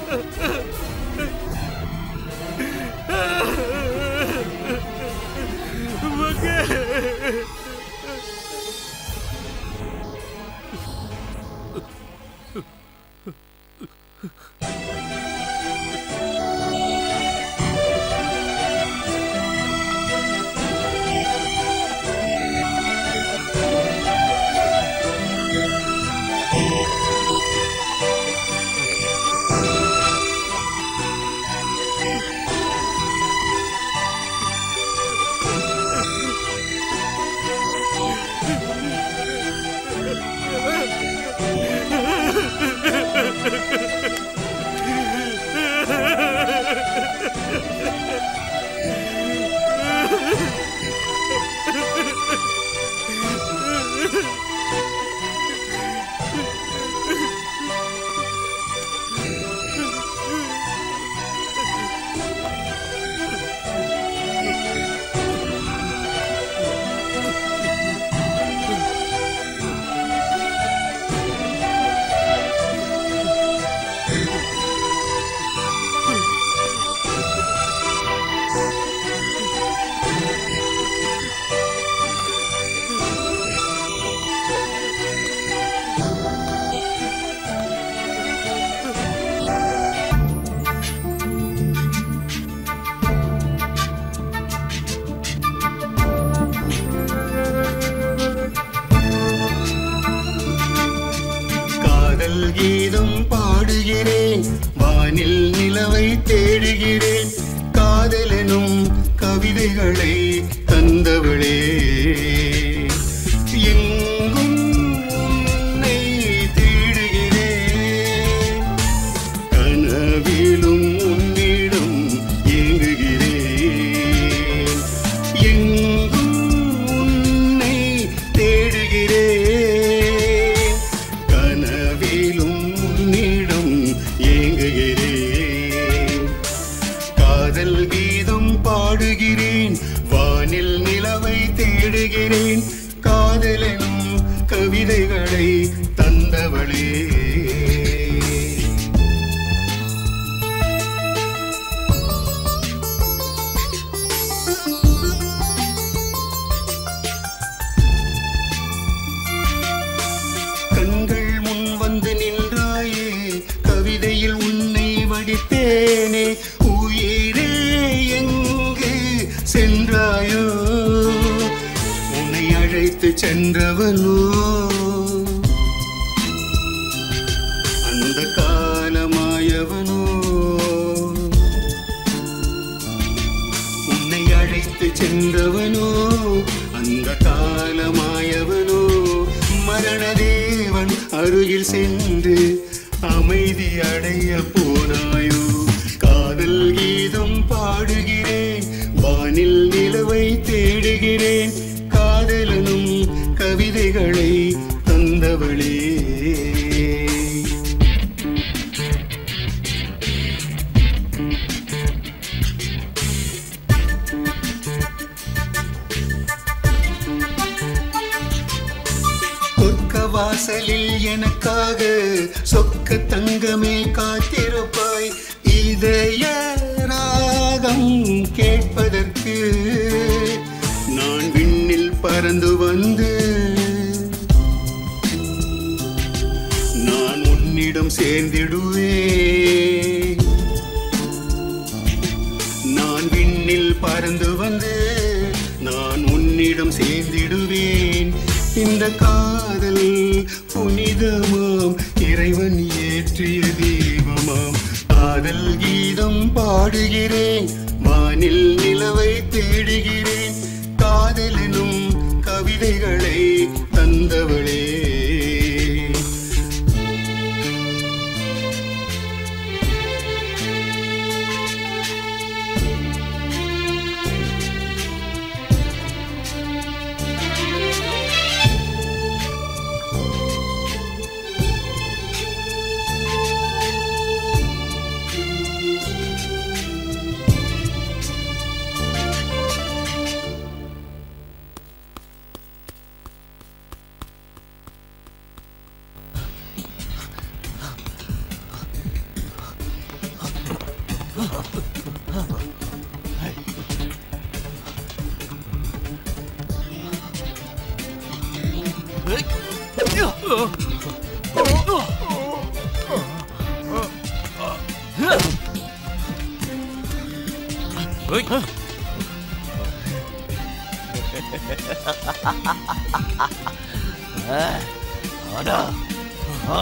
காதல் கீதம் பாடுகிறேன் வானில் நிலவை தேடுகிறேன் காதலெனும் கவிதைகளை தந்தவளே எங்கும் உன்னை தேடுகிறேன் கனவிலும் உன்னிடம் ஏங்குகிறேன் எங்கும் உன்னை தேடுகிறேன் கனவிலும் உன்னிடம் ஏங்குகிறேன் காதல் கீதம் பாடுகிறேன் வானில் நிலவை தேடுகிறேன் காதலெனும் கவிதைகளை தந்தவளே நேசித்தேனே உயிரே எங்கு சென்றாயோ உன்னை அழைத்து சென்றவனோ அந்த காலமாயவனோ உன்னை அழைத்து சென்றவனோ அந்த காலமாயவனோ மரணதேவன் அருகில் சென்று அமைதி அடைய போனாயோ காதல் கீதம் பாடுகிறேன் வானில் நிலவை தேடுகிறேன் காதலனும் கவிதைகளை தந்தவளே சொர்க்க வாசலில் எனக்காக சொக்க தங்கமே காத்திருப்பாய் இதய ராகம் கேட்பதற்கு நான் விண்ணில் பறந்து வந்து நான் உன்னிடம் சேர்ந்திடுவேன் நான் விண்ணில் பறந்து வந்து நான் உன்னிடம் சேர்ந்திடுவேன் இந்த காதல் புனிதமாம் இறைவன் ஏற்றிய தீபமாம் காதல் கீதம் பாடுகிறேன் வானில் நிலவை தேடுகிறேன் காதலெனும் கவிதைகளை தந்தவளே அடா ஆ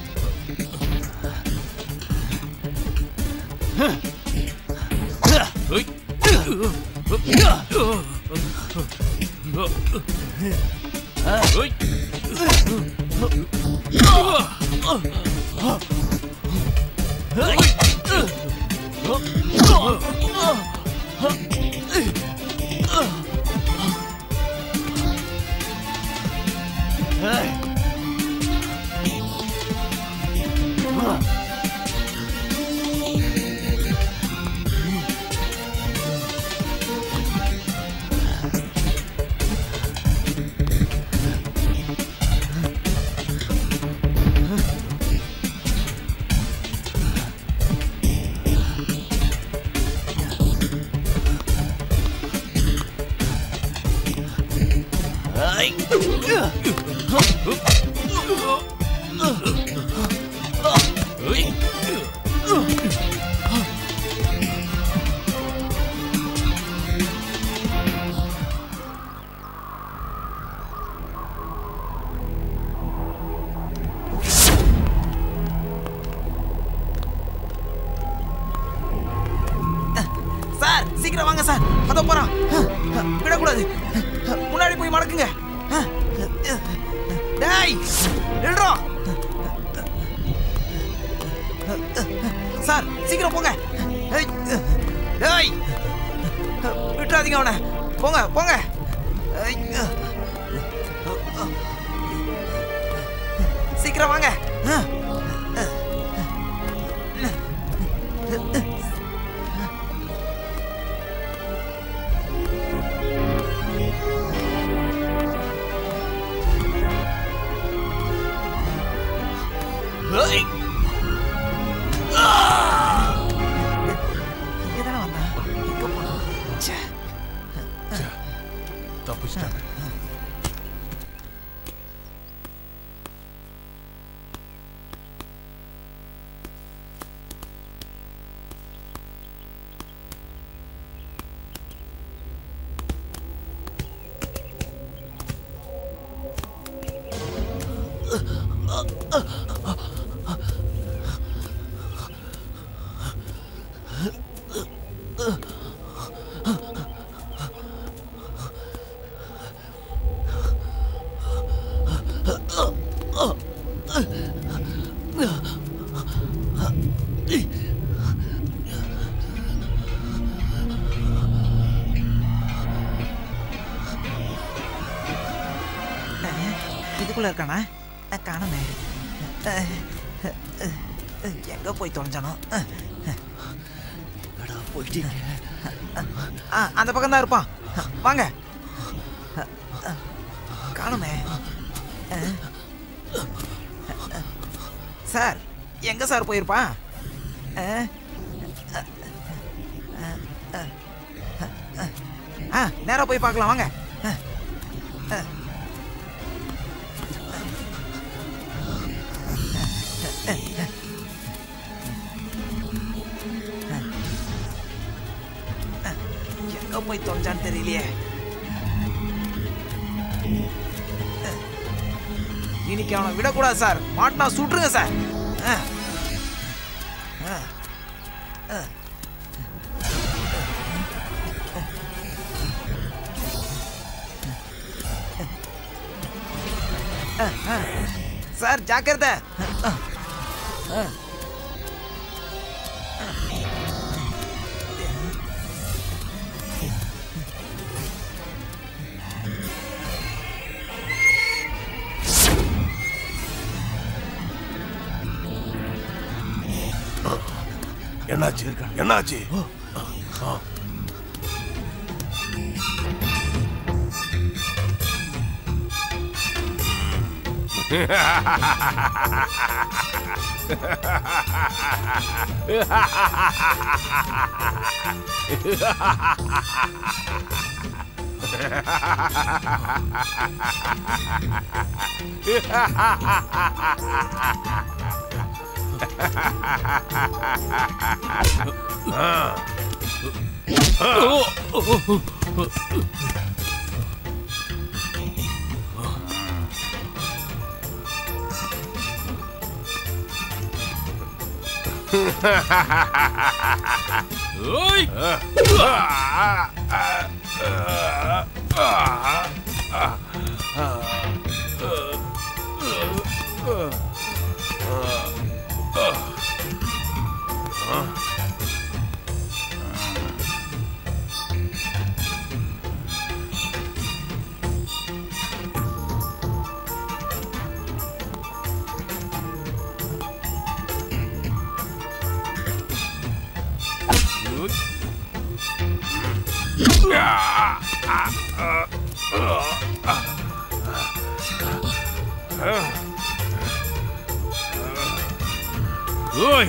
சார் சீக்கிரம் வாங்க சார் அதோ போறான் விடக்கூடாது முன்னாடி போய் மடக்குங்க டேய் நில்றா சார் சீக்கிரம் போங்க ஏய், டேய் விட்டுறாதீங்க அவனை போங்க போங்க ஏய், சீக்கிரம் வாங்க ஏய். இங்கதானே வந்தான் எங்க போனான் ச்சே. தப்பிச்சிட்டாங்க இதுக்குள்ள இருக்கானா அஹ், காணுமே அஹ், அஹ், அஹ், எங்க போய் தொலைஞ்சானோ அஹ், போயிட்டீங்க ஆ அந்த பக்கம் தான் இருப்பான் அஹ், வாங்க அஹ், அஹ், காணுமே அஹ், அஹ், சார் எங்க சார் போயிருப்பான் அஹ், அஹ், அஹ், அஹ், அஹ், ஆ நேரா போய் பார்க்கலாம் வாங்க அஹ், அஹ். எங்க போய் தொலைஞ்சான்னு தெரியலையே இன்னைக்கு அவனை விடக்கூடாது சார் மாட்டினா சுட்டுருங்க சார் ஆ. ஆ. ஆ. ஆ, ஆ. சார் ஜாக்கிரதை ஆ. ஆ. என்னாச்சு என்னாச்சு ஆ. ஓய் ஓய்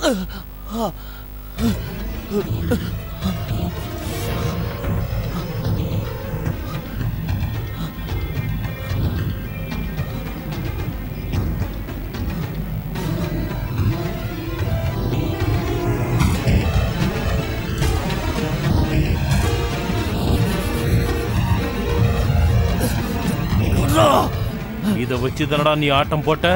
இதை வச்சு தானடா நீ ஆட்டம் போட்ட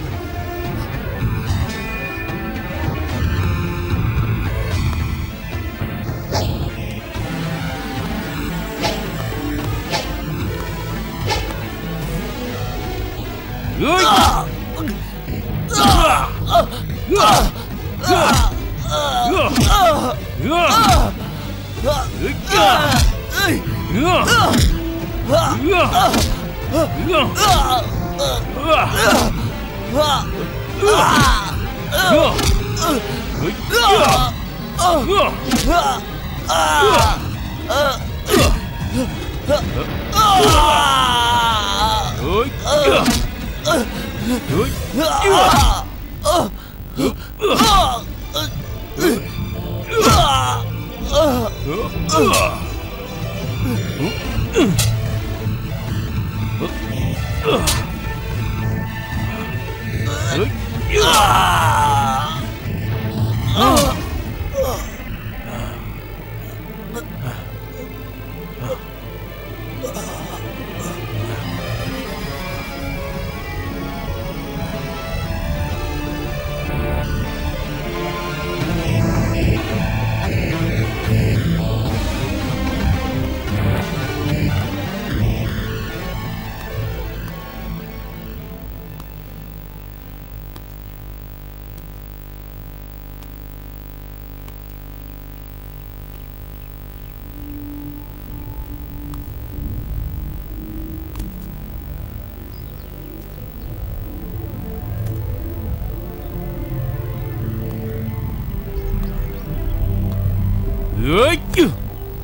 ஐயோ!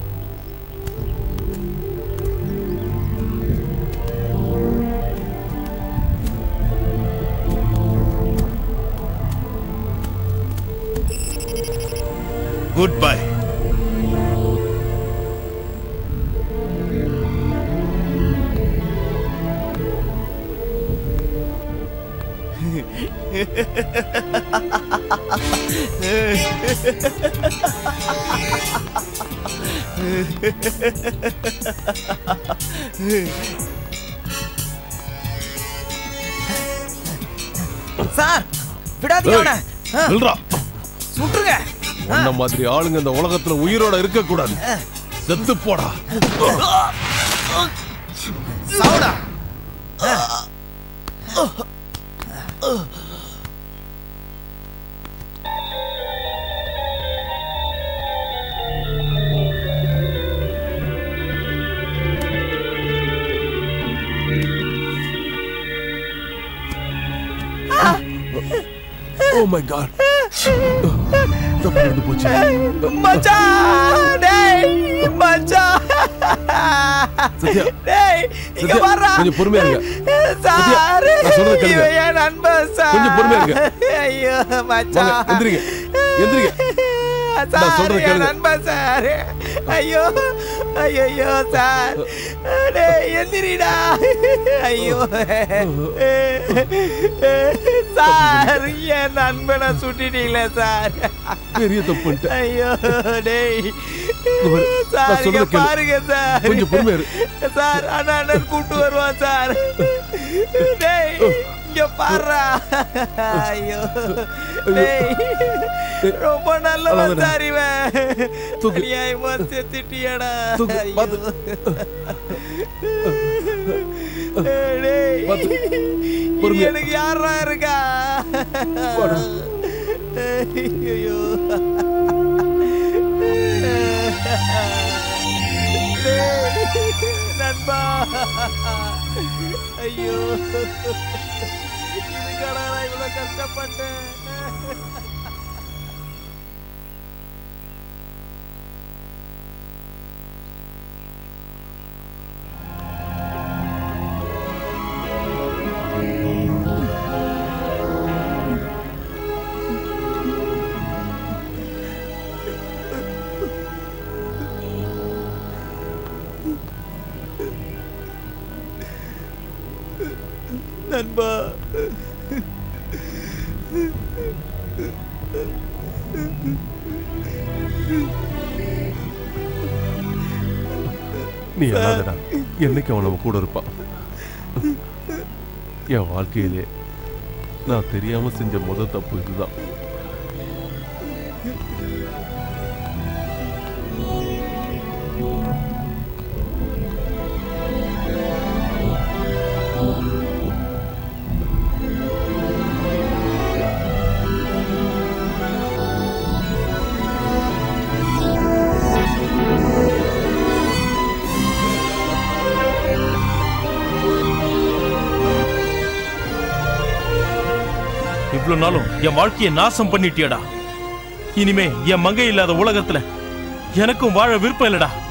குட் பை சார் விடாதீங்க அவனை ஆ, நில்றா சுட்டுருங்க உன்ன மாதிரி ஆளுங்க இந்த உலகத்துல உயிரோட இருக்க கூடாது செத்து போடா சாவுடா ஓ மை காட் தப்பு நடந்து போச்சு மச்சான் டேய் மச்சான் சத்யா டேய் இங்க சத்யா, வர்றா கொஞ்சம் பொறுமையா இருங்க. சத்யா, சார் நான் சொல்றதை கேளுங்க. இவன் என் நண்பன் சார் கொஞ்சம் பொறுமையா இருங்க. ஐயோ வாங்க மச்சான் எந்திரிங்க எந்திரிங்க நான் சார் சொல்றதை என் கேளுங்க. நண்பன் சார் ஐயோ ஐயோ சார் டேய் எந்திரிடா ஐயோ சார் என் நண்பனை சுட்டிட்டீங்களே சார் பெரிய தப்பு பண்ணிட்டேன். ஐயோ டேய் இங்க பாரு, நான் சார் இங்க சொல்றதை கேளு. பாருங்க சார் கொஞ்சம் பொறுமையா இரு. சார் அண்ணா அண்ணன் கூட்டு வருவான் சார் டேய் இங்க பாருடா ஐயோ டேய் ரொம்ப நல்லவன் அழாதடா. சார் இவன் தூக்கு. அநியாயமா செத்துட்டியாடா தூக்கு, ஐயோ. பாத்து. டேய் பாத்து. இனி பொறுமையா. எனக்கு யாரா இருக்கா வாடா. ஐயோ டேய், நண்பா ஐயோ இதுக்காடா நான் இவ்வளவு கஷ்டப்பட்டேன் நண்பா நீ அழாதடா என்னைக்கு அவன் நம்ம கூட இருப்பான் என் வாழ்க்கையிலே நான் தெரியாம செஞ்ச முத தப்பு இதுதான் இவ்வளவு நாளும் என் வாழ்க்கையை நாசம் பண்ணிட்டியடா இனிமே என் மங்கை இல்லாத உலகத்துல எனக்கும் வாழ விருப்பம் இல்லடா